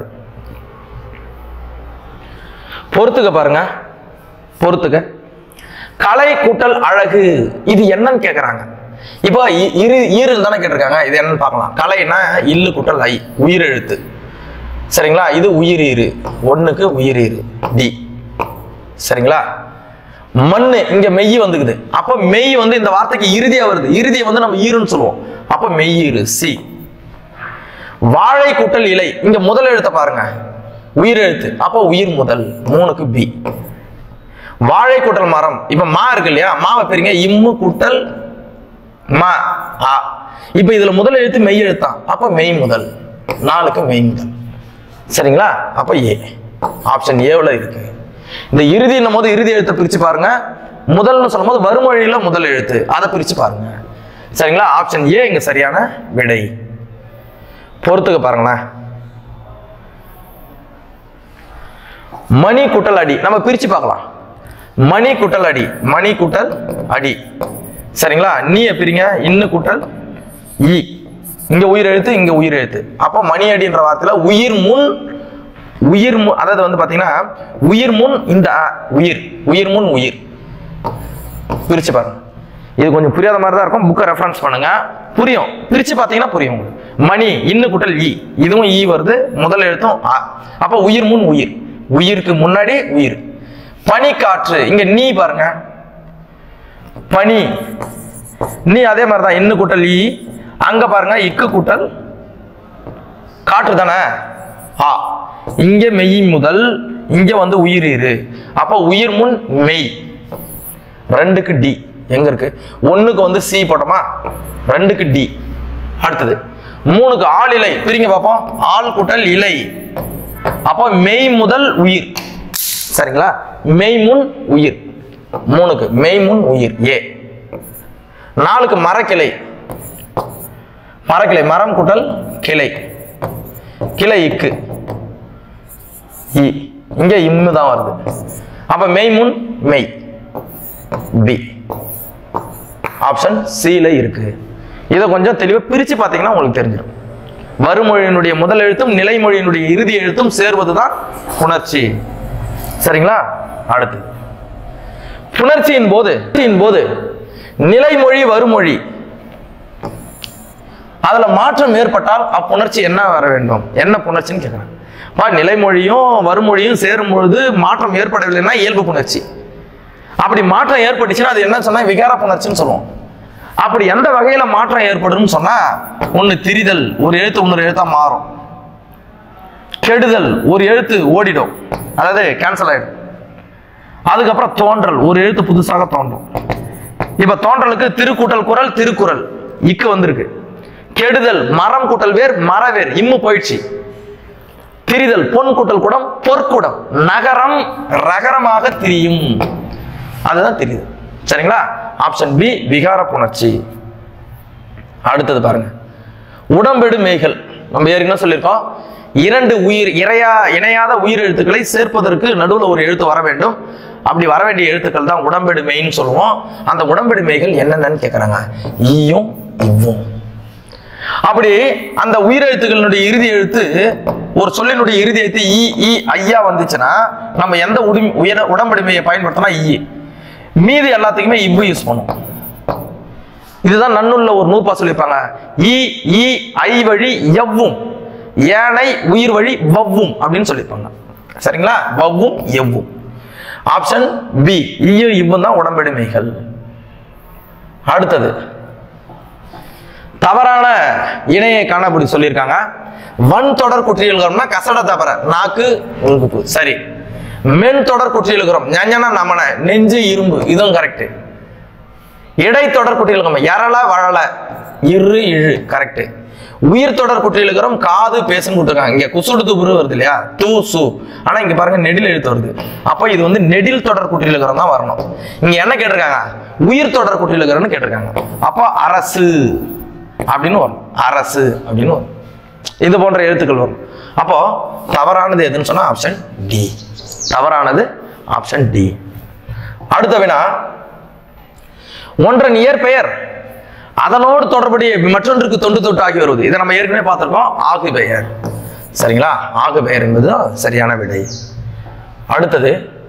பொறுத்துக்க பாருங்க பொறுத்துக்க கலை கூட்டல் அழகு இது என்னன்னு கேக்குறாங்க இப்போ இ- இரு ஈரல் தானே கேட்டிருக்காங்க இது என்னன்னு பார்க்கலாம் கலைனா இல்லு கூட்டல் ஐ உயிரெழுத்து சரிங்களா இது உயிரீரு ஒண்ணுக்கு உயிரீரு டி சரிங்களா மண்ணு இங்க மெய் வந்துக்குது அப்ப மெய் வந்து இந்த வார்த்தைக்கு இறுதியா வருது இறுதியை வந்து நம்ம ஈருன்னு சொல்லுவோம் அப்ப மெய்யீரு சி வாழை கூட்டல் இலை இங்க முதல் எழுத்த பாருங்க உயிரெழுத்து அப்போ உயிர் முதல் மூணுக்கு பி வாழை கூட்டல் மரம் இப்ப மா இருக்கு இல்லையா மாவை பெரியங்க இம்மு கூட்டல் மா ஆ இப்ப இதுல முதல் எழுத்து மெய் எழுத்தான் அப்ப மெய் முதல் நாலுக்கு மெய் முதல் சரிங்களா அப்ப ஏ ஆப்ஷன் ஏவுல இருக்கு இந்த இறுதின்னும் போது இறுதி எழுத்தை பிரிச்சு பாருங்க முதல்னு சொல்லும்போது வறுமொழியில முதல் எழுத்து அதை பிரிச்சு பாருங்க சரிங்களா ஆப்ஷன் ஏ இங்க சரியான விடை பொறுத்துக்க பாருங்களேன் மணி குட்டல் அடி நம்ம பிரிச்சு பார்க்கலாம் மணி குட்டல் அடி மணி குட்டல் அடி சரிங்களா நீ பிரிங்க இன்னு குட்டல் ஈ இங்க உயிர் எழுத்து இங்க உயிர் எழுத்து அப்போ மணி அடின்ற வார்த்தையில உயிர் முன் உயிர் முன் அதாவது வந்து பாத்தீங்கன்னா உயிர் முன் இந்த அ, உயிர் உயிர் முன் உயிர் பிரிச்சு பாருங்க இது கொஞ்சம் புரியாத மாதிரி தான் இருக்கும் புக்கை ரெஃபரன்ஸ் பண்ணுங்க புரியும் பிரிச்சு பார்த்தீங்கன்னா புரியும் உங்களுக்கு மணி இன்னு குட்டல் ஈ இதுவும் ஈ வருது முதல் எழுத்தும் ஆ அப்போ உயிர் முன் உயிர் உயிருக்கு முன்னாடி உயிர் பனி காற்று இங்க நீ பாருங்க பனி நீ அதே மாதிரி தான் இன்னு கூட்டல் ஈ அங்க பாருங்க இக்கு கூட்டல் காற்று தானே ஆ இங்க மெய் முதல் இங்க வந்து உயிர் இரு அப்ப உயிர் முன் மெய் ரெண்டுக்கு டி எங்க இருக்கு ஒண்ணுக்கு வந்து சி போட்டோமா ரெண்டுக்கு டி அடுத்தது மூணுக்கு ஆள் இலை பிரிங்க பார்ப்போம் ஆள் கூட்டல் இலை அப்போ மெய் முதல் உயிர் சரிங்களா மெய் முன் உயிர் மூணுக்கு மெய் முன் உயிர் ஏ நாலுக்கு மரக்கிளை மரக்கிளை மரம் கூட்டல் கிளை கிளை இக்கு இ இங்க இம்மு தான் வருது அப்ப மெய் முன் மெய் பி ஆப்ஷன் சில இருக்கு இதை கொஞ்சம் தெளிவா பிரிச்சு பார்த்தீங்கன்னா உங்களுக்கு தெரிஞ்சிடும் வறுமொழியினுடைய முதல் எழுத்தும் நிலைமொழியினுடைய இறுதி எழுத்தும் சேர்வதுதான் புணர்ச்சி சரிங்களா அடுத்து புணர்ச்சியின் போது புணர்ச்சியின் போது நிலைமொழி வறுமொழி அதுல மாற்றம் ஏற்பட்டால் அப்புணர்ச்சி என்ன வர வேண்டும் என்ன புணர்ச்சின்னு கேட்கிறேன் பா நிலைமொழியும் வறுமொழியும் சேரும் பொழுது மாற்றம் ஏற்படவில்லைன்னா இயல்பு புணர்ச்சி அப்படி மாற்றம் ஏற்பட்டுச்சுன்னா அது என்ன சொன்னா விகார புணர்ச்சின்னு சொல்லுவோம் அப்படி எந்த வகையில மாற்றம் ஏற்படும்னு சொன்னா ஒண்ணு திரிதல் ஒரு எழுத்து இன்னொரு எழுத்தா மாறும் கெடுதல் ஒரு எழுத்து ஓடிடும் அதாவது கேன்சல் ஆயிடும் அதுக்கப்புறம் தோன்றல் ஒரு எழுத்து புதுசாக தோன்றும் இப்ப தோன்றலுக்கு திருக்கூட்டல் குரல் திருக்குறள் இக்கு வந்திருக்கு கெடுதல் மரம் கூட்டல் வேர் மரவேர் இம்மு போயிடுச்சு திரிதல் பொன் கூட்டல் குடம் பொற்குடம் நகரம் ரகரமாக திரியும் அதுதான் தெரியுது சரிங்களா ஆப்ஷன் பி விகார புணர்ச்சி அடுத்தது பாருங்க உடம்பெடு மேய்கள் நம்ம ஏற்கனவே சொல்லியிருக்கோம் இரண்டு உயிர் இறையா இணையாத உயிர் எழுத்துக்களை சேர்ப்பதற்கு நடுவில் ஒரு எழுத்து வர வேண்டும் அப்படி வர வேண்டிய எழுத்துக்கள் தான் உடம்பெடு மெய்ன்னு சொல்லுவோம் அந்த உடம்பெடு மெய்கள் என்னென்னன்னு கேட்குறாங்க ஈயும் இவ்வும் அப்படி அந்த உயிரெழுத்துக்களினுடைய இறுதி எழுத்து ஒரு சொல்லினுடைய இறுதி எழுத்து ஈ ஈ ஐயா வந்துச்சுன்னா நம்ம எந்த உடும் உயர உடம்படிமையை பயன்படுத்தினா ஈ மீதி எல்லாத்துக்குமே இவ்வு யூஸ் பண்ணுவோம் இதுதான் நன்னுள்ள ஒரு நூற்பா சொல்லியிருப்பாங்க ஈ ஈ ஐ வழி எவ்வும் ஏனை உயிர் வழி வவ்வும் அப்படின்னு சொல்லியிருப்பாங்க சரிங்களா வவ்வும் எவ்வும் ஆப்ஷன் பி ஈயும் இவ்வும் தான் உடம்படிமைகள் அடுத்தது தவறான இணையை காண அப்படி சொல்லியிருக்காங்க வன் தொடர் குற்றியல்கிறோம்னா கசட தவற நாக்கு உள்குப்பு சரி மென் தொடர் குற்றியல்கிறோம் ஞஞன நமன நெஞ்சு இரும்பு இதுவும் கரெக்ட் இடைத்தொடர் குற்றியல்கிறோம் எரள வழல இரு இழு கரெக்ட் உயிர் தொடர் குற்றியலுக்கிறோம் காது பேசுன்னு கொடுத்துருக்காங்க இங்க குசுடு துபுரு வருது இல்லையா தூ சு ஆனா இங்க பாருங்க நெடில் எழுத்து வருது அப்போ இது வந்து நெடில் தொடர் குற்றியலுக்கிறோம் தான் வரணும் இங்க என்ன கேட்டிருக்காங்க உயிர் தொடர் குற்றியலுக்கிறோம்னு கேட்டிருக்காங்க அப்போ அரசு அப்படின்னு வரும் அரசு அப்படின்னு வரும் இது போன்ற எழுத்துக்கள் வரும் அப்போ தவறானது எதுன்னு சொன்னா ஆப்ஷன் டி தவறானது ஆப்ஷன் டி அடுத்த வினா ஒன்றன் இயற்பெயர் அதனோடு தொடர்புடைய மற்றொன்றுக்கு தொண்டு தொட்டு ஆகி வருவது இதை நம்ம ஏற்கனவே பார்த்திருக்கோம் ஆகு பெயர் சரிங்களா ஆகு பெயர் என்பது சரியான விடை அடுத்தது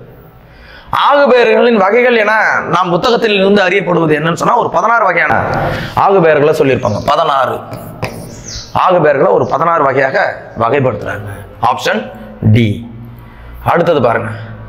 ஆகு பெயர்களின் வகைகள் என நாம் புத்தகத்தில் இருந்து அறியப்படுவது என்னன்னு சொன்னா ஒரு பதினாறு வகையான ஆகு பெயர்களை சொல்லியிருப்பாங்க பதினாறு ஆகு பெயர்களை ஒரு பதினாறு வகையாக வகைப்படுத்துறாங்க ஆப்ஷன் டி அடுத்தது பாருங்க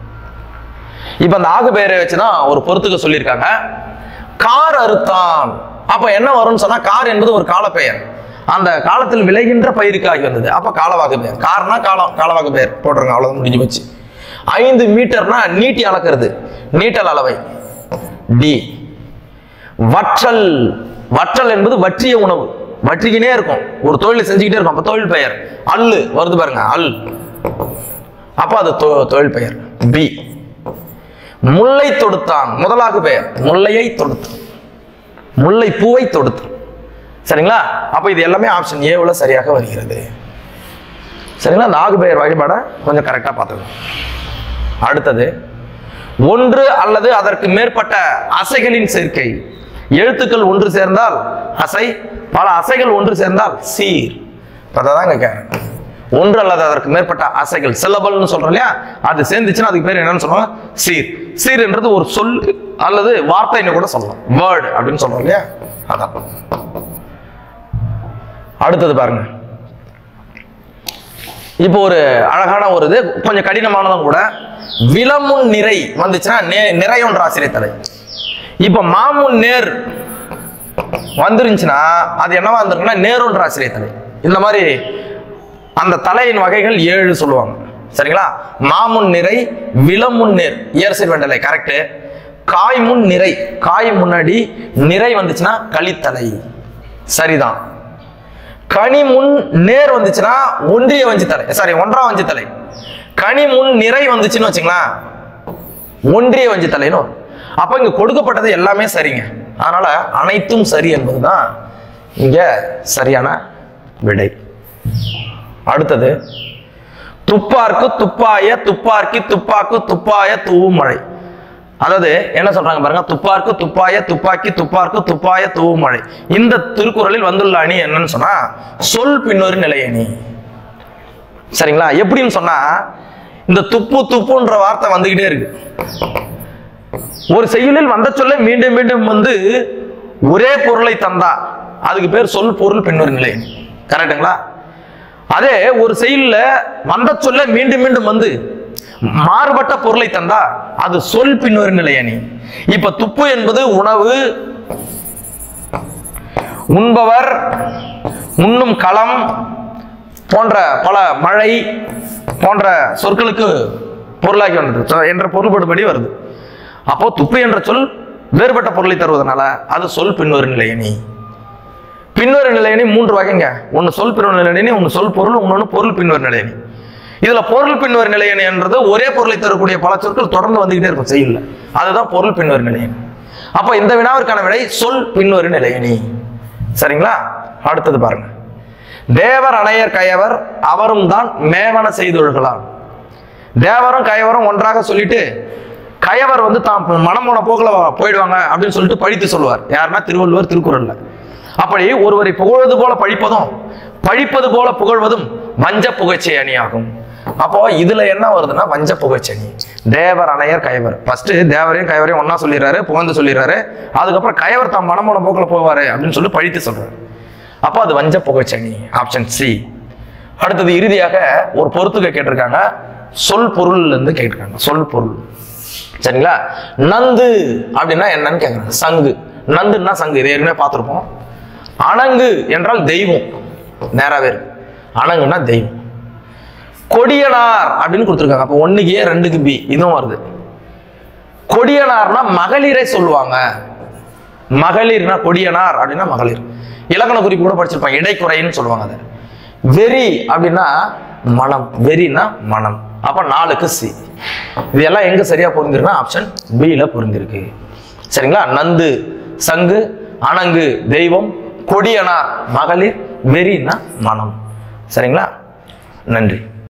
இப்ப அந்த ஆகு பெயரை வச்சுதான் ஒரு பொறுத்துக்க சொல்லியிருக்காங்க கார் அறுத்தான் அப்ப என்ன வரும்னு சொன்னா கார் என்பது ஒரு காலப்பெயர் அந்த காலத்தில் விளைகின்ற பயிருக்கு ஆகி வந்தது அப்ப காலவாகு பெயர் கார்னா காலம் காலவாகு பெயர் போட்டுருங்க அவ்வளவுதான் முடிஞ்சு போச்சு ஐந்து மீட்டர்னா நீட்டி அளக்கிறது நீட்டல் அளவை டி வற்றல் வற்றல் என்பது வற்றிய உணவு வற்றிக்கினே இருக்கும் ஒரு தொழில் செஞ்சுக்கிட்டே இருக்கும் அப்ப தொழில் பெயர் அல்லு வருது பாருங்க அல் அப்ப அது தொ- தொழில் பெயர் பி முல்லை தொடுத்தான் முதலாகு பெயர் முல்லையை தொடுத்தான் முல்லை பூவை தொடுத்தான் சரிங்களா அப்ப இது எல்லாமே ஆப்ஷன் ஏவுல சரியாக வருகிறது சரிங்களா அந்த ஆகு பெயர் வழிபாடை கொஞ்சம் கரெக்டா பார்த்துக்கணும் அடுத்தது ஒன்று அல்லது அதற்கு மேற்பட்ட அசைகளின் சேர்க்கை எழுத்துக்கள் ஒன்று சேர்ந்தால் அசை பல அசைகள் ஒன்று சேர்ந்தால் சீர் அதான் கேட்கிறேன் ஒன்று அல்லது அதற்கு மேற்பட்ட அசைகள் சிலபல்னு சொல்றோம் இல்லையா அது சேர்ந்துச்சுன்னா அதுக்கு பேர் என்னன்னு சொல்லுவாங்க சீர் சீர் என்றது ஒரு சொல் அல்லது வார்த்தைன்னு கூட சொல்லலாம் வேர்டு அப்படின்னு சொல்றோம் இல்லையா அதான் அடுத்தது பாருங்க இப்போ ஒரு அழகான ஒரு இது கொஞ்சம் கடினமானதும் கூட விலமுன் நிறை வந்துச்சுன்னா நே- நிறையொன்ற ஆசிரியர் தலை இப்போ மாமுன் நேர் வந்துருந்துச்சுன்னா அது என்னவா இருந்திருக்குன்னா நேரொன்ற ஆசிரியர் தலை இந்த மாதிரி அந்த தலையின் வகைகள் ஏழு சொல்லுவாங்க சரிங்களா மாமுன் நிறை விலமுன் நேர் இயற்சை வெண்டலை கரெக்டு காய்முன் நிறை காய் முன்னாடி நிறை வந்துச்சுன்னா களித்தலை சரிதான் கனி முன் நேர் வந்துச்சுன்னா ஒன்றிய வஞ்சி தலை சாரி ஒன்றாம் வஞ்சி தலை கனி முன் நிறை வந்துச்சுன்னு வச்சுங்களேன் ஒன்றிய வஞ்சி தலைன்னு வரும் அப்ப இங்க கொடுக்கப்பட்டது எல்லாமே சரிங்க அதனால அனைத்தும் சரி என்பதுதான் இங்க சரியான விடை அடுத்தது துப்பார்க்கு துப்பாய துப்பார்க்கி துப்பாக்கு துப்பாய தூவும் மழை அதாவது என்ன சொல்றாங்க பாருங்க துப்பார்க்கு துப்பாய துப்பாக்கி துப்பார்க்கு துப்பாய தூவும் மழை இந்த திருக்குறளில் வந்துள்ள அணி என்னன்னு சொன்னா சொல் பின்னொரு நிலை அணி சரிங்களா எப்படின்னு சொன்னா இந்த துப்பு துப்புன்ற வார்த்தை வந்துகிட்டே இருக்கு ஒரு செய்யுளில் வந்த சொல்லை மீண்டும் மீண்டும் வந்து ஒரே பொருளை தந்தா அதுக்கு பேர் சொல் பொருள் பின்னொரு நிலை அணி கரெக்டுங்களா அதே ஒரு செயல்ல வந்த சொல்ல மீண்டும் மீண்டும் வந்து மாறுபட்ட பொருளை தந்தா அது சொல் பின்னொரு நிலை அணி இப்ப துப்பு என்பது உணவு உண்பவர் உண்ணும் களம் போன்ற பல மழை போன்ற சொற்களுக்கு பொருளாகி வந்தது So, என்ற பொருள்படுபடி வருது அப்போ துப்பு என்ற சொல் வேறுபட்ட பொருளை தருவதனால அது சொல் பின்வரு நிலையணி பின்வரு நிலையணி மூன்று வகைங்க ஒன்னு சொல் பின்வரு நிலையணி ஒன்னு சொல் பொருள் இன்னொன்னு பொருள் பின்வரு நிலையணி இதுல பொருள் பின்வரு நிலையணி என்றது ஒரே பொருளை தரக்கூடிய பல சொற்கள் தொடர்ந்து வந்துகிட்டே இருக்கும் செய்யல அதுதான் பொருள் பின்வரு நிலையணி அப்ப இந்த வினாவிற்கான விடை சொல் பின்வரு நிலையணி சரிங்களா அடுத்தது பாருங்க தேவர் அணையர் கயவர் அவரும் தான் மேவன செய்தொழுகலாம் தேவரும் கயவரும் ஒன்றாக சொல்லிட்டு கயவர் வந்து தாம் மனம் போன போக்கில் போயிடுவாங்க அப்படின்னு சொல்லிட்டு பழித்து சொல்லுவார் யாருன்னா திருவள்ளுவர் திருக்குறள்ல அப்படி ஒருவரை புகழ்வது போல பழிப்பதும் பழிப்பது போல புகழ்வதும் வஞ்ச புகழ்ச்சி அணியாகும் அப்போ இதுல என்ன வருதுன்னா வஞ்ச புகழ்ச்சி அணி தேவர் அணையர் கயவர் ஃபர்ஸ்ட் தேவரையும் கயவரையும் ஒண்ணா சொல்லிடுறாரு புகழ்ந்து சொல்லிடுறாரு அதுக்கப்புறம் கயவர் தாம் மனம் போன போக்கில் போவாரு அப்படின்னு சொல்லி பழித்து சொல்றாரு அப்போ அது வஞ்ச புகழ்ச்சி அணி ஆப்ஷன் சி அடுத்தது இறுதியாக ஒரு பொறுத்துக்க கேட்டிருக்காங்க சொல் பொருள்ல இருந்து கேட்டிருக்காங்க சொல் பொருள் சரிங்களா நந்து அப்படின்னா என்னன்னு கேட்குறாங்க சங்கு நந்துன்னா சங்கு இதை ஏற்கனவே பார்த்துருப்போம் அணங்கு என்றால் தெய்வம் நேராவே இருக்கு அணங்குன்னா தெய்வம் கொடியனார் அப்படின்னு கொடுத்துருக்காங்க அப்போ ஒண்ணுக்கு ஏ ரெண்டுக்கு பி இதுவும் வருது கொடியனார்னா மகளிரை சொல்லுவாங்க மகளிர்னா கொடியனார் அப்படின்னா மகளிர் இலக்கண குறிப்பு கூட படிச்சிருப்பாங்க இடைக்குறைன்னு சொல்லுவாங்க அதை வெறி அப்படின்னா மனம் வெறினா மனம் அப்ப நாலுக்கு சி இதெல்லாம் எங்க சரியா பொருந்திருக்குன்னா ஆப்ஷன் பில பொருந்திருக்கு சரிங்களா நந்து சங்கு அணங்கு தெய்வம் கொடியனார் மகளிர் வெறினா மனம் சரிங்களா நன்றி